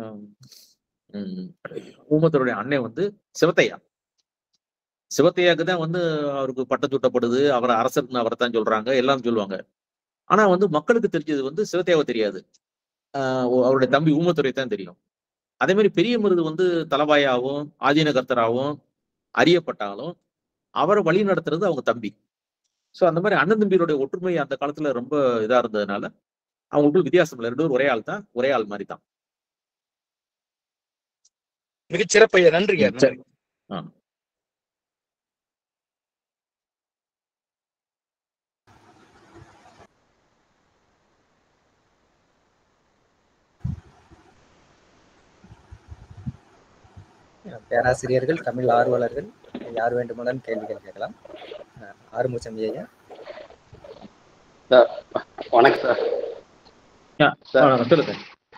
ஊமத்தருடைய அண்ணன் வந்து சிவத்தையா சிவத்தையாக்கு தான் வந்து அவருக்கு பட்டம் சூட்டப்படுது அவரை அரசர்னு அவரை தான் சொல்றாங்க எல்லாம் சொல்லுவாங்க ஆனா வந்து மக்களுக்கு தெரிஞ்சது வந்து சிவத்தையாவை தெரியாது ஆஹ் ஒ- அவருடைய தம்பி ஊமத்துறை தான் தெரியும் அதே மாதிரி பெரிய மருது வந்து தலவாயாவும் ஆதீனகர்த்தராகவும் அறியப்பட்டாலும் அவரை வழி நடத்துறது அவங்க தம்பி சோ அந்த மாதிரி அண்ணன் தம்பியோடைய ஒற்றுமை அந்த காலத்துல ரொம்ப இதா இருந்ததுனால அவங்களுக்குள்ள வித்தியாசம் இல்லை ரெண்டு பேரும் ஒரே ஆள் தான் ஒரே ஆள் மாதிரி தான் மிகச் சிறப்பையா நன்றியா ம், சரி. ஆ. பேராசிரியர்கள் தமிழ் ஆர்வலர்கள் யார் வேண்டுமானாலும் கேள்விகள் கேட்கலாம் அஹ் ஆறுமுகம் ஐயா வணக்கம் சார் சார். ஆ, சொல்லுங்க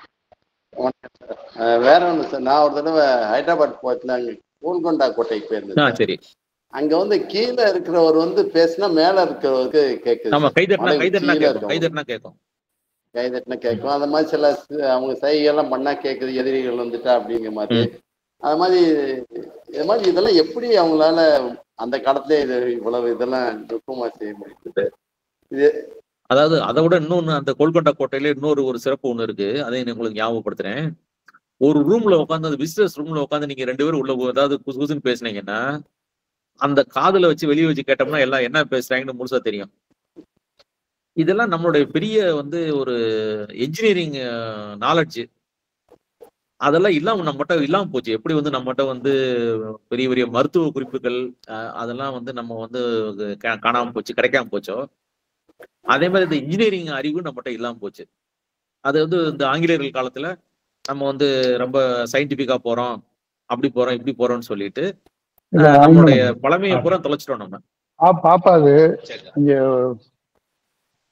அஹ் வேற ஒண்ணு சார் நான் ஒரு தடவை ஹைதராபாத் போயிட்டுல அங்க கோல்கொண்டா கோட்டைக்கு ஆ போயிருந்தேன் சரி அங்க வந்து கீழே இருக்கிறவர் வந்து பேசினா மேல இருக்கிறவருக்கு கேக்குது ஆமா சார். கைதட்டினா மலைக்கு கைதட்டினா கீழே கேட்கும் இருக்கவங்க. கைதட்டினா கேட்கும் கை தட்டினா கேட்கும் அந்த மாதிரி சில சி- அவங்க சைகையெல்லாம் பண்ணா கேக்குது எதிரிகள் வந்துட்டா அப்படிங்கிற மாதிரி அது மாதிரி இது மாதிரி இதெல்லாம் எப்படி அவங்களால அந்த காலத்திலே இது இவ்வளவு இதெல்லாம் நுட்பமா செய்ய முடியுது இது அதாவது அதை விட இன்னொன்னு அந்த கோல்கொண்டா கோட்டையில இன்னொரு ஒரு சிறப்பு ஒண்ணு இருக்கு அதை நான் உங்களுக்கு ஞாபகப்படுத்துறேன் ஒரு ரூம்ல உட்காந்து அந்த விசிட்டர்ஸ் ரூம்ல உட்காந்து நீங்க ரெண்டு பேரும் உள்ள போ- ஏதாவது குசு குசுன்னு பேசுனீங்கன்னா அந்த காதுல வச்சு வெளியே வச்சு கேட்டோம்னா எல்லாம் என்ன பேசுறாங்கன்னு முழுசா தெரியும் இதெல்லாம் நம்மளுடைய பெரிய வந்து ஒரு என்ஜினியரிங் நாலெட்ஜ் அதெல்லாம் இல்லாம நம்மகிட்ட இல்லாம போச்சு எப்படி வந்து நம்மகிட்ட வந்து பெரிய பெரிய மருத்துவ குறிப்புகள் அஹ், அதெல்லாம் வந்து நம்ம வந்து கா- காணாம போச்சு கிடைக்காம போச்சோ அதே மாதிரி இந்த இன்ஜினியரிங் அறிவு நம்மகிட்ட இல்லாம போச்சு அது வந்து இந்த ஆங்கிலேயர்கள் காலத்துல நம்ம வந்து ரொம்ப சயின்டிபிக்கா போறோம் அப்படி போறோம் இப்படி போறோம்னு சொல்லிட்டு இல்ல, அஹ், நம்மளுடைய ஆங்கிலம். பழமையை பூரா தொலைச்சிட்டோம் நம்ம ஆ, பாப்பா அது இங்க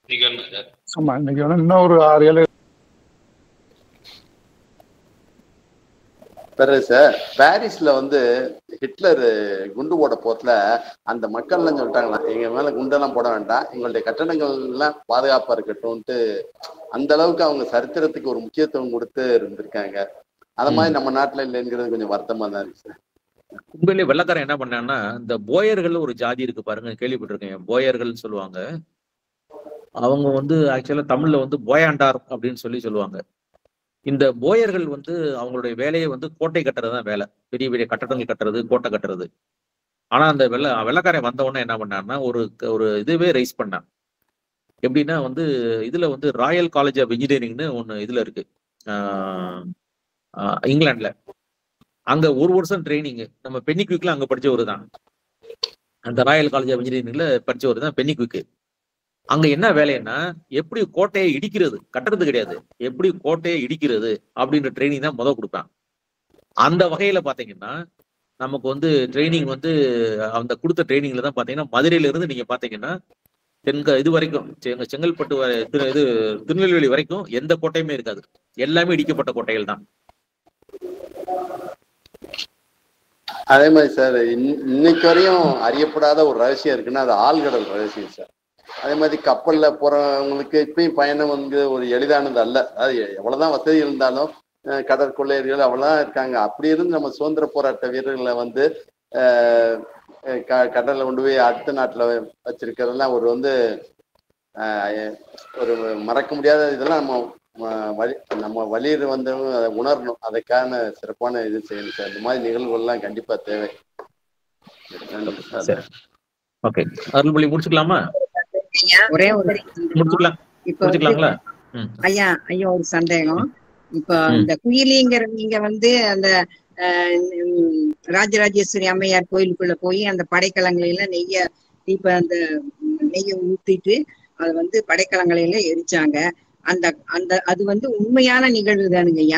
நிகழ்வு சார் ஆமா இன்னைக்கு வந்து இன்னும் ஒரு ஆறு ஏழு பிறகு சார் பாரிஸ்ல வந்து ஹிட்லர் குண்டு போட போத்துல அந்த மக்கள்லாம் சொல்லிட்டாங்களாம் எங்க மேல குண்டெல்லாம் போட வேண்டாம் எங்களுடைய கட்டடங்கள் எல்லாம் பாதுகாப்பா இருக்கட்டும்ட்டு அந்த அளவுக்கு அவங்க சரித்திரத்துக்கு ஒரு முக்கியத்துவம் கொடுத்து இருந்திருக்காங்க அத மாதிரி நம்ம நாட்டுல இல்லைங்கிறது கொஞ்சம் வருத்தமா தான் இருக்கு சார் உண்மையிலேயே வெள்ளக்காரன் என்ன பண்ணான்னா இந்த போயர்கள் ஒரு ஜாதி இருக்கு பாருங்க கேள்விப்பட்டிருக்கேன் போயர்கள் சொல்லுவாங்க அவங்க வந்து ஆக்சுவலா தமிழ்ல வந்து போயாண்டார் அப்படின்னு சொல்லி சொல்லுவாங்க இந்த போயர்கள் வந்து அவங்களுடைய வேலையை வந்து கோட்டை கட்டுறது தான் வேலை பெரிய பெரிய கட்டடங்கள் கட்டுறது கோட்டை கட்டுறது ஆனா அந்த வெள்ள வெள்ளக்காரன் வந்த உடனே என்ன பண்ணான்னா ஒரு ஒரு இதுவே ரைஸ் பண்ணான் எப்படின்னா வந்து இதுல வந்து ராயல் காலேஜ் ஆஃப் இன்ஜினியரிங்னு ஒன்று இதுல இருக்கு ஆஹ் ஆஹ் இங்கிலாந்துல அங்க ஒரு வருஷம் ட்ரைனிங் நம்ம பென்னிக்விக்ல அங்க படிச்சவர் தான் அந்த ராயல் காலேஜ் ஆஃப் இன்ஜினியரிங்ல படிச்சவர் தான் பென்னிக்விக் அங்க என்ன வேலைன்னா எப்படி கோட்டையை இடிக்கிறது கட்டுறது கிடையாது எப்படி கோட்டையை இடிக்கிறது அப்படின்ற ட்ரைனிங் தான் முதல் கொடுப்பேன் அந்த வகையில பாத்தீங்கன்னா நமக்கு வந்து ட்ரைனிங் வந்து அந்த கொடுத்த ட்ரைனிங்ல தான் பாத்தீங்கன்னா மதுரையில இருந்து நீங்க பாத்தீங்கன்னா தென்க இது வரைக்கும் செங்க- செங்கல்பட்டு வரை- திரு- இது திருநெல்வேலி வரைக்கும் எந்த கோட்டையுமே இருக்காது எல்லாமே இடிக்கப்பட்ட கோட்டைகள் தான் அதே மாதிரி சார் இன்- இன்னைக்கு வரையும் அறியப்படாத ஒரு ரகசியம் இருக்குன்னா அது ஆழ்கடல் ரகசியம் சார் அதே மாதிரி கப்பல்ல போறவங்களுக்கு இப்பயும் பயணம் வந்து ஒரு எளிதானது அல்ல அது எவ்வளவுதான் வசதி இருந்தாலும் அஹ், கடற்கொள்ளையர்கள் அவ்வளவுதான் இருக்காங்க அப்படி இருந்து நம்ம சுதந்திர போராட்ட வீரர்களை வந்து அஹ், அஹ், க- கடல்ல கொண்டு போய் அடுத்த நாட்டுல வச்சிருக்கிறதெல்லாம் ஒரு வந்து அஹ், ஒரு மறக்க முடியாத இதெல்லாம் நம்ம ம- வழி நம்ம வழியில் வந்தவங்க அதை உணரணும் அதுக்கான சிறப்பான இது செய்யணும் சார் இந்த மாதிரி நிகழ்வுகள்லாம் கண்டிப்பா தேவை நன்றி சார் சரி ஓகே அருள்மொழி முடிச்சுக்கலாமா ஐயா, ஒரே ஒரு முடிச்சுக்கலாம் இப்ப வந்து முடிச்சுக்கலாங்களா ம் ஐயா ஐயா ஒரு சந்தேகம் இப்ப ம். இந்த குயிலிங்கிற நீங்க வந்து அந்த அஹ், உம், ராஜராஜேஸ்வரி அம்மையார் கோயிலுக்குள்ள போய் அந்த படைக்கலங்களை எல்லாம் நெய்ய இப்ப அந்த உம், நெய்ய ஊத்திட்டு அது வந்து படைக்கலங்களை எல்லாம் எரிச்சாங்க அந்த அந்த அது வந்து உண்மையான நிகழ்வு தானுங்க ஐயா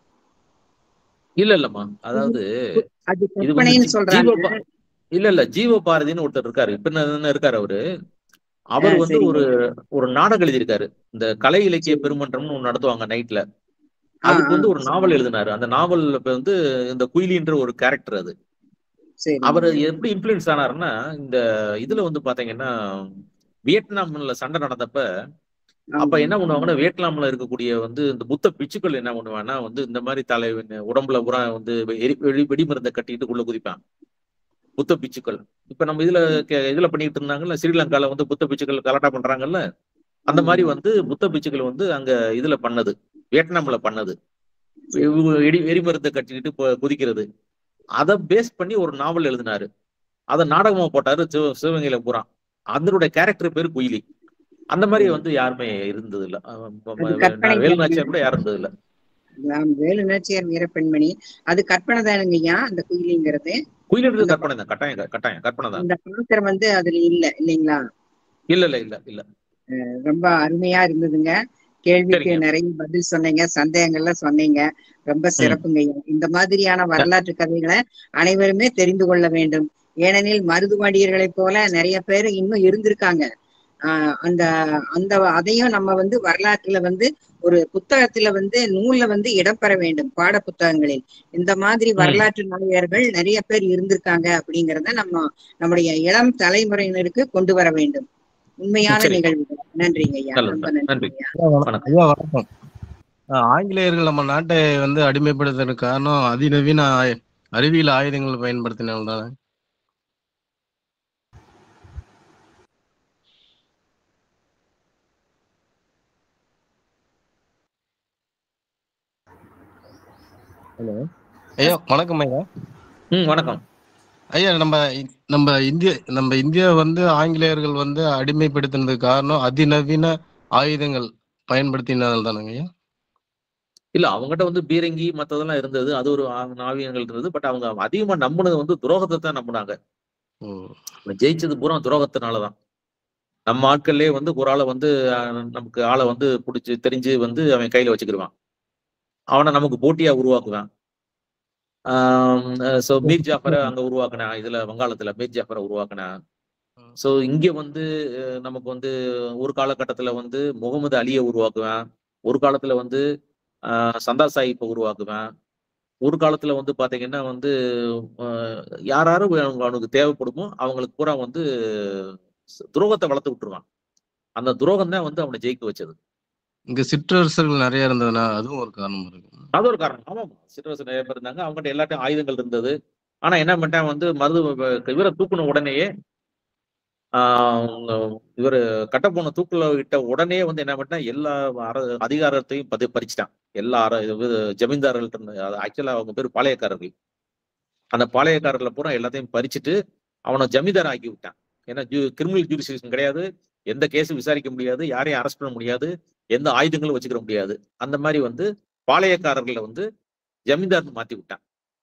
இல்ல இல்லம்மா அதாவது அது இது வந்து கற்பனைன்னு ஜீ- சொல்றாங்க ஜீவ பா- இல்ல இல்ல ஜீவ பாரதின்னு ஒருத்தர் இருக்காரு இப்ப என்ன என்ன இருக்காரு அவரு அவர் ஆ, வந்து சரிங்க. ஒரு ஒரு நாடகம் எழுதியிருக்காரு இந்த கலை இலக்கிய சரி. பெருமன்றம்னு ஒண்ணு நடத்துவாங்க நைட்ல ஆ, அதுக்கு வந்து ஆ, ஒரு நாவல் எழுதினாரு அந்த நாவல்ல இப்ப வந்து இந்த குயிலின்ற ஒரு கேரக்டர் அது சரி அவர் எப்படி இன்ஃபுளுன்ஸ் ஆனாருன்னா இந்த இதுல வந்து பாத்தீங்கன்னா வியட்நாம்ல சண்டை நடந்தப்ப அப்ப ஆமா. என்ன பண்ணுவாங்கன்னா வியட்நாம்ல இருக்கக்கூடிய வந்து இந்த புத்த பிச்சுக்கள் என்ன பண்ணுவாங்கன்னா வந்து இந்த மாதிரி தலை உடம்புல பூரா வந்து எரி- வெடி வெடிமருந்தை கட்டிட்டு உள்ள குதிப்பான் புத்த பிச்சுக்கள் இப்ப நம்ம இதுல கே- இதுல பண்ணிட்டு இருந்தாங்கல்ல ஸ்ரீலங்கால வந்து புத்த பிச்சுக்கள் கலாட்டா பண்றாங்கல்ல அந்த மாதிரி வந்து புத்த பிச்சுக்கள் வந்து அங்க இதுல பண்ணது வியட்நாம்ல பண்ணது இவங்க வெடி வெடிமருந்தை கட்டிக்கிட்டு போ- குதிக்கிறது அதை பேஸ் பண்ணி ஒரு நாவல் எழுதினாரு அதை நாடகமா போட்டாரு சிவ சிவகங்கையில பூரா அதனுடைய கேரக்டர் பேரு குயிலி அந்த மாதிரி வந்து யாருமே இருந்தது இல்ல அது கற்பனை வேலுநாச்சியார் கூட யாரும் இருந்தது இல்ல ஆம், வேலு நாச்சியார் வீரப்பெண்மணி அது கற்பனை தானுங்க ஐயா அந்த குயிலிங்கிறது குயிலின்றது கற்பனை தான் கட்டாயம் கட்டாயம் கற்பனை தான் இந்த பாத்திரம் வந்து அதுல இல்ல இல்லைங்களா இல்ல இல்ல இல்ல இல்ல ரொம்ப அருமையா இருந்ததுங்க கேள்விக்கு சரிங்க. நிறைய பதில் சொன்னீங்க சந்தேகங்கள்லாம் சொன்னீங்க ரொம்ப சிறப்புங்க ஐயா இந்த மாதிரியான வரலாற்று கதைகளை அனைவருமே தெரிந்து கொள்ள வேண்டும் ஏனெனில் மருதுவாடியர்களைப் போல நிறைய பேர் இன்னும் இருந்திருக்காங்க ஆஹ் அந்த அந்த அதையும் நம்ம வந்து வரலாற்றுல வந்து ஒரு புத்தகத்துல வந்து நூல்ல வந்து இடம்பெற வேண்டும் பாட புத்தகங்களில் இந்த மாதிரி வரலாற்று நாயகர்கள் நிறைய பேர் இருந்திருக்காங்க அப்படிங்கறத நம்ம நம்முடைய இளம் தலைமுறையினருக்கு கொண்டு வர வேண்டும் உண்மையான சரி. நிகழ்வுகள் நன்றிங்க ஐயா நல்லது ரொம்ப நன்றி நன்றி ஐயா ஐயா, வணக்கம். ஐயா வணக்கம் ஆஹ் ஆங்கிலேயர்கள் நம்ம நாட்டை வந்து அடிமைப்படுத்துறதுக்கு காரணம் அதிநவீன ஆய- அறிவியல் ஆயுதங்கள் பயன்படுத்தினால்தான் தானே ஹலோ ஐயா வணக்கம் ஐயா ம் வணக்கம் ஐயா நம்ம இ- நம்ம இந்திய நம்ம இந்தியா வந்து ஆங்கிலேயர்கள் வந்து அடிமைப்படுத்தினதுக்கு காரணம் அதிநவீன ஆயுதங்கள் பயன்படுத்தினதால் தானங்க ஐயா இல்ல அவங்ககிட்ட வந்து பீரங்கி மத்ததெல்லாம் இருந்தது அது ஒரு ஆ- நாவியங்கள் இருந்தது பட் அவங்க அதிகமா நம்பினது வந்து துரோகத்தை தான் நம்பினாங்க ஓ ஜெயிச்சது பூரா துரோகத்தினாலதான் நம்ம ஆட்கள்லயே வந்து ஒரு ஆளை வந்து அஹ், நமக்கு ஆளை வந்து பிடிச்சி தெரிஞ்சு வந்து அவன் கையில வச்சுக்கிடுவான் அவனை நமக்கு போட்டியா உருவாக்குவான் ஸோ மீர் ஜாஃபரை அங்க உருவாக்குனான் இதுல வங்காளத்துல மீர் ஜாஃபரை உருவாக்குனான் ஸோ இங்க வந்து அஹ், நமக்கு வந்து ஒரு காலகட்டத்துல வந்து முகமது அலியை உருவாக்குவேன் ஒரு காலத்துல வந்து ஆஹ், சந்தா சாஹிப்பை உருவாக்குவேன் ஒரு காலத்துல வந்து பாத்தீங்கன்னா வந்து ஆஹ், யார் யாரும் அவங்க- அவனுக்கு தேவைப்படுமோ அவங்களுக்கு பூரா வந்து ஸ்- துரோகத்தை வளர்த்து விட்டுருவான் அந்த துரோகம் தான் வந்து அவனை ஜெயிக்க வச்சது இங்க சிற்றரசர்கள் நிறைய இருந்ததுன்னா அதுவும் ஒரு காரணம் இருக்கு அது ஒரு காரணம் ஆமாம் சிற்றரசு நிறைய பேர் இருந்தாங்க அவங்ககிட்ட எல்லாத்தையும் ஆயுதங்கள் இருந்தது ஆனா என்ன பண்ணிட்டான் வந்து மருது இவரை தூக்குன உடனேயே ஆஹ் இவர் கட்டப்போன தூக்குல விட்ட உடனே வந்து என்ன பண்ணிட்டான் எல்லா அர அதிகாரத்தையும் பதி பறிச்சுட்டான் எல்லா அர இது ஜமீன்தார்கள்ட்ட இருந்து ஆக்சுவலா அவங்க பேர் பாளையக்காரர்கள் அந்த பாளையக்காரர்ல பூரா எல்லாத்தையும் பறிச்சுட்டு அவனை ஜமீன்தார் ஆக்கி விட்டான் ஏன்னா ஜூ கிரிமினல் ஜூரிஸ்டிக்ஷன் கிடையாது எந்த கேஸும் விசாரிக்க முடியாது யாரையும் அரெஸ்ட் பண்ண முடியாது எந்த ஆயுதங்களும் வச்சுக்கிற முடியாது அந்த மாதிரி வந்து பாளையக்காரர்களை வந்து ஜமீன்தார்னு மாத்தி விட்டான்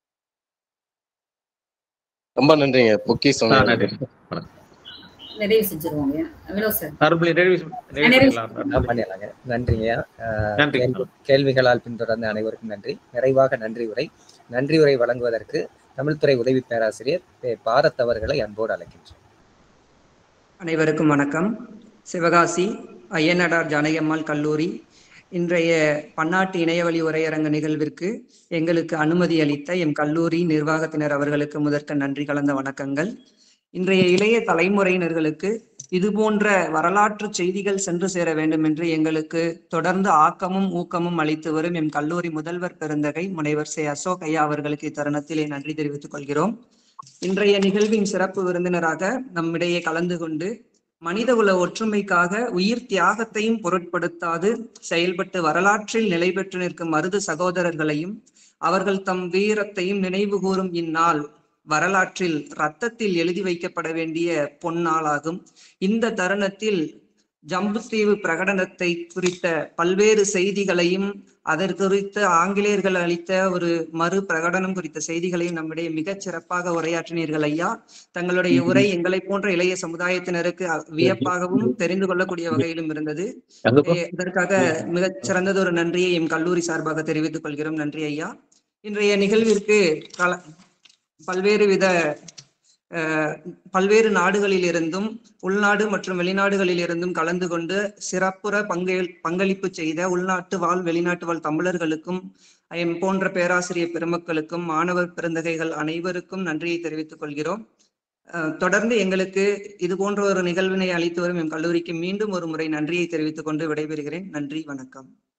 ரொம்ப நன்றிங்க பொக்கி ஆ, சொன்னீங்க நன்றி நிறைவு செஞ்சிருவோங்க வினோத் சார் அருள்மொழி நிறைவு நிறைவு நிறைவு பண்ணிடலாம். ஆ, பண்ணிடலாங்க நன்றிங்கய்யா ஆஹ் நன்றி கேள்வி- கேள்விகளால் பின்தொடர்ந்த அனைவருக்கும் நன்றி நிறைவாக நன்றி உரை நன்றி உரை வழங்குவதற்கு தமிழ்துறை உதவி பேராசிரியர் பே. பாரத் அவர்களை அன்போடு அழைக்கின்றேன் அனைவருக்கும் வணக்கம் சிவகாசி ஐயனடார் ஜானகியம்மாள் கல்லூரி இன்றைய பன்னாட்டு இணையவழி உரையரங்க நிகழ்விற்கு எங்களுக்கு அனுமதி அளித்த எம் கல்லூரி நிர்வாகத்தினர் அவர்களுக்கு முதற்க நன்றி கலந்த வணக்கங்கள் இன்றைய இளைய தலைமுறையினர்களுக்கு இது போன்ற வரலாற்று செய்திகள் சென்று சேர வேண்டும் என்று எங்களுக்கு தொடர்ந்து ஆக்கமும் ஊக்கமும் அளித்து வரும் எம் கல்லூரி முதல்வர் பெருந்தகை முனைவர் சே அசோக் ஐயா அவர்களுக்கு இத்தருணத்திலே நன்றி தெரிவித்துக் கொள்கிறோம் இன்றைய நிகழ்வின் சிறப்பு விருந்தினராக நம்மிடையே கலந்து கொண்டு மனிதகுல ஒற்றுமைக்காக உயிர் தியாகத்தையும் பொருட்படுத்தாது செயல்பட்டு வரலாற்றில் நிலை பெற்று நிற்கும் மருது சகோதரர்களையும் அவர்கள் தம் வீரத்தையும் நினைவு கூறும் இந்நாள் வரலாற்றில் ரத்தத்தில் எழுதி வைக்கப்பட வேண்டிய பொன்னாளாகும் இந்த தருணத்தில் ஜம்புத்தீவு பிரகடனத்தை குறித்த பல்வேறு செய்திகளையும் அதற்கு குறித்த ஆங்கிலேயர்கள் அளித்த ஒரு மறு பிரகடனம் குறித்த செய்திகளையும் நம்மிடையே மிகச் சிறப்பாக உரையாற்றினீர்கள் ஐயா தங்களுடைய உரை எங்களை போன்ற இளைய சமுதாயத்தினருக்கு அ- வியப்பாகவும் தெரிந்து கொள்ளக்கூடிய வகையிலும் இருந்தது எங்கப்பா? எ- இதற்காக மிகச் சிறந்தது ஒரு நன்றியை எம் கல்லூரி சார்பாக தெரிவித்துக் கொள்கிறோம் நன்றி ஐயா இன்றைய நிகழ்விற்கு கல பல்வேறு வித அஹ், பல்வேறு நாடுகளில் இருந்தும் உள்நாடு மற்றும் வெளிநாடுகளில் இருந்தும் கலந்து கொண்டு சிறப்புற பங்கு பங்களிப்பு செய்த உள்நாட்டு வாழ் வெளிநாட்டு வாழ் தமிழர்களுக்கும் எம் போன்ற பேராசிரியர் பெருமக்களுக்கும் மாணவர் பெருந்தகைகள் அனைவருக்கும் நன்றியை தெரிவித்துக் கொள்கிறோம் அஹ், தொடர்ந்து எங்களுக்கு இது போன்ற ஒரு நிகழ்வினை அளித்து வரும் எம் கல்லூரிக்கு மீண்டும் ஒரு முறை நன்றியை தெரிவித்துக் கொண்டு விடைபெறுகிறேன் நன்றி வணக்கம்